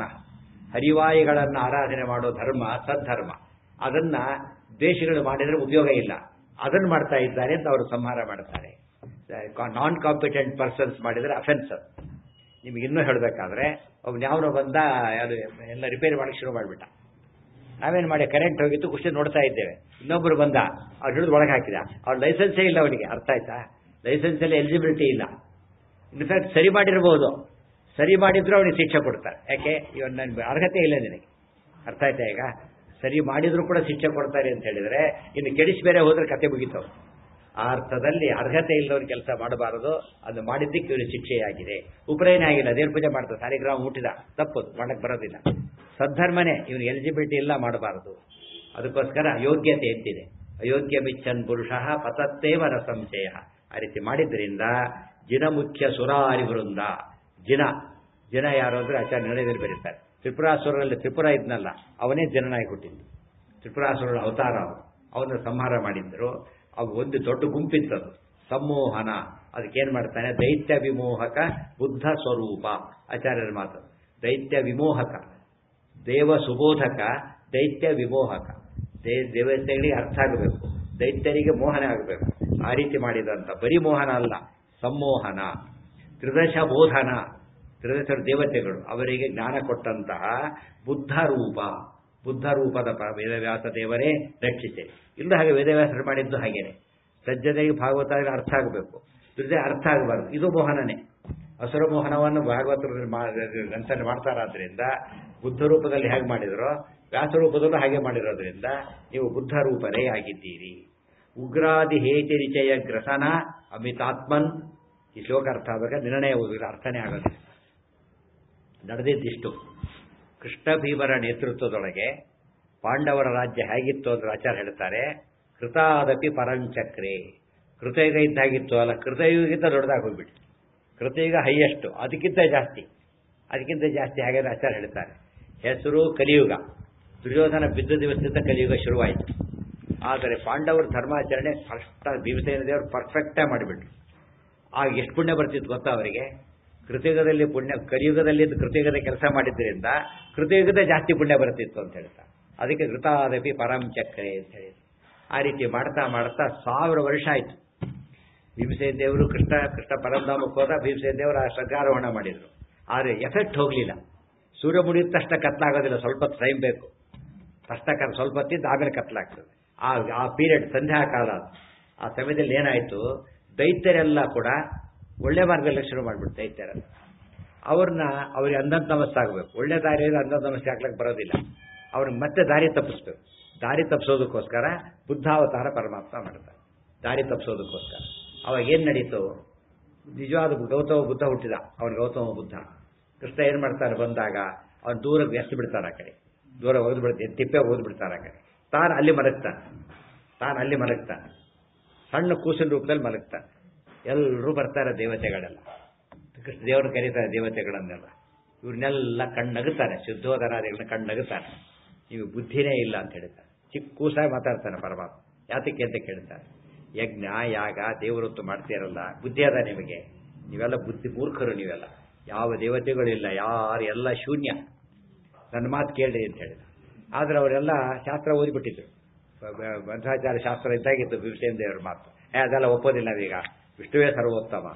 ಹರಿವಾಯುಗಳನ್ನು ಆರಾಧನೆ ಮಾಡೋ ಧರ್ಮ ಸದ್ಧರ್ಮ ಅದನ್ನ ದ್ವೇಷಗಳು ಮಾಡಿದ್ರೆ ಉಪಯೋಗ ಇಲ್ಲ ಅದನ್ನು ಮಾಡ್ತಾ ಇದ್ದಾರೆ ಅಂತ ಅವರು ಸಂಹಾರ ಮಾಡ್ತಾರೆ ನಾನ್ ಕಾಂಪಿಟೆಂಟ್ ಪರ್ಸನ್ಸ್ ಮಾಡಿದರೆ ಅಫೆನ್ಸ್ ನಿಮ್ಗೆ ಇನ್ನೂ ಹೇಳಬೇಕಾದ್ರೆ ಒಬ್ಬ ಯಾವನೋ ಬಂದ ಯಾರು ಎಲ್ಲ ರಿಪೇರಿ ಮಾಡಕ್ಕೆ ಶುರು ಮಾಡಿಬಿಟ್ಟ ನಾವೇನು ಮಾಡಿ ಕರೆಂಟ್ ಹೋಗಿತ್ತು ಖುಷಿ ನೋಡ್ತಾ ಇದ್ದೇವೆ ಇನ್ನೊಬ್ಬರು ಬಂದ ಅವ್ರು ಹಿಡಿದು ಒಳಗೆ ಹಾಕಿದ ಅವ್ರ ಲೈಸೆನ್ಸೇ ಇಲ್ಲ ಅವನಿಗೆ ಅರ್ಥ ಆಯ್ತಾ ಲೈಸೆನ್ಸಲ್ಲಿ ಎಲಿಜಿಬಿಲಿಟಿ ಇಲ್ಲ ಇನ್ಫ್ಯಾಕ್ಟ್ ಸರಿ ಮಾಡಿರ್ಬೋದು ಸರಿ ಮಾಡಿದ್ರು ಅವನಿಗೆ ಶಿಕ್ಷೆ ಕೊಡ್ತಾರೆ ಯಾಕೆ ಇವನ್ ನನ್ನ ಅರ್ಹತೆ ಇಲ್ಲ ನಿನಗೆ ಅರ್ಥ ಆಯ್ತಾ ಈಗ ಸರಿ ಮಾಡಿದ್ರು ಕೂಡ ಶಿಕ್ಷೆ ಕೊಡ್ತಾರೆ ಅಂತ ಹೇಳಿದ್ರೆ ಇನ್ನು ಕೆಡಿಸಿ ಬೇರೆ ಹೋದ್ರೆ ಕತೆ ಮುಗಿತವು ಆ ಅರ್ಥದಲ್ಲಿ ಅರ್ಹತೆ ಇಲ್ಲದವ್ರು ಕೆಲಸ ಮಾಡಬಾರದು ಅದು ಮಾಡಿದ್ದಕ್ಕೆ ಇವರು ಶಿಕ್ಷೆಯಾಗಿದೆ ಉಪನಯನ ಆಗಿಲ್ಲ ದೇವ್ರ ಪೂಜೆ ಮಾಡ್ತಾರೆ ಸಾಲಿಗ್ರಾಮ ಹುಟ್ಟಿದ ತಪ್ಪದು ಮಾಡಕ್ಕೆ ಬರೋದಿಲ್ಲ ಸದ್ಧರ್ಮನೇ ಇವನು ಎಲಿಜಿಬಿಲಿಟಿ ಇಲ್ಲ ಮಾಡಬಾರದು ಅದಕ್ಕೋಸ್ಕರ ಯೋಗ್ಯತೆ ಎತ್ತಿದೆ ಅಯೋಗ್ಯ ಮಿಚ್ಚನ್ ಪುರುಷ ಪತತ್ತೇವ ನ ಸಂಶಯ ಆ ರೀತಿ ಮಾಡಿದ್ರಿಂದ ಜಿನ ಮುಖ್ಯ ಸುರಾರಿ ವೃಂದ ಜಿನ ಜಿನ ಯಾರು ಅಂದ್ರೆ ಆಚಾರ್ಯ ನಡೆದಲ್ಲಿ ಬರೀತಾರೆ ತ್ರಿಪುರಾಸುರಲ್ಲಿ ತ್ರಿಪುರ ಇದ್ನಲ್ಲ ಅವನೇ ಜನನಾಗಿ ಹುಟ್ಟಿದ್ದು ತ್ರಿಪುರಾಸುರರ ಅವತಾರ ಅವನು ಅವನ ಸಂಹಾರ ಮಾಡಿದ್ರು ಅವು ಒಂದು ದೊಡ್ಡ ಗುಂಪಿತ್ತದು ಸಂಮೋಹನ ಅದಕ್ಕೇನು ಮಾಡ್ತಾನೆ ದೈತ್ಯ ವಿಮೋಹಕ ಬುದ್ಧ ಸ್ವರೂಪ ಆಚಾರ್ಯರ ಮಾತು ದೈತ್ಯ ವಿಮೋಹಕ ದೇವ ಸುಬೋಧಕ ದೈತ್ಯ ವಿಮೋಹಕ ದೇ ದೇವತೆಗಳಿಗೆ ಅರ್ಥ ಆಗಬೇಕು ದೈತ್ಯರಿಗೆ ಮೋಹನ ಆಗಬೇಕು ಆ ರೀತಿ ಮಾಡಿದಂಥ ಬರೀ ಮೋಹನ ಅಲ್ಲ ಸಂಮೋಹನ ತ್ರಿದಶ ಬೋಧನ ತ್ರಿದಶರು ದೇವತೆಗಳು ಅವರಿಗೆ ಜ್ಞಾನ ಕೊಟ್ಟಂತಹ ಬುದ್ಧ ರೂಪ ಬುದ್ಧ ರೂಪದ ಪ- ವೇದವ್ಯಾಸ ದೇವರೇ ರಕ್ಷಿತೆ ಇಲ್ಲ ಹಾಗೆ ವೇದವ್ಯಾಸರು ಮಾಡಿದ್ದು ಹಾಗೇನೆ ಸಜ್ಜನೆಗೆ ಭಾಗವತ ಅರ್ಥ ಆಗಬೇಕು ದುರ್ದೆ ಅರ್ಥ ಆಗಬಾರ್ದು ಇದು ಮೋಹನನೇ ಅಸುರ ಮೋಹನವನ್ನು ಭಾಗವತರಲ್ಲಿ ಗಂಟನೆ ಮಾಡ್ತಾರಾದ್ರಿಂದ ಬುದ್ಧ ರೂಪದಲ್ಲಿ ಹೇಗೆ ಮಾಡಿದರೋ ವ್ಯಾಸ ರೂಪದಲ್ಲೂ ಹಾಗೆ ಮಾಡಿರೋದ್ರಿಂದ ನೀವು ಬುದ್ಧ ರೂಪರೇ ಆಗಿದ್ದೀರಿ ಉಗ್ರಾದಿ ಹೇತಿ ನಿಚಯ ಗ್ರಸನ ಅಮಿತಾತ್ಮನ್ ಈ ಶ್ಲೋಕ ಅರ್ಥ ಆದಾಗ ನಿರ್ಣಯ ಓದಿದ್ರೆ ಅರ್ಥನೇ ಆಗೋದಿಲ್ಲ ನಡೆದಿದ್ದಿಷ್ಟು ಕೃಷ್ಣ ಭೀಮರ ನೇತೃತ್ವದೊಳಗೆ ಪಾಂಡವರ ರಾಜ್ಯ ಹೇಗಿತ್ತು ಅಂದ್ರೆ ಆಚಾರ್ಯ ಹೇಳ್ತಾರೆ ಕೃತಾದಪಿ ಪರಂಚಕ್ರೆ ಕೃತಯುಗ ಇದ್ದಾಗಿತ್ತು ಅಲ್ಲ ಕೃತಯುಗಕ್ಕಿಂತ ದೊಡ್ಡದಾಗಿ ಹೋಗ್ಬಿಟ್ಟು ಕೃತಯುಗ ಹೈಯೆಸ್ಟ್ ಅದಕ್ಕಿಂತ ಜಾಸ್ತಿ ಅದಕ್ಕಿಂತ ಜಾಸ್ತಿ ಹಾಗೆ ಆಚಾರ್ಯ ಹೇಳ್ತಾರೆ ಹೆಸರು ಕಲಿಯುಗ ದುರ್ಯೋಧನ ಬಿದ್ದ ದಿವಸದಿಂದ ಕಲಿಯುಗ ಶುರುವಾಯಿತು ಆದರೆ ಪಾಂಡವರ ಧರ್ಮಾಚರಣೆ ಫಸ್ಟ್ ಭೀಮಸೇನ ದೇವರು ಪರ್ಫೆಕ್ಟಾಗಿ ಮಾಡಿಬಿಟ್ರು ಆಗ ಎಷ್ಟು ಪುಣ್ಯ ಬರ್ತಿತ್ತು ಗೊತ್ತಾ ಅವರಿಗೆ ಕೃತಯುಗದಲ್ಲಿ ಪುಣ್ಯ ಕಲಿಯುಗದಲ್ಲಿ ಕೃತಯುಗದ ಕೆಲಸ ಮಾಡಿದ್ರಿಂದ ಕೃತಯುಗದ ಜಾಸ್ತಿ ಪುಣ್ಯ ಬರ್ತಿತ್ತು ಅಂತ ಹೇಳ್ತಾರೆ ಅದಕ್ಕೆ ಕೃತಾದಪಿ ಪರಂ ಚಕ್ರೆ ಅಂತ ಹೇಳಿ ಆ ರೀತಿ ಮಾಡ್ತಾ ಮಾಡ್ತಾ ಸಾವಿರ ವರ್ಷ ಆಯಿತು ಭೀಮಸೇನ ದೇವರು ಕೃಷ್ಣ ಕೃಷ್ಣ ಪರಂಧಾಮಕ್ಕೆ ಹೋದ ಭೀಮಸೇನ ದೇವರು ಆ ಶ್ರದ್ಧಾರೋಹಣ ಮಾಡಿದರು ಆದರೆ ಎಫೆಕ್ಟ್ ಹೋಗಲಿಲ್ಲ ಸೂರ್ಯ ಮುಡಿದ ತಕ್ಷಣ ಕತ್ಲಾಗೋದಿಲ್ಲ ಸ್ವಲ್ಪ ಟೈಮ್ ಬೇಕು ತಕ್ಷಣ ಕತ್ ಸ್ವಲ್ಪ ಹೊತ್ತಿದ್ದು ಆಮೇಲೆ ಕತ್ಲಾಗ್ತದೆ ಆ ಆ ಪೀರಿಯಡ್ ಸಂಧ್ಯಾ ಕಾಲ ಅದು. ಆ ಸಮಯದಲ್ಲಿ ಏನಾಯಿತು ದೈತ್ಯರೆಲ್ಲ ಕೂಡ ಒಳ್ಳೆ ಮಾರ್ಗದಲ್ಲಿ ಶುರು ಮಾಡಿಬಿಟ್ಟು ದೈತ್ಯರೆಲ್ಲ ಅವ್ರನ್ನ ಅವ್ರಿಗೆ ಅಂಧಂತ ನಮಸ್ತೆ ಆಗಬೇಕು ಒಳ್ಳೆ ದಾರಿಯಲ್ಲಿ ಅಂಧಂತ ನಮಸ್ತೆ ಹಾಕ್ಲಿಕ್ಕೆ ಬರೋದಿಲ್ಲ ಅವ್ರಿಗೆ ಮತ್ತೆ ದಾರಿ ತಪ್ಪಿಸ್ಬೇಕು ದಾರಿ ತಪ್ಪಿಸೋದಕ್ಕೋಸ್ಕರ ಬುದ್ಧಾವತಾರ ಪರಮಾತ್ಮ ಮಾಡ್ತಾರೆ ದಾರಿ ತಪ್ಪಿಸೋದಕ್ಕೋಸ್ಕರ ಅವಾಗ ಏನು ನಡೀತು ನಿಜವಾದ ಗೌತಮ ಬುದ್ಧ ಹುಟ್ಟಿದ ಅವನು ಗೌತಮ ಬುದ್ಧ ಕೃಷ್ಣ ಏನು ಮಾಡ್ತಾರೆ ಬಂದಾಗ ಅವನು ದೂರಕ್ಕೆ ಎಸ್ತು ಬಿಡ್ತಾರೆ ಆ ಕಡೆ ದೂರ ಒಗೆದು ಬಿಡ್ತಾರೆ ತಿಪ್ಪೆ ಒಗೆದು ಬಿಡ್ತಾರೆ ಆ ಕಡೆ ತಾನು ಅಲ್ಲಿ ಮಲಗ್ತಾನೆ ತಾನು ಅಲ್ಲಿ ಮಲಗ್ತಾನೆ ಸಣ್ಣ ಕೂಸಿನ ರೂಪದಲ್ಲಿ ಮಲಗ್ತಾನೆ ಎಲ್ಲರೂ ಬರ್ತಾರೆ ದೇವತೆಗಳೆಲ್ಲ ಕೃಷ್ಣ ದೇವರು ಕರೀತಾರೆ ದೇವತೆಗಳನ್ನೆಲ್ಲ ಇವ್ರನ್ನೆಲ್ಲ ಕಣ್ಣಗುತ್ತಾರೆ ಶುದ್ಧೋಧರಾದಿಗಳನ್ನ ಕಣ್ಣಗುತ್ತಾರೆ ನೀವು ಬುದ್ಧಿನೇ ಇಲ್ಲ ಅಂತ ಹೇಳ್ತಾರೆ ಚಿಕ್ಕ ಕೂಸಾಗಿ ಮಾತಾಡ್ತಾನೆ ಪರಮಾತ್ಮ ಯಾತಕ್ಕೆ ಅಂತ ಕೇಳ್ತಾರೆ ಯಜ್ಞ ಯಾಗ ದೇವರೊತ್ತು ಮಾಡ್ತೀರಲ್ಲ ಬುದ್ಧಿ ಅದ ನಿಮಗೆ ನೀವೆಲ್ಲ ಬುದ್ಧಿ ಮೂರ್ಖರು ನೀವೆಲ್ಲ ಯಾವ ದೇವತೆಗಳಿಲ್ಲ ಯಾರು ಎಲ್ಲ ಶೂನ್ಯ ನನ್ನ ಮಾತು ಕೇಳಿ ಅಂತ ಹೇಳಿದ ಆದ್ರೆ ಅವರೆಲ್ಲ ಶಾಸ್ತ್ರ ಓದಿಬಿಟ್ಟಿದ್ರು ಬಂಧಾಚಾರ ಶಾಸ್ತ್ರ ಇದ್ದಾಗಿತ್ತು ಭೀಮಸೇನ ದೇವರ ಮಾತು ಏ ಅದೆಲ್ಲ ಒಪ್ಪೋದಿಲ್ಲ ನಾವೀಗ ವಿಷ್ಣುವೇ ಸರ್ವೋತ್ತಮ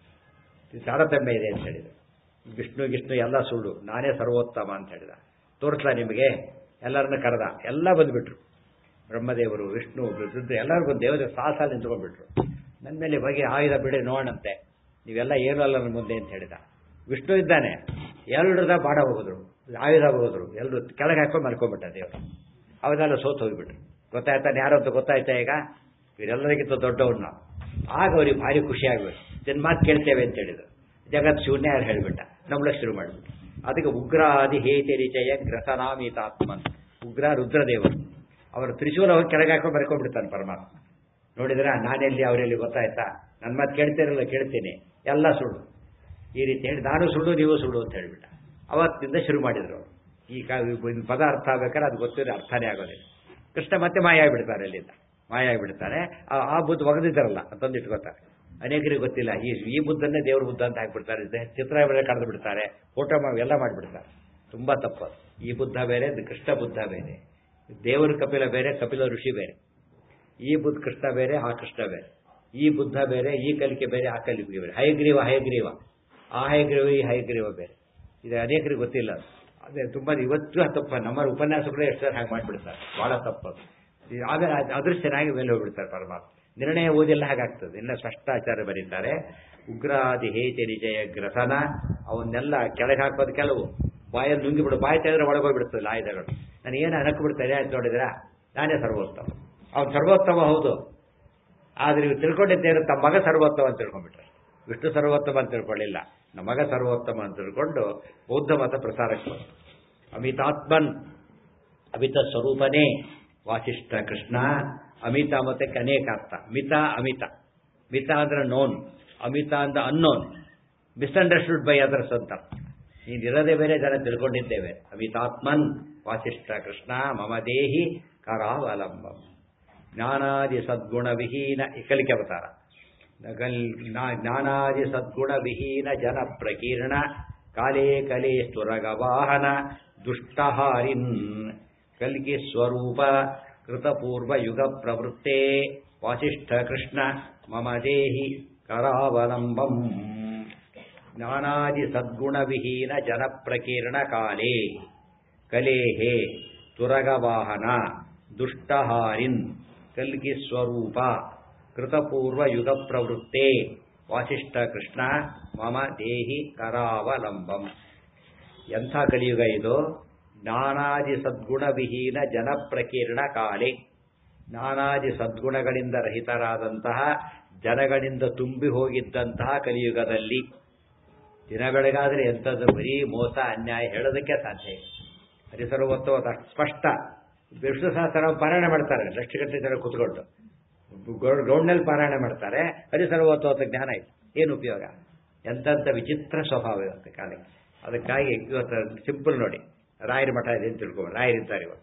ಇದು ತಾರತಮ್ಯ ಇದೆ ಅಂತ ಹೇಳಿದ್ರು ವಿಷ್ಣು ವಿಷ್ಣು ಎಲ್ಲ ಸುಳ್ಳು ನಾನೇ ಸರ್ವೋತ್ತಮ ಅಂತ ಹೇಳಿದ ತೋರಿಸ್ಲಾ ನಿಮಗೆ ಎಲ್ಲರನ್ನ ಕರೆದ ಎಲ್ಲ ಬಂದ್ಬಿಟ್ರು ಬ್ರಹ್ಮದೇವರು ವಿಷ್ಣು ರುದ್ರ ಎಲ್ಲರೂ ಬಂದು ದೇವತೆ ಸಾಲ ನಿಂತ್ಕೊಂಡ್ಬಿಟ್ರು ನನ್ನ ಮೇಲೆ ಬಗ್ಗೆ ಆಯುಧ ಬಿಡಿ ನೋಡಂತೆ ನೀವೆಲ್ಲ ಏನೂ ಅಲ್ಲ ನನ್ನ ಮುಂದೆ ಅಂತ ಹೇಳಿದ ವಿಷ್ಣು ಇದ್ದಾನೆ ಎಲ್ಲರದ ಬಾಡ ಹೋಗಿದ್ರು ಆಯುಧ ಹೋಗಿದ್ರು ಎಲ್ಲರೂ ಕೆಳಗೆ ಹಾಕೊಂಡು ಮಲ್ಕೊಂಡ್ಬಿಟ್ಟ ದೇವರು ಅವನ್ನೆಲ್ಲ ಸೋತು ಹೋಗಿಬಿಟ್ರು ಗೊತ್ತಾಯ್ತಾನೆ ಯಾರು ಅಂತ ಗೊತ್ತಾಯ್ತಾ ಈಗ ಇವರೆಲ್ಲರಿಗಿಂತ ದೊಡ್ಡವ್ರು ನಾವು ಆಗ ಅವ್ರಿಗೆ ಭಾರಿ ಖುಷಿ ಆಗ್ಬೇಕು ಜನ್ ಮಾತು ಕೇಳ್ತೇವೆ ಅಂತ ಹೇಳಿದ್ರು ಜಗತ್ ಶೂನ್ಯ ಯಾರು ಹೇಳಿಬಿಟ್ಟ ನಮ್ಮಳಕ್ಕೆ ಶುರು ಮಾಡಿಬಿಟ್ಟು ಅದಕ್ಕೆ ಉಗ್ರಾದಿ ಹೇತೆ ರಿಚಯ ಗ್ರಸನಾಮೀತಾತ್ಮನ್ ಉಗ್ರ ರುದ್ರದೇವರು ಅವರು ತ್ರಿಶೂಲ ಹೋಗಿ ಕೆಳಗೆ ಹಾಕೊಂಡು ಬರ್ಕೊಂಡ್ಬಿಡ್ತಾನೆ ಪರಮಾತ್ಮ ನೋಡಿದ್ರೆ ನಾನೆಲ್ಲಿ ಅವರೆಲ್ಲಿ ಗೊತ್ತಾಯ್ತಾ ನನ್ನ ಮಾತು ಕೇಳ್ತಿರಲ್ಲ ಕೇಳ್ತೀನಿ ಎಲ್ಲ ಸುಳ್ಳು ಈ ರೀತಿ ಹೇಳಿ ನಾನು ಸುಳ್ಳು ನೀವು ಸುಳ್ಳು ಅಂತ ಹೇಳಿಬಿಟ್ಟ ಅವತ್ತಿಂದ ಶುರು ಮಾಡಿದ್ರು ಅವರು ಈ ಕ- ಇದು ಪದ ಅರ್ಥ ಆಗ್ಬೇಕಾದ್ರೆ ಅದು ಗೊತ್ತಿದ್ರೆ ಅರ್ಥನೇ ಆಗೋದಿಲ್ಲ ಕೃಷ್ಣ ಮತ್ತೆ ಮಾಯ ಆಗಿಬಿಡ್ತಾರೆ ಅಲ್ಲಿಂದ ಮಾಯ ಆಗಿಬಿಡ್ತಾರೆ ಆ- ಆ ಬುದ್ಧ ಒಗೆದಿದ್ದಾರಲ್ಲ ಅಂತಂದು ಇಟ್ಕೋತಾರೆ ಅನೇಕರಿಗೆ ಗೊತ್ತಿಲ್ಲ ಈ ಈ ಬುದ್ಧನ್ನೇ ದೇವ್ರ ಬುದ್ಧ ಅಂತ ಹಾಕ್ಬಿಡ್ತಾರೆ ಇದು ಚಿತ್ರ ಬೇರೆ ಕಳೆದು ಬಿಡ್ತಾರೆ ಫೋಟೋ ಮಾಡಿ ಎಲ್ಲ ಮಾಡಿಬಿಡ್ತಾರೆ ತುಂಬಾ ತಪ್ಪು ಈ ಬುದ್ಧ ಬೇರೆ ಇದು ಕೃಷ್ಣ ಬುದ್ಧ ಬೇರೆ ದೇವರ ಕಪಿಲ ಬೇರೆ ಕಪಿಲ ಋಷಿ ಬೇರೆ ಈ ಬುದ್ಧ ಕೃಷ್ಣ ಬೇರೆ ಆ ಕೃಷ್ಣ ಬೇರೆ ಈ ಬುದ್ಧ ಬೇರೆ ಈ ಕಲಿಕೆ ಬೇರೆ ಆ ಕಲಿಕೆ ಬೇರೆ ಹಯಗ್ರೀವ ಹಯಗ್ರೀವ ಆ ಹಯಗ್ರೀವ ಈ ಹಯಗ್ರೀವ ಬೇರೆ ಇದು ಅನೇಕರಿಗೆ ಗೊತ್ತಿಲ್ಲ ಅದೇ ತುಂಬ ಇವತ್ತು ತಪ್ಪ ನಮ್ಮ ಉಪನ್ಯಾಸಗಳು ಎಷ್ಟು ಜನ ಹಾಗೆ ಮಾಡಿಬಿಡ್ತಾರೆ ಭಾಳ ತಪ್ಪದು ಈ ಆಮೇಲೆ ಅದ್- ಅದೃಶ್ಯನಾಗಿ ಮೇಲೆ ಹೋಗ್ಬಿಡ್ತಾರೆ ಪರಮಾತ್ಮ ನಿರ್ಣಯ ಓದಿಲ್ಲ ಹಾಗಾಗ್ತದೆ ಇನ್ನು ಸ್ಪಷ್ಟಾಚಾರ್ಯ ಬರೀತಾರೆ ಉಗ್ರಾದಿ ಹೇತಿ ನಿಜಯ ಗ್ರಸನ ಅವನ್ನೆಲ್ಲ ಕೆಳಗೆ ಹಾಕೋದು ಕೆಲವು ಬಾಯಲ್ಲಿ ನುಂಗಿಬಿಡು ಬಾಯಿ ತೆಗೆದ್ರೆ ಒಳಗೋಗ್ಬಿಡ್ತದೆ ಆಯುಧಗಳು ನಾನು ಏನು ಅನಕ್ಕೆ ಬಿಡ್ತಾರೆ ಆಯ್ತು ನೋಡಿದ್ರಾ ನಾನೇ ಸರ್ವೋತ್ತಮ ಅವ್ನು ಸರ್ವೋತ್ತಮ ಹೌದು ಆದ್ರೆ ಇವು ತಿಳ್ಕೊಂಡಿದ್ದೇನು ತಮ್ಮ ಮಗ ಸರ್ವೋತ್ತಮ ಅಂತ ತಿಳ್ಕೊಂಡ್ಬಿಟ್ರೆ ವಿಷ್ಣು ಸರ್ವೋತ್ತಮ ಅಂತ ತಿಳ್ಕೊಳ್ಳಿಲ್ಲ ನಮ್ಮ ಮಗ ಸರ್ವೋತ್ತಮ ಅಂತ ತಿಳ್ಕೊಂಡು ಬೌದ್ಧ ಮತ ಪ್ರಸಾರಕ್ಕೆ ಬಂತು ಅಮಿತಾತ್ಮನ್ ಅಮಿತ ಸ್ವರೂಪನೇ ವಾಸಿಷ್ಠ ಕೃಷ್ಣ ಅಮಿತ ಮತಕ್ಕೆ ಅನೇಕ ಅರ್ಥ ಮಿತ ಅಮಿತ ಮಿತ ಅಂದ್ರೆ ನೋನ್ ಅಮಿತ ಅಂದ್ರೆ ಅನ್ನೋನ್ ಮಿಸ್ಅಂಡರ್ಸ್ಟುಡ್ ಬೈ ಅದರ್ಸ್ ಅಂತ ನೀನಿರದೇ ಬೇರೆ ಜನ ತಿಳ್ಕೊಂಡಿದ್ದೇವೆ ಅಮಿತಾತ್ಮನ್ ವಾಸಿಷ್ಠ ಕೃಷ್ಣ ಮಮ ದೇಹಿ ಕರಾವಲಂಬಂ ಜ್ಞಾನಾದಿ ಸದ್ಗುಣ ವಿಹೀನ ಈ ಕಲಿಕೆ ಅವತಾರ ನಗಲ್- ನಾ- ಜ್ಞಾನಾದಿ ಸದ್ಗುಣ ವಿಹೀನ ಜನ ಪ್ರಕೀರ್ಣ ಕಾಲೇ ಕಲೆ ಸ್ತುರಗ ವಾಹನ ದುಷ್ಟಹಾರಿನ್ ಕಲ್ಕಿ ಸ್ವರೂಪ ಕೃತಪೂರ್ವ ಯುಗ ಪ್ರವೃತ್ತೇ ವಾಸಿಷ್ಠ ಕೃಷ್ಣ ಮಮ ದೇಹಿ ಕರಾವಲಂಬಂ ಜ್ಞಾನಾದಿ ಸದ್ಗುಣ ವಿಹೀನ ಜನ ಪ್ರಕೀರ್ಣ ಕಾಲೇ ಕಲೇಹೇ ತುರಗವಾಹನ ದುಷ್ಟಹಾರಿನ್ ಕಲ್ಕಿ ಸ್ವರೂಪ ಕೃತಪೂರ್ವ ಯುಗ ಪ್ರವೃತ್ತೇ ವಾಸಿಷ್ಠ ಕೃಷ್ಣ ಮಮ ದೇಹಿ ಕರಾವಲಂಬಂ ಎಂಥ ಕಲಿಯುಗ ಇದು ಜ್ಞಾನಾದಿ ಸದ್ಗುಣ ವಿಹೀನ ಜನ ಪ್ರಕೀರ್ಣ ಕಾಲೆ ಜ್ಞಾನಾದಿ ಸದ್ಗುಣಗಳಿಂದ ರಹಿತರಾದಂತಹ ಜನಗಳಿಂದ ತುಂಬಿ ಹೋಗಿದ್ದಂತಹ ಕಲಿಯುಗದಲ್ಲಿ ದಿನ ಬೆಳಗಾದ್ರೆ ಎಂಥದ್ದು ಬರೀ ಮೋಸ ಅನ್ಯಾಯ ಹೇಳೋದಕ್ಕೆ ಸಾಧ್ಯ ಇಲ್ಲ ಹರಿಸರ್ವತ್ವ ಅಷ್ಟು ಸ್ಪಷ್ಟ ವಿಷ್ಣು ಸಹಸ್ರ ಪಾರಾಯಣ ಮಾಡ್ತಾರೆ ಲಕ್ಷಗಟ್ಟಲೆ ಜನ ಕೂತ್ಕೊಂಡು ಗ್ರೌಂಡ್ನಲ್ಲಿ ಪಾರಾಯಣ ಮಾಡ್ತಾರೆ ಹರಿಸರ್ವತ್ವ ಜ್ಞಾನ ಇದೆ ಏನು ಉಪಯೋಗ ಎಂತೆಂಥ ವಿಚಿತ್ರ ಸ್ವಭಾವ ಇವತ್ತು ಕಾಲಕ್ಕೆ ಅದಕ್ಕಾಗಿ ಇವತ್ತು ಸಿಂಪಲ್ ನೋಡಿ ರಾಯರ ಮಠ ಇದೆ ಅಂತ ತಿಳ್ಕೊ ರಾಯರಿದ್ದಾರೆ ಇವತ್ತು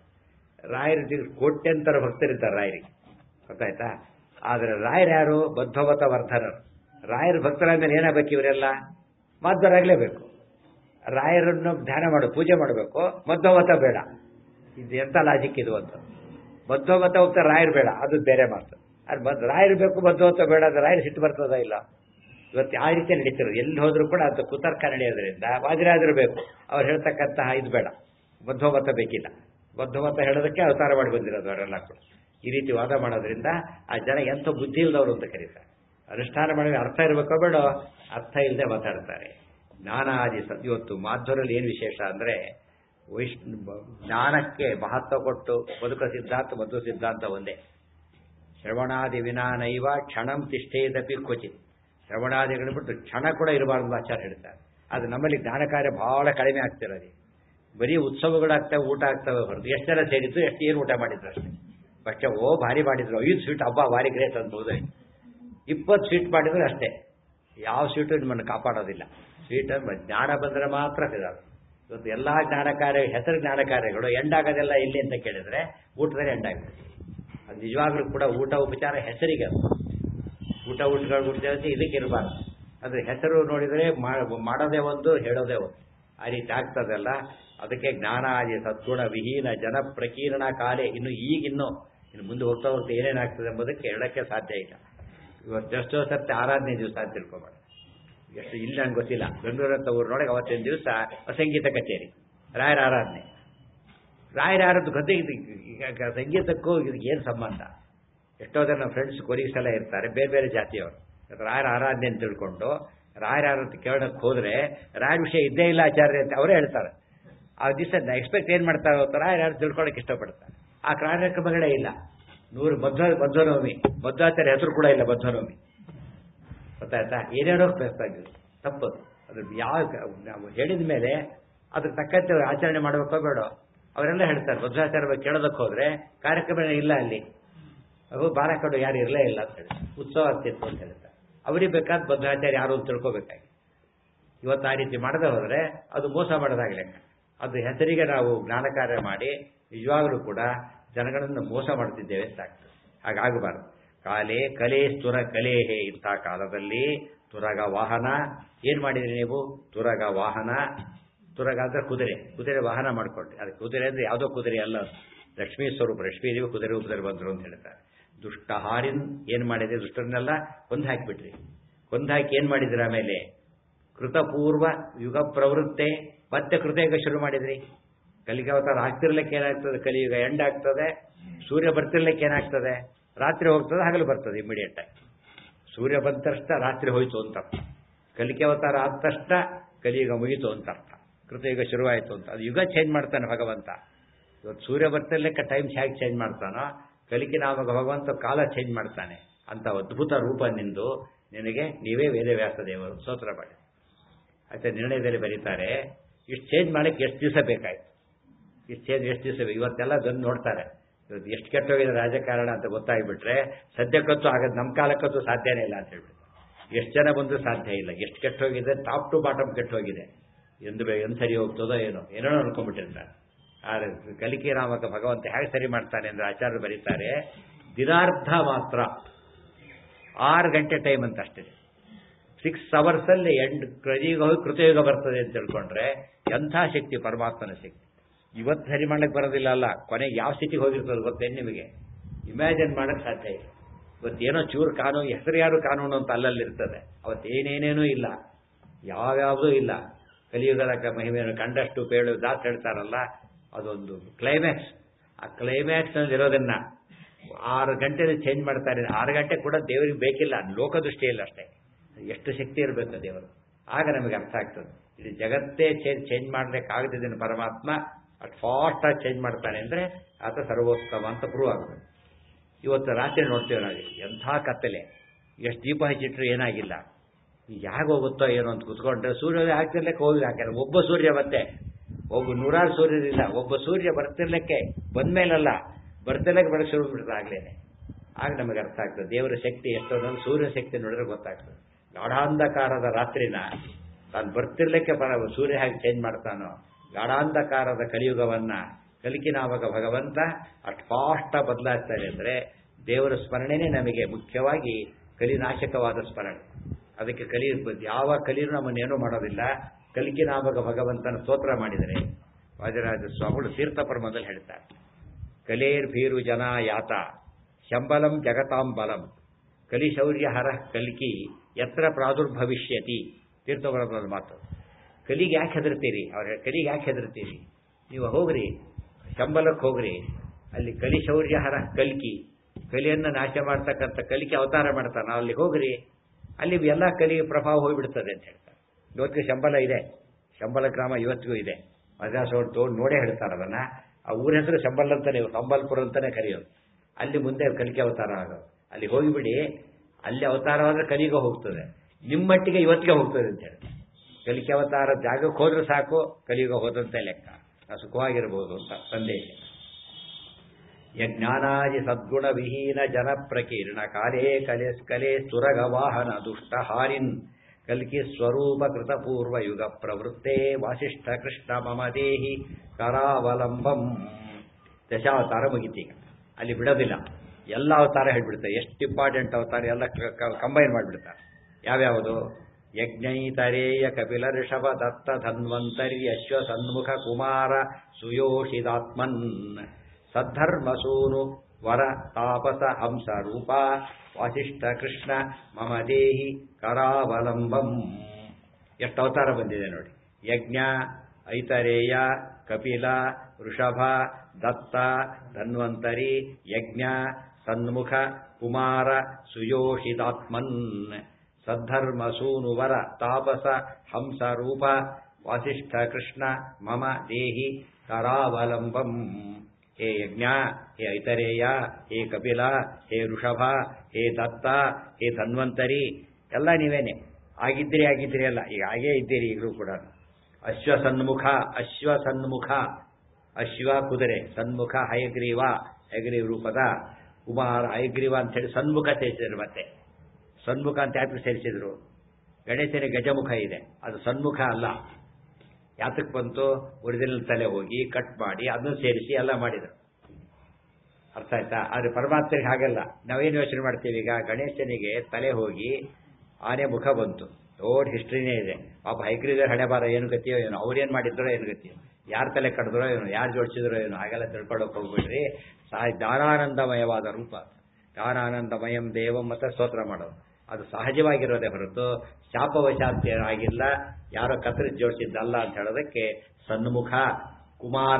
ರಾಯರ ಕೋಟ್ಯಂತರ ಭಕ್ತರಿದ್ದಾರೆ ರಾಯರಿಗೆ ಗೊತ್ತಾಯ್ತಾ ಆದರೆ ರಾಯರು ಯಾರು ಬದ್ಧವತ ವರ್ಧನರು ರಾಯರ ಭಕ್ತರ ಮೇಲೆ ಏನಾಗಬೇಕು ಇವರೆಲ್ಲ ಮಾಧ್ವರಾಗಲೇಬೇಕು ರಾಯರನ್ನು ಧ್ಯಾನ ಮಾಡು ಪೂಜೆ ಮಾಡಬೇಕು ಮಧ್ವವತ ಬೇಡ ಇದು ಎಂಥ ಲಾಜಿಕ್ ಇದು ಅಂತ ಮಧ್ವವತ ಹೋಗ್ತಾರೆ ರಾಯರು ಬೇಡ ಅದು ಬೇರೆ ಮಾತು ಅದು ಮದ್ ರಾಯರು ಬೇಕು ಮಧ್ವವತ ಬೇಡ ಅದು ರಾಯರು ಸಿಟ್ಟು ಬರ್ತದ ಇಲ್ಲ ಇವತ್ತು ಆ ರೀತಿ ನಡೀತಿರೋದು ಎಲ್ಲಿ ಹೋದ್ರೂ ಕೂಡ ಅದು ಕುತರ್ಕ ನಡೆಯೋದ್ರಿಂದ ವಾದಿರಾಜರು ಬೇಕು ಅವ್ರು ಹೇಳ್ತಕ್ಕಂತಹ ಇದು ಬೇಡ ಮಧ್ವಮತ ಬೇಕಿಲ್ಲ ಮಧ್ವಮತ ಹೇಳೋದಕ್ಕೆ ಅವತಾರ ಮಾಡಿ ಬಂದಿರೋದು ಅವರೆಲ್ಲ ಕೂಡ ಈ ರೀತಿ ವಾದ ಮಾಡೋದ್ರಿಂದ ಆ ಜನ ಎಂಥ ಬುದ್ಧಿ ಇಲ್ಲದವರು ಅಂತ ಕರೀತಾರೆ ಅನುಷ್ಠಾನ ಮಾಡಿ ಅರ್ಥ ಇರಬೇಕೋ ಬೇಡ ಅರ್ಥ ಇಲ್ಲದೆ ಮಾತಾಡ್ತಾರೆ ಜ್ಞಾನಾದಿ ಸ ಇವತ್ತು ಮಾಧ್ವರಲ್ಲಿ ಏನು ವಿಶೇಷ ಅಂದರೆ ವೈಷ್ಣು ಜ್ಞಾನಕ್ಕೆ ಮಹತ್ವ ಕೊಟ್ಟು ಬದುಕ ಸಿದ್ಧಾಂತ ಮಧ್ವ ಸಿದ್ಧಾಂತ ಒಂದೇ ಶ್ರವಣಾದಿ ವಿನಾನೈವ ಕ್ಷಣಂ ತಿಷ್ಠೇದಪಿ ಕ್ವಚಿತ್ ಶ್ರವಣಾದಿಗಳು ಬಿಟ್ಟು ಕ್ಷಣ ಕೂಡ ಇರಬಾರ್ದು ಆಚಾರ ಹೇಳ್ತಾರೆ ಅದು ನಮ್ಮಲ್ಲಿ ಜ್ಞಾನ ಕಾರ್ಯ ಬಹಳ ಕಡಿಮೆ ಆಗ್ತಿರೋದು ಬರೀ ಉತ್ಸವಗಳಾಗ್ತವೆ ಊಟ ಆಗ್ತವೆ ಹೊರತು ಎಷ್ಟು ಜನ ಸೇರಿದ್ದು ಎಷ್ಟು ಏನು ಊಟ ಮಾಡಿದ್ರು ಅಷ್ಟೇ പക്ഷെ ಓ ಭಾರಿ ಮಾಡಿದ್ರು ಐದು ಸ್ವೀಟ್ ಹಬ್ಬ ಭಾರಿ ಗ್ರೇಟ್ ಅನ್ಬೋದು ಇಪ್ಪತ್ತು ಸ್ವೀಟ್ ಮಾಡಿದ್ರೆ ಅಷ್ಟೇ ಯಾವ ಸ್ವೀಟು ನಿಮ್ಮನ್ನು ಕಾಪಾಡೋದಿಲ್ಲ ಸ್ವೀಟ್ ಅಂದ್ರೆ ಜ್ಞಾನ ಬಂದರೆ ಮಾತ್ರ ಸಿಗೋದು ಇವತ್ತು ಎಲ್ಲ ಜ್ಞಾನ ಕಾರ್ಯ ಹೆಸರು ಜ್ಞಾನ ಕಾರ್ಯಗಳು ಎಂಡಾಗೋದೆಲ್ಲ ಎಲ್ಲಿ ಅಂತ ಕೇಳಿದ್ರೆ ಊಟದಲ್ಲಿ ಎಂಡಾಗ್ತದೆ ಅದು ನಿಜವಾಗ್ಲೂ ಕೂಡ ಊಟ ಉಪಚಾರ ಹೆಸರಿಗೆ ಅದು ಊಟ ಊಟಗಳು ಊಟ ಇದಕ್ಕೆ ಇರಬಾರ್ದು ಅದು ಹೆಸರು ನೋಡಿದರೆ ಮಾಡೋದೇ ಒಂದು ಹೇಳೋದೇ ಒಂದು ಆ ರೀತಿ ಆಗ್ತದಲ್ಲ ಅದಕ್ಕೆ ಜ್ಞಾನ ಆದಿ ಸದ್ಗುಣ ವಿಹೀನ ಜನ ಪ್ರಕೀರ್ಣ ಕಾಲೇ ಇನ್ನು ಈಗಿನ್ನು ಇನ್ನು ಮುಂದೆ ಹೋಗ್ತಾ ಹೋಗ್ತಾ ಏನೇನಾಗ್ತದೆ ಎಂಬುದಕ್ಕೆ ಹೇಳಕ್ಕೆ ಸಾಧ್ಯ ಇಲ್ಲ ಇವತ್ತು ಎಷ್ಟೋ ಸರ್ತಿ ಆರಾಧನೆ ದಿವಸ ಅಂತ ತಿಳ್ಕೊಬೇಡ ಎಷ್ಟು ಇಲ್ಲ ನಂಗೆ ಗೊತ್ತಿಲ್ಲ ಬೆಂಗಳೂರು ಅಂತ ಊರಿನೊಳಗೆ ಅವತ್ತಿನ ದಿವಸ ಸಂಗೀತ ಕಚೇರಿ ರಾಯರ ಆರಾಧನೆ ರಾಯರ ಆರಾಧನೆ ಗೊತ್ತಿಗೆ ಈಗ ಸಂಗೀತಕ್ಕೂ ಇದಕ್ಕೆ ಏನು ಸಂಬಂಧ ಎಷ್ಟೋ ಜನ ಫ್ರೆಂಡ್ಸ್ ಕೊಲೀಗ್ಸ್ ಎಲ್ಲ ಇರ್ತಾರೆ ಬೇರೆ ಬೇರೆ ಜಾತಿಯವರು ರಾಯರ ಆರಾಧನೆ ಅಂತ ತಿಳ್ಕೊಂಡು ರಾಯರ ಆರಾಧನೆ ಕೇಳೋಕ್ಕೆ ಹೋದ್ರೆ ರಾಯರ ವಿಷಯ ಇದ್ದೇ ಇಲ್ಲ ಆಚಾರ್ಯ ಅಂತ ಅವರೇ ಹೇಳ್ತಾರೆ ಆ ದಿವಸ ಎಕ್ಸ್ಪೆಕ್ಟ್ ಏನು ಮಾಡ್ತಾರೆ ಅಂತ ರಾಯರ ಯಾರು ತಿಳ್ಕೊಳ್ಳೋಕೆ ಇಷ್ಟಪಡ್ತಾರೆ ಆ ಕಾರ್ಯಕ್ರಮಗಳೇ ಇಲ್ಲ ನೂರು ಮಧ್ವ ಮಧ್ವನವಮಿ ಮಧ್ವಾಚಾರ್ಯ ಹೆಸರು ಕೂಡ ಇಲ್ಲ ಮಧ್ವನವಮಿ ಗೊತ್ತಾಯ್ತಾ ಏನೇನೋ ಬೆಸ್ತಾಗಿದೆ ತಪ್ಪದು ಅದು ಯಾವ ನಾವು ಹೇಳಿದ ಮೇಲೆ ಅದ್ರ ತಕ್ಕಂತೆ ಅವ್ರು ಆಚರಣೆ ಮಾಡಬೇಕೋ ಬೇಡ ಅವರೆಲ್ಲ ಹೇಳ್ತಾರೆ ಮಧ್ವಾಚಾರ್ಯ ಬಗ್ಗೆ ಕೇಳೋದಕ್ಕೆ ಹೋದ್ರೆ ಕಾರ್ಯಕ್ರಮ ಇಲ್ಲ ಅಲ್ಲಿ ಅವು ಬಾರ ಕಡು ಯಾರು ಇರಲೇ ಇಲ್ಲ ಅಂತ ಹೇಳಿ ಉತ್ಸವ ಆಗ್ತಿತ್ತು ಅಂತ ಹೇಳ್ತಾರೆ ಅವ್ರಿಗೆ ಬೇಕಾದ ಮಧ್ವಾಚಾರ್ಯ ಯಾರು ಅಂತ ತಿಳ್ಕೊಬೇಕಾಗಿ ಇವತ್ತು ಆ ರೀತಿ ಮಾಡದೆ ಹೋದ್ರೆ ಅದು ಮೋಸ ಮಾಡೋದಾಗಲಿ ಅದು ಹೆಸರಿಗೆ ನಾವು ಜ್ಞಾನ ಕಾರ್ಯ ಮಾಡಿ ನಿಜವಾಗಲೂ ಕೂಡ ಜನಗಳನ್ನು ಮೋಸ ಮಾಡ್ತಿದ್ದೇವೆ ಸಾಕ್ತದೆ ಹಾಗಾಗಬಾರ್ದು ಕಾಲೇ ಕಲೆ ತುರ ಕಲೇಹೇ ಇಂಥ ಕಾಲದಲ್ಲಿ ತುರಗ ವಾಹನ ಏನ್ ಮಾಡಿದ್ರಿ ನೀವು ತುರಗ ವಾಹನ ತುರಗ ಅಂದ್ರೆ ಕುದುರೆ ಕುದುರೆ ವಾಹನ ಮಾಡ್ಕೊಂಡ್ರಿ ಅದು ಕುದುರೆ ಅಂದ್ರೆ ಯಾವುದೋ ಕುದುರೆ ಅಲ್ಲ ಲಕ್ಷ್ಮೀ ಸ್ವರೂಪ ಲಕ್ಷ್ಮೀ ದೇವಿ ಕುದುರೆ ರೂಪದಲ್ಲಿ ಬಂದರು ಅಂತ ಹೇಳ್ತಾರೆ ದುಷ್ಟ ಹಾರಿನ್ ಏನು ಮಾಡಿದೆ ದುಷ್ಟರನ್ನೆಲ್ಲ ಕೊಂದು ಹಾಕಿಬಿಟ್ರಿ ಕೊಂದು ಹಾಕಿ ಏನು ಮಾಡಿದ್ರಿ ಆಮೇಲೆ ಕೃತಪೂರ್ವ ಯುಗ ಪ್ರವೃತ್ತೆ ಮತ್ತೆ ಕೃತಯುಗ ಶುರು ಮಾಡಿದ್ರಿ ಕಲಿಗೆ ಅವತಾರ ಆಗ್ತಿರ್ಲಿಕ್ಕೆ ಏನಾಗ್ತದೆ ಕಲಿಯುಗ ಎಂಡ್ ಆಗ್ತದೆ ಸೂರ್ಯ ಬರ್ತಿರ್ಲಿಕ್ಕೆ ಏನಾಗ್ತದೆ ರಾತ್ರಿ ಹೋಗ್ತದೆ ಹಗಲು ಬರ್ತದೆ ಇಮಿಡಿಯೇಟ್ ಆಗಿ ಸೂರ್ಯ ಬಂದ ತಕ್ಷಣ ರಾತ್ರಿ ಹೋಯ್ತು ಅಂತ ಅರ್ಥ ಕಲಿಕೆ ಅವತಾರ ಆದ ತಕ್ಷಣ ಕಲಿಯುಗ ಮುಗೀತು ಅಂತ ಅರ್ಥ ಕೃತಯುಗ ಶುರುವಾಯಿತು ಅಂತ ಅದು ಯುಗ ಚೇಂಜ್ ಮಾಡ್ತಾನೆ ಭಗವಂತ ಇವತ್ತು ಸೂರ್ಯ ಬರ್ತಿರ್ಲಿಕ್ಕೆ ಟೈಮ್ ಹೇಗೆ ಚೇಂಜ್ ಮಾಡ್ತಾನೋ ಕಲಿಕೆ ನಾವಾಗ ಭಗವಂತ ಕಾಲ ಚೇಂಜ್ ಮಾಡ್ತಾನೆ ಅಂತ ಅದ್ಭುತ ರೂಪ ನಿಂದು ನಿನಗೆ ನೀವೇ ವೇದವ್ಯಾಸ ದೇವರು ಸ್ತೋತ್ರ ಮಾಡಿ ಆಯ್ತಾ ನಿರ್ಣಯದಲ್ಲಿ ಬರೀತಾರೆ ಇಷ್ಟು ಚೇಂಜ್ ಮಾಡಕ್ಕೆ ಎಷ್ಟು ದಿವಸ ಬೇಕಾಯ್ತು ಇಷ್ಟು ಚೇಂಜ್ ಎಷ್ಟು ದಿವಸ ಬೇಕು ಇವತ್ತೆಲ್ಲ ಬಂದು ನೋಡ್ತಾರೆ ಇವತ್ತು ಎಷ್ಟು ಕೆಟ್ಟೋಗಿದೆ ರಾಜಕಾರಣ ಅಂತ ಗೊತ್ತಾಗ್ಬಿಟ್ರೆ ಸದ್ಯಕ್ಕಂತೂ ಆಗೋದು ನಮ್ಮ ಕಾಲಕ್ಕಂತೂ ಸಾಧ್ಯನೇ ಇಲ್ಲ ಅಂತ ಹೇಳ್ಬಿಟ್ಟು ಎಷ್ಟು ಜನ ಬಂದರೂ ಸಾಧ್ಯ ಇಲ್ಲ ಎಷ್ಟು ಕೆಟ್ಟೋಗಿದೆ ಟಾಪ್ ಟು ಬಾಟಮ್ ಕೆಟ್ಟೋಗಿದೆ ಎಂದು ಬೇ ಎಂದು ಸರಿ ಹೋಗ್ತದೋ ಏನೋ ಏನೋ ಅನ್ಕೊಂಡ್ಬಿಟ್ಟಿರ್ತಾರೆ ಆದರೆ ಕಲಿಕೆ ನಾಮಕ ಭಗವಂತ ಹೇಗೆ ಸರಿ ಮಾಡ್ತಾನೆ ಅಂದರೆ ಆಚಾರ್ಯರು ಬರೀತಾರೆ ದಿನಾರ್ಧ ಮಾತ್ರ ಆರು ಗಂಟೆ ಟೈಮ್ ಅಂತ ಅಷ್ಟೇ ಸಿಕ್ಸ್ ಅವರ್ಸಲ್ಲಿ ಎಂಡ್ ಕಲಿಯುಗ ಹೋಗಿ ಕೃತಯುಗ ಬರ್ತದೆ ಅಂತ ತಿಳ್ಕೊಂಡ್ರೆ ಎಂಥ ಶಕ್ತಿ ಪರಮಾತ್ಮನ ಶಕ್ತಿ ಇವತ್ತು ಸರಿ ಮಾಡ್ಲಿಕ್ಕೆ ಬರೋದಿಲ್ಲ ಅಲ್ಲ ಕೊನೆಗೆ ಯಾವ ಸ್ಥಿತಿಗೆ ಹೋಗಿರ್ತದೆ ಗೊತ್ತೇನು ನಿಮಗೆ ಇಮ್ಯಾಜಿನ್ ಮಾಡಕ್ಕೆ ಸಾಧ್ಯ ಇಲ್ಲ ಇವತ್ತೇನೋ ಚೂರು ಕಾನೂನು ಹೆಸರು ಯಾರು ಕಾನೂನು ಅಂತ ಅಲ್ಲಲ್ಲಿ ಇರ್ತದೆ ಅವತ್ತೇನೇನೇನೂ ಇಲ್ಲ ಯಾವ್ಯಾವುದೂ ಇಲ್ಲ ಕಲಿಯುಗದ ಕ- ಮಹಿಮೆಯನ್ನು ಕಂಡಷ್ಟು ಪೇಳು ದಾಸ್ ಹೇಳ್ತಾರಲ್ಲ ಅದೊಂದು ಕ್ಲೈಮ್ಯಾಕ್ಸ್ ಆ ಕ್ಲೈಮ್ಯಾಕ್ಸ್ನಲ್ಲಿ ಇರೋದನ್ನ ಆರು ಗಂಟೆಯಲ್ಲಿ ಚೇಂಜ್ ಮಾಡ್ತಾರೆ ಆರು ಗಂಟೆ ಕೂಡ ದೇವರಿಗೆ ಬೇಕಿಲ್ಲ ಲೋಕದೃಷ್ಟಿ ಇಲ್ಲ ಅಷ್ಟೇ ಎಷ್ಟು ಶಕ್ತಿ ಇರಬೇಕು ದೇವರು ಆಗ ನಮಗೆ ಅರ್ಥ ಆಗ್ತದೆ ಇದು ಜಗತ್ತೇ ಚೇಂಜ್ ಚೇಂಜ್ ಮಾಡಲಿಕ್ಕಾಗದಿದ್ದೇನೆ ಪರಮಾತ್ಮ ಅಷ್ಟು ಫಾಸ್ಟಾಗಿ ಚೇಂಜ್ ಮಾಡ್ತಾನೆ ಅಂದರೆ ಆತ ಸರ್ವೋತ್ತಮ ಅಂತ ಪ್ರೂವ್ ಆಗುತ್ತೆ ಇವತ್ತು ರಾತ್ರಿ ನೋಡ್ತೇವೆ ನಾವು ಎಂಥ ಕತ್ತಲೆ ಎಷ್ಟು ದೀಪ ಹಚ್ಚಿಟ್ರು ಏನಾಗಿಲ್ಲ ಯಾಕೆ ಹೋಗುತ್ತೋ ಏನೋ ಅಂತ ಕುತ್ಕೊಂಡ್ರೆ ಸೂರ್ಯೋದಯ ಆಗ್ತಿರ್ಲಿಕ್ಕೆ ಹೋಗಿ ಹಾಕ್ಯಾರ ಒಬ್ಬ ಸೂರ್ಯ ಮತ್ತೆ ಒಬ್ಬ ನೂರಾರು ಸೂರ್ಯರಿಲ್ಲ ಒಬ್ಬ ಸೂರ್ಯ ಬರ್ತಿರ್ಲಿಕ್ಕೆ ಬಂದ್ಮೇಲಲ್ಲ ಬರ್ತಿರ್ಲಿಕ್ಕೆ ಬರಕ್ಕೆ ಶುರು ಬಿಡ್ತದೆ ಆಗ್ಲೇನೆ ಆಗ ನಮಗೆ ಅರ್ಥ ಆಗ್ತದೆ ದೇವರ ಶಕ್ತಿ ಎಷ್ಟು ಅನ್ನೋದು ಸೂರ್ಯ ಶಕ್ತಿ ನೋಡಿದ್ರೆ ಗೊತ್ತಾಗ್ತದೆ ಗಾಢಾಂಧಕಾರದ ರಾತ್ರಿನ ತಾನು ಬರ್ತಿರ್ಲಿಕ್ಕೆ ಪರ ಸೂರ್ಯ ಹೇಗೆ ಚೇಂಜ್ ಮಾಡ್ತಾನೋ ಗಾಢಾಂಧಕಾರದ ಕಲಿಯುಗವನ್ನ ಕಲಿಕಿನಾವಾಗ ಭಗವಂತ ಅಷ್ಟು ಫಾಸ್ಟ್ ಬದಲಾಯಿಸ್ತಾನೆ ಅಂದರೆ ದೇವರ ಸ್ಮರಣೆನೇ ನಮಗೆ ಮುಖ್ಯವಾಗಿ ಕಲಿನಾಶಕವಾದ ಸ್ಮರಣೆ ಅದಕ್ಕೆ ಕಲಿ ಯಾವ ಕಲಿಯೂ ನಮ್ಮನ್ನೇನೂ ಮಾಡೋದಿಲ್ಲ ಕಲಿಕಿನಾವಾಗ ಭಗವಂತನ ಸ್ತೋತ್ರ ಮಾಡಿದರೆ ವಾಜರಾಜ ಸ್ವಾಮಿಗಳು ತೀರ್ಥಪರ್ಮದಲ್ಲಿ ಹೇಳ್ತಾರೆ ಕಲೇರ್ಭೀರು ಜನ ಯಾತ ಶಂಬಲಂ ಜಗತಾಂ ಬಲಂ ಕಲಿಶೌರ್ಯ ಹರ ಕಲ್ಕಿ ಎತ್ರ ಪ್ರಾದುರ್ಭವಿಷ್ಯತಿ ತೀರ್ಥಪರ್ಮದ ಮಾತು ಕಲಿಗೆ ಯಾಕೆ ಹೆದರ್ತೀರಿ ಅವ್ರ ಕಲಿಗೆ ಯಾಕೆ ಹೆದರ್ತೀರಿ ನೀವು ಹೋಗ್ರಿ ಶಂಬಲಕ್ಕೆ ಹೋಗ್ರಿ ಅಲ್ಲಿ ಕಲಿಶೌರ್ಯ ಹರ ಕಲ್ಕಿ ಕಲಿಯನ್ನು ನಾಶ ಮಾಡ್ತಕ್ಕಂಥ ಕಲಿಕೆ ಅವತಾರ ಮಾಡ್ತಾನೆ ಅಲ್ಲಿ ಹೋಗ್ರಿ ಅಲ್ಲಿ ಎಲ್ಲ ಕಲಿ ಪ್ರಭಾವ ಹೋಗಿಬಿಡ್ತದೆ ಅಂತ ಹೇಳ್ತಾರೆ ಇವತ್ತಿಗೆ ಶಂಬಲ ಇದೆ ಶಂಬಲ ಗ್ರಾಮ ಇವತ್ತಿಗೂ ಇದೆ ಮದ್ರಾಸೋಡ್ ತೋಡ್ ನೋಡೇ ಹೇಳ್ತಾರೆ ಅದನ್ನ ಆ ಊರ ಹೆಸರು ಶಂಬಲ್ ಅಂತಾನೆ ಸಂಬಲ್ಪುರ ಅಂತಾನೆ ಕರೆಯೋದು ಅಲ್ಲಿ ಮುಂದೆ ಕಲಿಕೆ ಅವತಾರ ಆಗೋದು ಅಲ್ಲಿ ಹೋಗಿಬಿಡಿ ಅಲ್ಲಿ ಅವತಾರವಾದ್ರೆ ಕಲಿಗೆ ಹೋಗ್ತದೆ ನಿಮ್ಮ ಮಟ್ಟಿಗೆ ಇವತ್ತಿಗೆ ಹೋಗ್ತದೆ ಅಂತ ಹೇಳಿ ಕಲಿಕೆ ಅವತಾರ ಜಾಗಕ್ಕೆ ಹೋದ್ರೆ ಸಾಕು ಕಲಿಯುಗ ಹೋದಂತೆ ಲೆಕ್ಕ ನಾವು ಸುಖವಾಗಿರ್ಬೋದು ಅಂತ ಸಂದೇಶ ಯಜ್ಞಾನಾದಿ ಸದ್ಗುಣ ವಿಹೀನ ಜನ ಪ್ರಕೀರ್ಣ ಕಾಲೇ ಕಲೆ ಕಲೆ ಸುರಗ ವಾಹನ ದುಷ್ಟ ಹಾರಿನ್ ಕಲ್ಕಿ ಸ್ವರೂಪ ಕೃತ ಪೂರ್ವ ಯುಗ ಪ್ರವೃತ್ತೇ ವಾಸಿಷ್ಠ ಕೃಷ್ಣ ಮಮ ದೇಹಿ ಕರಾವಲಂಬಂ ದಶಾವತಾರ ಮುಗಿತೀಗ ಅಲ್ಲಿ ಬಿಡೋದಿಲ್ಲ ಎಲ್ಲ ಅವತಾರ ಹೇಳ್ಬಿಡ್ತಾರೆ ಎಷ್ಟು ಇಂಪಾರ್ಟೆಂಟ್ ಅವತಾರ ಎಲ್ಲ ಕಂಬೈನ್ ಮಾಡಿಬಿಡ್ತಾರೆ ಯಾವ್ಯಾವುದು ಯಜ್ಞೈತರೇಯ ಕಪಿಲ ಋಷಭ ದತ್ತ ಧನ್ವಂತರಿ ಅಶ್ವ ಸನ್ಮುಖ ಕುಮಾರ ಸುಯೋಷಿದಾತ್ಮನ್ ಸದ್ಧರ್ಮಸೂನು ವರ ತಾಪಸ ಹಂಸ ರೂಪ ವಾಸಿಷ್ಠ ಕೃಷ್ಣ ಮಮ ದೇಹಿ ಕರಾವಲಂಬಂ ಎಷ್ಟು ಅವತಾರ ಬಂದಿದೆ ನೋಡಿ ಯಜ್ಞ ಐತರೇಯ ಕಪಿಲ ವೃಷಭ ದತ್ತ ಧನ್ವಂತರಿ ಯಜ್ಞ ಸನ್ಮುಖ ಕುಮಾರ ಸುಯೋಷಿತಾತ್ಮನ್ ಸದ್ಧರ್ಮ ಸೂನುವರ ತಾಪಸ ಹಂಸ ರೂಪ ವಾಸಿಷ್ಠ ಕೃಷ್ಣ ಮಮ ದೇಹಿ ಕರಾವಲಂಬಂ ಹೇ ಯಜ್ಞ ಹೇ ಐತರೇಯ ಹೇ ಕಪಿಲ ಹೇ ಋಷಭ ಹೇ ದತ್ತ ಹೇ ಧನ್ವಂತರಿ ಎಲ್ಲ ನೀವೇನೆ ಆಗಿದ್ದೀರಿ ಆಗಿದ್ದೀರಿ ಅಲ್ಲ ಈಗ ಹಾಗೇ ಇದ್ದೀರಿ ಈಗಲೂ ಕೂಡ ಅಶ್ವ ಸನ್ಮುಖ ಅಶ್ವ ಸನ್ಮುಖ ಅಶ್ವ ಕುದುರೆ ಸನ್ಮುಖ ಹಯಗ್ರೀವ ಹಯಗ್ರೀವ ರೂಪದ ಕುಮಾರ ಹಯಗ್ರೀವ ಅಂತ ಹೇಳಿ ಸನ್ಮುಖ ಸೇರಿಸಿದ್ರು ಮತ್ತೆ ಸನ್ಮುಖ ಅಂತ ಯಾಕೆ ಸೇರಿಸಿದ್ರು ಗಣೇಶನಿಗೆ ಗಜಮುಖ ಇದೆ ಅದು ಸನ್ಮುಖ ಅಲ್ಲ ಯಾತಕ್ಕೆ ಬಂತು ಒರಿಜಿನಲ್ ತಲೆ ಹೋಗಿ ಕಟ್ ಮಾಡಿ ಅದನ್ನು ಸೇರಿಸಿ ಎಲ್ಲ ಮಾಡಿದರು ಅರ್ಥ ಆಯ್ತಾ ಆದರೆ ಪರಮಾತ್ಮರಿಗೆ ಹಾಗಲ್ಲ ನಾವೇನು ಯೋಚನೆ ಮಾಡ್ತೀವಿ ಈಗ ಗಣೇಶನಿಗೆ ತಲೆ ಹೋಗಿ ಆನೆ ಮುಖ ಬಂತು ದೊಡ್ಡ ಹಿಸ್ಟ್ರಿನೇ ಇದೆ ಪಾಪ ಹೈಗ್ರೀದರ್ ಹಣೆ ಬಾರ ಏನು ಗತಿಯೋ ಏನೋ ಅವ್ರೇನು ಮಾಡಿದ್ರೋ ಏನು ಗತಿಯೋ ಯಾರ ತಲೆ ಕಡಿದ್ರೋ ಏನೋ ಯಾರು ಜೋಡಿಸಿದ್ರೋ ಏನೋ ಹಾಗೆಲ್ಲ ತಿಳ್ಕೊಳ್ಳೋಕೆ ಹೋಗ್ಬಿಡ್ರಿ ಸಾ ಜ್ಞಾನಾನಂದಮಯವಾದ ರೂಪ ಜ್ಞಾನಾನಂದಮಯಂ ದೇವಂ ಮತ್ತೆ ಸ್ತೋತ್ರ ಮಾಡೋದು ಅದು ಸಹಜವಾಗಿರೋದೇ ಹೊರತು ಶಾಪವಶಾತ್ಯ ಆಗಿಲ್ಲ ಯಾರೋ ಕತ್ತರಿಸಿ ಜೋಡಿಸಿದ್ದಲ್ಲ ಅಂತ ಹೇಳೋದಕ್ಕೆ ಸನ್ಮುಖ ಕುಮಾರ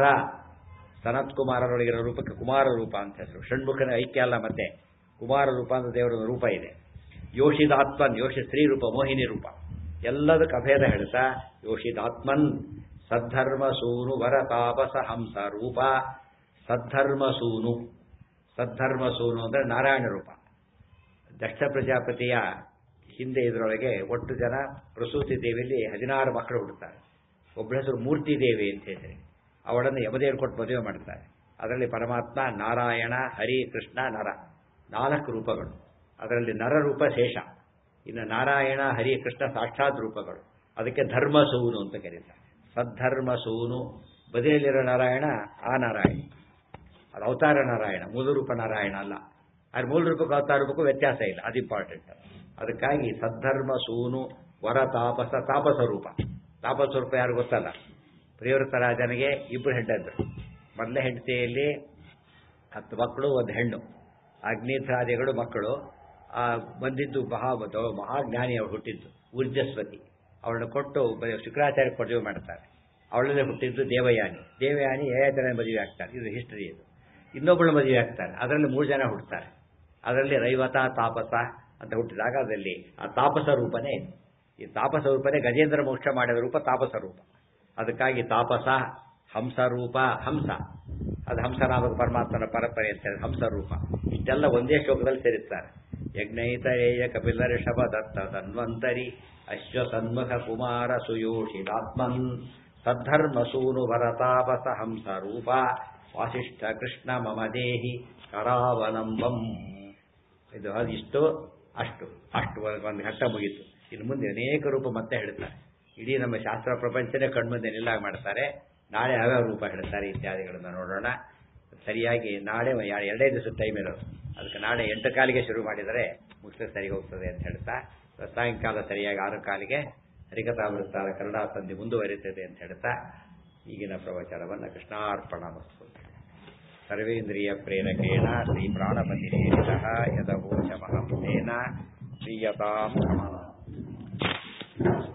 ಸನತ್ ಕುಮಾರರೊಳಗಿರೋ ರೂಪಕ್ಕೆ ಕುಮಾರ ರೂಪ ಅಂತ ಹೆಸರು ಷಣ್ಮುಖನ ಐಕ್ಯ ಅಲ್ಲ ಮತ್ತೆ ಕುಮಾರ ರೂಪ ಅಂತ ದೇವರ ರೂಪ ಇದೆ ಯೋಷಿದಾತ್ಮನ್ ಯೋಷಿ ಸ್ತ್ರೀ ರೂಪ ಮೋಹಿನಿ ರೂಪ ಎಲ್ಲದಕ್ಕೆ ಅಭೇದ ಹೇಳ್ತಾ ಯೋಷಿದಾತ್ಮನ್ ಸದ್ಧರ್ಮ ಸೂನು ವರ ತಾಪಸ ಹಂಸ ರೂಪ ಸದ್ಧರ್ಮ ಸೂನು ಸದ್ಧರ್ಮ ಸೂನು ಅಂದರೆ ನಾರಾಯಣ ರೂಪ ದಕ್ಷ ಪ್ರಜಾಪತಿಯ ಹಿಂದೆ ಇದರೊಳಗೆ ಒಟ್ಟು ಜನ ಪ್ರಸೂತಿ ದೇವಿಯಲ್ಲಿ ಹದಿನಾರು ಮಕ್ಕಳು ಹುಡ್ತಾರೆ ಒಬ್ಬಳ ಹೆಸರು ಮೂರ್ತಿ ದೇವಿ ಅಂತ ಹೆಸರಿ ಅವಳನ್ನು ಯಮದೇವರು ಕೊಟ್ಟು ಮದುವೆ ಮಾಡ್ತಾರೆ ಅದರಲ್ಲಿ ಪರಮಾತ್ಮ ನಾರಾಯಣ ಹರಿ ಕೃಷ್ಣ ನರ ನಾಲ್ಕು ರೂಪಗಳು ಅದರಲ್ಲಿ ನರ ರೂಪ ಶೇಷ ಇನ್ನು ನಾರಾಯಣ ಹರಿ ಕೃಷ್ಣ ಸಾಕ್ಷಾತ್ ರೂಪಗಳು ಅದಕ್ಕೆ ಧರ್ಮ ಸೂನು ಅಂತ ಕರೀತಾರೆ ಸದ್ಧರ್ಮ ಸೂನು ಬದಿಯಲ್ಲಿರೋ ನಾರಾಯಣ ಆ ನಾರಾಯಣ ಅದು ಅವತಾರ ನಾರಾಯಣ ಮೂಲ ರೂಪ ನಾರಾಯಣ ಅಲ್ಲ ಅದ್ರ ಮೂಲ ರೂಪಕ್ಕೂ ಅವತಾರ ರೂಪಕ್ಕೂ ವ್ಯತ್ಯಾಸ ಇಲ್ಲ ಅದು ಇಂಪಾರ್ಟೆಂಟ್ ಅದಕ್ಕಾಗಿ ಸದ್ಧರ್ಮ ಸೂನು ವರ ತಾಪಸ ತಾಪಸ ರೂಪ ತಾಪಸ ರೂಪ ಯಾರು ಗೊತ್ತಲ್ಲ ಪ್ರಿಯವೃತ ರಾಜನಿಗೆ ಇಬ್ಬರು ಹೆಂಡಂದ್ರು ಮೊದಲನೇ ಹೆಂಡತಿಯಲ್ಲಿ ಹತ್ತು ಮಕ್ಕಳು ಒಂದು ಹೆಣ್ಣು ಅಗ್ನಿಥಾದಿಗಳು ಮಕ್ಕಳು ಆ ಬಂದಿದ್ದು ಮಹಾ ದೊ- ಮಹಾಜ್ಞಾನಿ ಅವಳು ಹುಟ್ಟಿದ್ದು ಊರ್ಜಸ್ವತಿ ಅವಳನ್ನು ಕೊಟ್ಟು ಬರೀ ಶುಕ್ರಾಚಾರ್ಯ ಮದುವೆ ಮಾಡ್ತಾರೆ ಅವಳಲ್ಲೇ ಹುಟ್ಟಿದ್ದು ದೇವಯಾನಿ ದೇವಯಾನಿ ಏಜನ ಮದುವೆ ಆಗ್ತಾರೆ ಇದು ಹಿಸ್ಟರಿ ಇದು ಇನ್ನೊಬ್ಬಳು ಮದುವೆ ಆಗ್ತಾರೆ ಅದರಲ್ಲಿ ಮೂರು ಜನ ಹುಟ್ಟುತ್ತಾರೆ ಅದರಲ್ಲಿ ರೈವತ ತಾಪಸ ಅಂತ ಹುಟ್ಟಿದಾಗ ಅದರಲ್ಲಿ ಆ ತಾಪಸ ರೂಪನೇ ಇದೆ ಈ ತಾಪಸ ರೂಪನೇ ಗಜೇಂದ್ರ ಮೋಕ್ಷ ಮಾಡಿದ ರೂಪ ತಾಪಸ ರೂಪ ಅದಕ್ಕಾಗಿ ತಾಪಸ ಹಂಸ ರೂಪ ಹಂಸ ಅದು ಹಂಸನಾಮಕ ಪರಮಾತ್ಮನ ಪರಂಪರೆ ಅಂತ ಹೇಳಿ ಹಂಸ ರೂಪ ಇಷ್ಟೆಲ್ಲ ಒಂದೇ ಶ್ಲೋಕದಲ್ಲಿ ಸೇರಿಸ್ತಾರೆ ಯಜ್ಞೈತರೇಯ ಕಪಿಲ ಋಷಭ ದತ್ತ ಧನ್ವಂತರಿ ಅಶ್ವ ಸನ್ಮುಖ ಕುಮಾರ ಸುಯೋಷಿದಾತ್ಮನ್ ಸದ್ಧರ್ಮ ಸೂನು ಭರತಾಪಸ ಹಂಸ ರೂಪ ವಾಸಿಷ್ಠ ಕೃಷ್ಣ ಮಮ ದೇಹಿ ಕರಾವಲಂಬಂ ಇದು ಅದಿಷ್ಟು ಅಷ್ಟು ಅಷ್ಟು ಒಂದು ಘಟ್ಟ ಮುಗೀತು ಇನ್ನು ಮುಂದೆ ಅನೇಕ ರೂಪ ಮತ್ತೆ ಹೇಳ್ತಾರೆ ಇಡೀ ನಮ್ಮ ಶಾಸ್ತ್ರ ಪ್ರಪಂಚನೇ ಕಣ್ಮುಂದೆ ನಿಲ್ಲಾಗ ಮಾಡ್ತಾರೆ ನಾಳೆ ಯಾವ್ಯಾವ ರೂಪ ಹೇಳ್ತಾರೆ ಇತ್ಯಾದಿಗಳನ್ನು ನೋಡೋಣ ಸರಿಯಾಗಿ ನಾಳೆ ಯಾ- ಎರಡೇ ದಿವಸ ಟೈಮ್ ಇರೋದು ಅದಕ್ಕೆ ನಾಳೆ ಎಂಟು ಕಾಲಿಗೆ ಶುರು ಮಾಡಿದರೆ ಮುಗಿಸ್ಲಿಕ್ಕೆ ಸರಿ ಹೋಗ್ತದೆ ಅಂತ ಹೇಳ್ತಾ ಸಾಯಂಕಾಲ ಸರಿಯಾಗಿ ಆರು ಕಾಲಿಗೆ ಹರಿಕಥಾಮೃತಾದ ಕನ್ನಡ ಸಂಧಿ ಮುಂದುವರಿತದೆ ಅಂತ ಹೇಳ್ತಾ ಈಗಿನ ಪ್ರವಚನವನ್ನು ಕೃಷ್ಣಾರ್ಪಣ ಮಸ್ತು ಸರ್ವೇಂದ್ರಿಯ ಪ್ರೇರಕೇಣ ಶ್ರೀ ಪ್ರಾಣಪತಿ ನೇರಿತಃ ಯದವೋಚಮಹಂ ತೇನ ಪ್ರೀಯತಾಂ